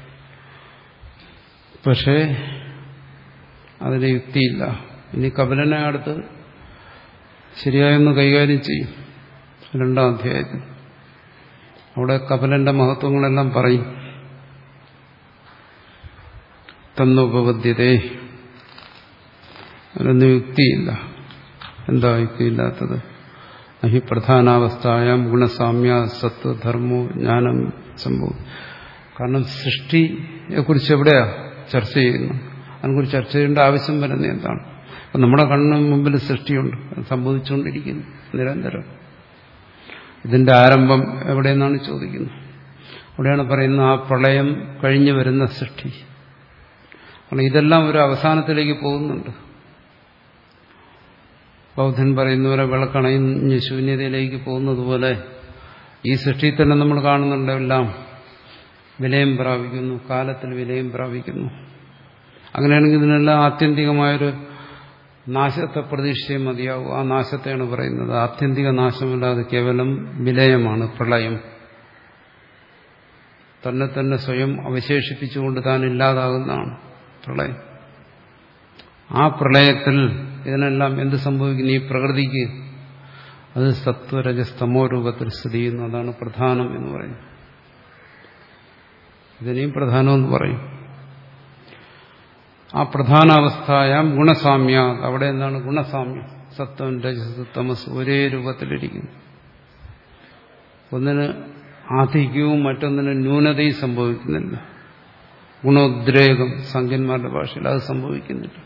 പക്ഷേ അതിന് യുക്തിയില്ല ഇനി കപിലനെ അടുത്ത് ശരിയായൊന്ന് കൈകാര്യം ചെയ്യും രണ്ടാം അധ്യായത്തിൽ അവിടെ കപിലന്റെ മഹത്വങ്ങളെല്ലാം പറയും തന്നുപബദ്ധ്യതേ അതിനൊന്നും യുക്തിയില്ല എന്താ യുക്തിയില്ലാത്തത് അഹി പ്രധാനാവസ്ഥയാം ഗുണസാമ്യ സത്വ ധർമ്മോ ജ്ഞാനം സംഭവം കാരണം സൃഷ്ടിയെക്കുറിച്ച് എവിടെയാ ചർച്ച ചെയ്യുന്നു അതിനെക്കുറിച്ച് ചർച്ച ചെയ്യേണ്ട ആവശ്യം വരുന്നത് എന്താണ് അപ്പം നമ്മുടെ കണ്ണിന് മുമ്പിൽ സൃഷ്ടിയുണ്ട് അത് സംഭവിച്ചുകൊണ്ടിരിക്കുന്നു നിരന്തരം ഇതിന്റെ ആരംഭം എവിടെയെന്നാണ് ചോദിക്കുന്നത് അവിടെയാണ് പറയുന്നത് ആ പ്രളയം കഴിഞ്ഞു വരുന്ന സൃഷ്ടി കാരണം ഇതെല്ലാം ഒരു അവസാനത്തിലേക്ക് പോകുന്നുണ്ട് ബൗദ്ധൻ പറയുന്നവരെ വിളക്കണഞ്ഞ് ശൂന്യതയിലേക്ക് പോകുന്നത് പോലെ ഈ സൃഷ്ടി തന്നെ നമ്മൾ കാണുന്നുണ്ട് എല്ലാം വിലയം പ്രാപിക്കുന്നു കാലത്തിൽ വിലയം പ്രാപിക്കുന്നു അങ്ങനെയാണെങ്കിൽ ഇതിനെല്ലാം ആത്യന്തികമായൊരു നാശത്തെ പ്രതീക്ഷിച്ചേ മതിയാവും ആ നാശത്തെയാണ് പറയുന്നത് ആത്യന്തിക നാശമല്ലാതെ കേവലം വിലയമാണ് പ്രളയം തന്നെ തന്നെ സ്വയം അവശേഷിപ്പിച്ചുകൊണ്ട് താൻ ഇല്ലാതാകുന്നതാണ് പ്രളയം ആ പ്രളയത്തിൽ ഇതിനെല്ലാം എന്ത് സംഭവിക്കുന്നു ഈ പ്രകൃതിക്ക് അത് സത്വരജസ്തമോ രൂപത്തിൽ സ്ഥിതി ചെയ്യുന്നു അതാണ് പ്രധാനം എന്ന് പറയുന്നത് ഇതിനെയും പ്രധാനമെന്ന് പറയും ആ പ്രധാനാവസ്ഥയാം ഗുണസാമ്യ അവിടെ എന്താണ് ഗുണസാമ്യം സത്വം രജസ് തമസ് ഒരേ രൂപത്തിലിരിക്കുന്നു ഒന്നിന് ആധിക്യവും മറ്റൊന്നിന് ന്യൂനതയും സംഭവിക്കുന്നില്ല ഗുണോദ്രേകം സംഖ്യന്മാരുടെ ഭാഷയിൽ അത് സംഭവിക്കുന്നില്ല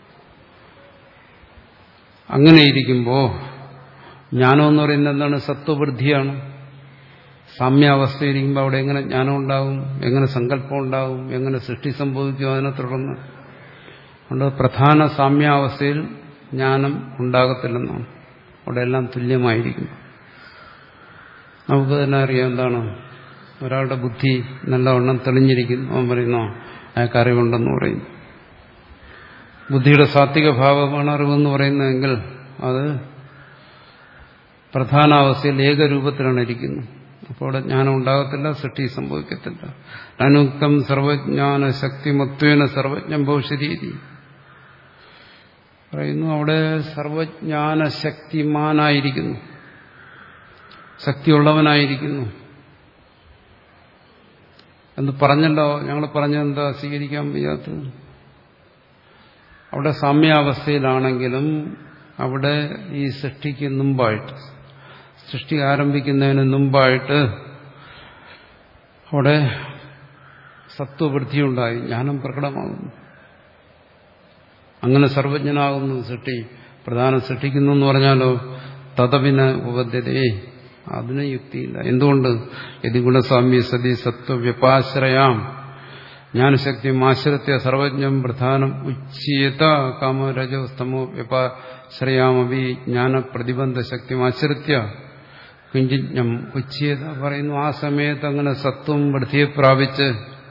അങ്ങനെ ഇരിക്കുമ്പോൾ ജ്ഞാനം എന്ന് പറയുന്നത് എന്താണ് സത്വവൃദ്ധിയാണ് സാമ്യാവസ്ഥയിരിക്കുമ്പോൾ അവിടെ എങ്ങനെ ജ്ഞാനം ഉണ്ടാവും എങ്ങനെ സങ്കല്പം ഉണ്ടാവും എങ്ങനെ സൃഷ്ടി സംഭവിക്കും അതിനെ തുടർന്ന് അതുകൊണ്ട് പ്രധാന സാമ്യാവസ്ഥയിൽ ജ്ഞാനം ഉണ്ടാകത്തില്ലെന്നാണ് അവിടെ എല്ലാം തുല്യമായിരിക്കും നമുക്ക് തന്നെ അറിയാം എന്താണ് ഒരാളുടെ ബുദ്ധി നല്ലവണ്ണം തെളിഞ്ഞിരിക്കുന്നു അവൻ പറയുന്നു അയാൾക്ക് അറിവുണ്ടെന്ന് പറയുന്നു ബുദ്ധിയുടെ സാത്വിക ഭാവമാണ് അറിവെന്ന് പറയുന്നതെങ്കിൽ അത് പ്രധാനാവസ്ഥയിൽ ഏകരൂപത്തിലാണ് ഇരിക്കുന്നത് അപ്പോൾ അവിടെ ജ്ഞാനം ഉണ്ടാകത്തില്ല സൃഷ്ടി സംഭവിക്കത്തില്ല അനുക്തം സർവജ്ഞാന ശക്തിമത്വേന സർവജ്ഞം ഭവിഷ്യതി പറയുന്നു അവിടെ സർവജ്ഞാന ശക്തിമാനായിരിക്കുന്നു ശക്തിയുള്ളവനായിരിക്കുന്നു എന്ന് പറഞ്ഞല്ലോ ഞങ്ങൾ പറഞ്ഞെന്താ സ്വീകരിക്കാൻ വയ്യാത്തത് അവിടെ സാമ്യാവസ്ഥയിലാണെങ്കിലും അവിടെ ഈ സൃഷ്ടിക്ക് മുമ്പായിട്ട് സൃഷ്ടി ആരംഭിക്കുന്നതിന് മുമ്പായിട്ട് അവിടെ സത്വവൃദ്ധിയുണ്ടായി ജ്ഞാനം പ്രകടമാകുന്നു അങ്ങനെ സർവജ്ഞനാകുന്നു സൃഷ്ടി പ്രധാനം സൃഷ്ടിക്കുന്നു എന്ന് പറഞ്ഞാലോ തതവിന ഉപദ്ധ്യതയെ അതിന് യുക്തിയില്ല എന്തുകൊണ്ട് യതി ഗുണസാമ്യ സതി സത്വവ്യപാശ്രയാം ജ്ഞാനശക്തി ആശ്രിത്യ സർവജ്ഞം പ്രധാനം ഉച്യത കാമരജസ്തമോ വ്യപാശ്രയാമവി ജ്ഞാന പ്രതിബന്ധ ശക്തി ആശ്രിത്യ കിഞ്ചിജ്ഞം ഉച്യത പറയുന്നു ആ സമയത്ത് അങ്ങനെ സത്വം വൃദ്ധിയെ പ്രാപിച്ച്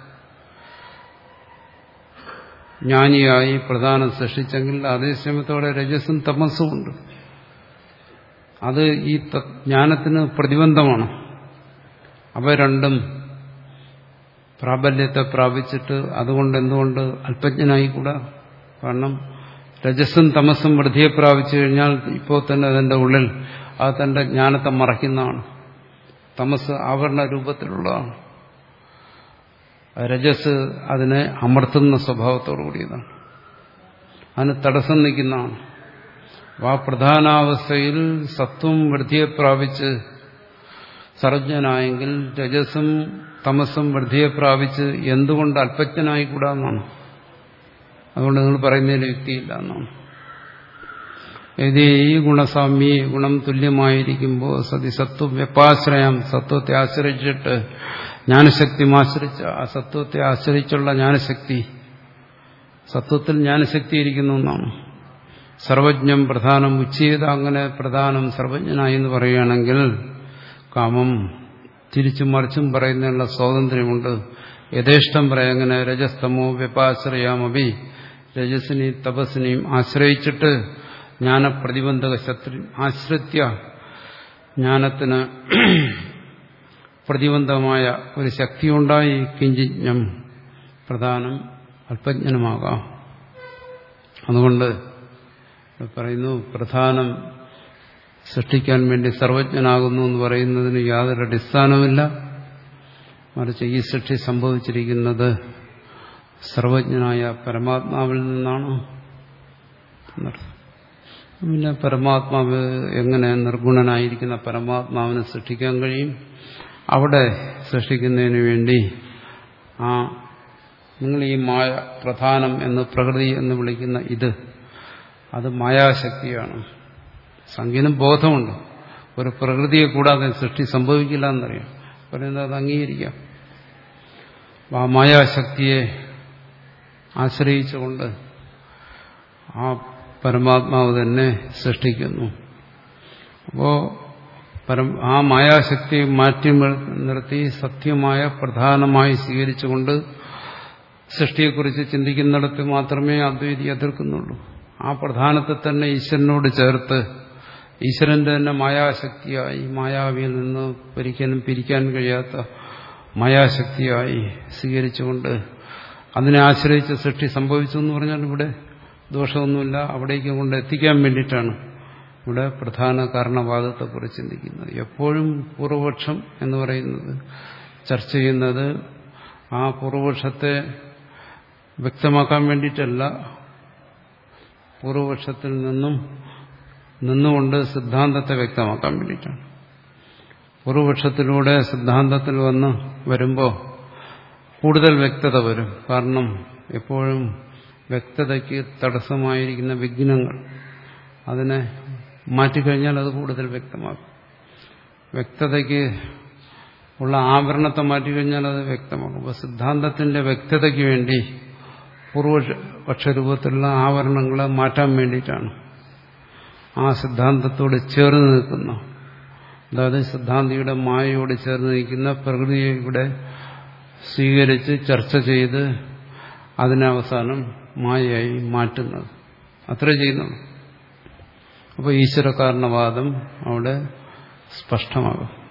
ജ്ഞാനിയായി പ്രധാനം സൃഷ്ടിച്ചെങ്കിൽ അതേ സമയത്തോടെ രജസും തമസ്സും ഉണ്ട് അത് ഈ ജ്ഞാനത്തിന് പ്രതിബന്ധമാണ് അവ രണ്ടും പ്രാബല്യത്തെ പ്രാപിച്ചിട്ട് അതുകൊണ്ട് എന്തുകൊണ്ട് അല്പജ്ഞനായിക്കൂടാ കാരണം രജസ്സും തമസ്സും വൃദ്ധിയെ പ്രാപിച്ചു കഴിഞ്ഞാൽ ഇപ്പോൾ തന്നെ അതിൻ്റെ ഉള്ളിൽ അത് തന്റെ ജ്ഞാനത്തെ മറയ്ക്കുന്നതാണ് തമസ് ആവരണ രൂപത്തിലുള്ളതാണ് രജസ് അതിനെ അമർത്തുന്ന സ്വഭാവത്തോടു കൂടിയതാണ് അതിന് തടസ്സം നിൽക്കുന്നതാണ് ആ പ്രധാനാവസ്ഥയിൽ സത്വം വൃദ്ധിയെ പ്രാപിച്ച് സർജ്ഞനായെങ്കിൽ രജസും തമസും വൃദ്ധിയെ പ്രാപിച്ച് എന്തുകൊണ്ട് അല്പജ്ഞനായിക്കൂടാന്നാണ് അതുകൊണ്ട് നിങ്ങൾ പറയുന്നതിന് യുക്തിയില്ല എന്നാണ് ഇത് ഈ ഗുണസാമ്യ ഗുണം തുല്യമായിരിക്കുമ്പോൾ സതി സത്വം വ്യപ്പാശ്രയം സത്വത്തെ ആശ്രയിച്ചിട്ട് ജ്ഞാനശക്തി ആശ്രയിച്ച ആ സത്വത്തെ ആശ്രയിച്ചുള്ള ജ്ഞാനശക്തി സത്വത്തിൽ ജ്ഞാനശക്തി ഇരിക്കുന്നു എന്നാണ് സർവജ്ഞം പ്രധാനം ഉച്ചീത അങ്ങനെ പ്രധാനം സർവജ്ഞനായി എന്ന് പറയുകയാണെങ്കിൽ കാമം തിരിച്ചും മറിച്ചും പറയുന്നതിനുള്ള സ്വാതന്ത്ര്യമുണ്ട് യഥേഷ്ടം പറയാം അങ്ങനെ രജസ്തമോ വ്യപാശ്രയാമപി രജസിനെയും തപസ്സിനെയും ആശ്രയിച്ചിട്ട് ജ്ഞാനപ്രതിബന്ധക ശത്രു ആശ്രിത്യ ജ്ഞാനത്തിന് പ്രതിബന്ധമായ ഒരു ശക്തിയുണ്ടായി കിഞ്ചിജ്ഞം പ്രധാനം അല്പജ്ഞനുമാകാം അതുകൊണ്ട് പറയുന്നു പ്രധാനം സൃഷ്ടിക്കാൻ വേണ്ടി സർവജ്ഞനാകുന്നു എന്ന് പറയുന്നതിന് യാതൊരു അടിസ്ഥാനമില്ല മറിച്ച് ഈ സൃഷ്ടി സംഭവിച്ചിരിക്കുന്നത് സർവജ്ഞനായ പരമാത്മാവിൽ നിന്നാണ് എന്നർത്ഥം പിന്നെ പരമാത്മാവ് എങ്ങനെ നിർഗുണനായിരിക്കുന്ന പരമാത്മാവിനെ സൃഷ്ടിക്കാൻ കഴിയും അവിടെ സൃഷ്ടിക്കുന്നതിന് വേണ്ടി ആ നിങ്ങൾ ഈ മായ പ്രധാനം എന്ന് പ്രകൃതി എന്ന് വിളിക്കുന്ന ഇത് അത് മായാശക്തിയാണ് സംഖ്യനും ബോധമുണ്ട് ഒരു പ്രകൃതിയെ കൂടാതെ സൃഷ്ടി സംഭവിക്കില്ല എന്നറിയാം പറയുന്നത് അത് അംഗീകരിക്കാം ആ മായാശക്തിയെ ആശ്രയിച്ചുകൊണ്ട് ആ പരമാത്മാവ് തന്നെ സൃഷ്ടിക്കുന്നു അപ്പോ പരം ആ മായാശക്തിയെ മാറ്റി നിർത്തി സത്യമായ പ്രധാനമായി സ്വീകരിച്ചുകൊണ്ട് സൃഷ്ടിയെക്കുറിച്ച് ചിന്തിക്കുന്നിടത്ത് മാത്രമേ അദ്വൈതി എതിർക്കുന്നുള്ളൂ ആ പ്രധാനത്തെ തന്നെ ഈശ്വരനോട് ചേർത്ത് ഈശ്വരന്റെ തന്നെ മായാശക്തിയായി മായാവിയിൽ നിന്ന് ഒരിക്കലും പിരിക്കാൻ കഴിയാത്ത മായാശക്തിയായി സ്വീകരിച്ചുകൊണ്ട് അതിനെ ആശ്രയിച്ച് സൃഷ്ടി സംഭവിച്ചു എന്ന് പറഞ്ഞാൽ ഇവിടെ ദോഷമൊന്നുമില്ല അവിടേക്ക് കൊണ്ട് എത്തിക്കാൻ വേണ്ടിയിട്ടാണ് ഇവിടെ പ്രധാന കാരണവാദത്തെക്കുറിച്ച് ചിന്തിക്കുന്നത് എപ്പോഴും പൂർവപക്ഷം എന്ന് പറയുന്നത് ചർച്ച ചെയ്യുന്നത് ആ പൂർവപക്ഷത്തെ വ്യക്തമാക്കാൻ വേണ്ടിയിട്ടല്ല പൂർവപക്ഷത്തിൽ നിന്നും നിന്നുകൊണ്ട് സിദ്ധാന്തത്തെ വ്യക്തമാക്കാൻ വേണ്ടിയിട്ടാണ് പൂർവപക്ഷത്തിലൂടെ സിദ്ധാന്തത്തിൽ വന്ന് വരുമ്പോൾ കൂടുതൽ വ്യക്തത വരും കാരണം എപ്പോഴും വ്യക്തതയ്ക്ക് തടസ്സമായിരിക്കുന്ന വിഘ്നങ്ങൾ അതിനെ മാറ്റിക്കഴിഞ്ഞാൽ അത് കൂടുതൽ വ്യക്തമാകും വ്യക്തതയ്ക്ക് ഉള്ള ആവരണത്തെ മാറ്റിക്കഴിഞ്ഞാൽ അത് വ്യക്തമാകും അപ്പോൾ സിദ്ധാന്തത്തിന്റെ വ്യക്തതയ്ക്ക് വേണ്ടി പൂർവപക്ഷരൂപത്തിലുള്ള ആവരണങ്ങളെ മാറ്റാൻ വേണ്ടിയിട്ടാണ് ആ സിദ്ധാന്തത്തോട് ചേർന്ന് നിൽക്കുന്ന അതായത് സിദ്ധാന്തിയുടെ മായയോട് ചേർന്ന് നിൽക്കുന്ന പ്രകൃതിയെ ഇവിടെ സ്വീകരിച്ച് ചർച്ച ചെയ്ത് അതിനെ അവസാനം മായയായി മാറ്റുന്നത് അത്രേ ചെയ്യുന്നുള്ളൂ അപ്പോൾ ഈശ്വരകാരണവാദം അവിടെ സ്പഷ്ടമാകും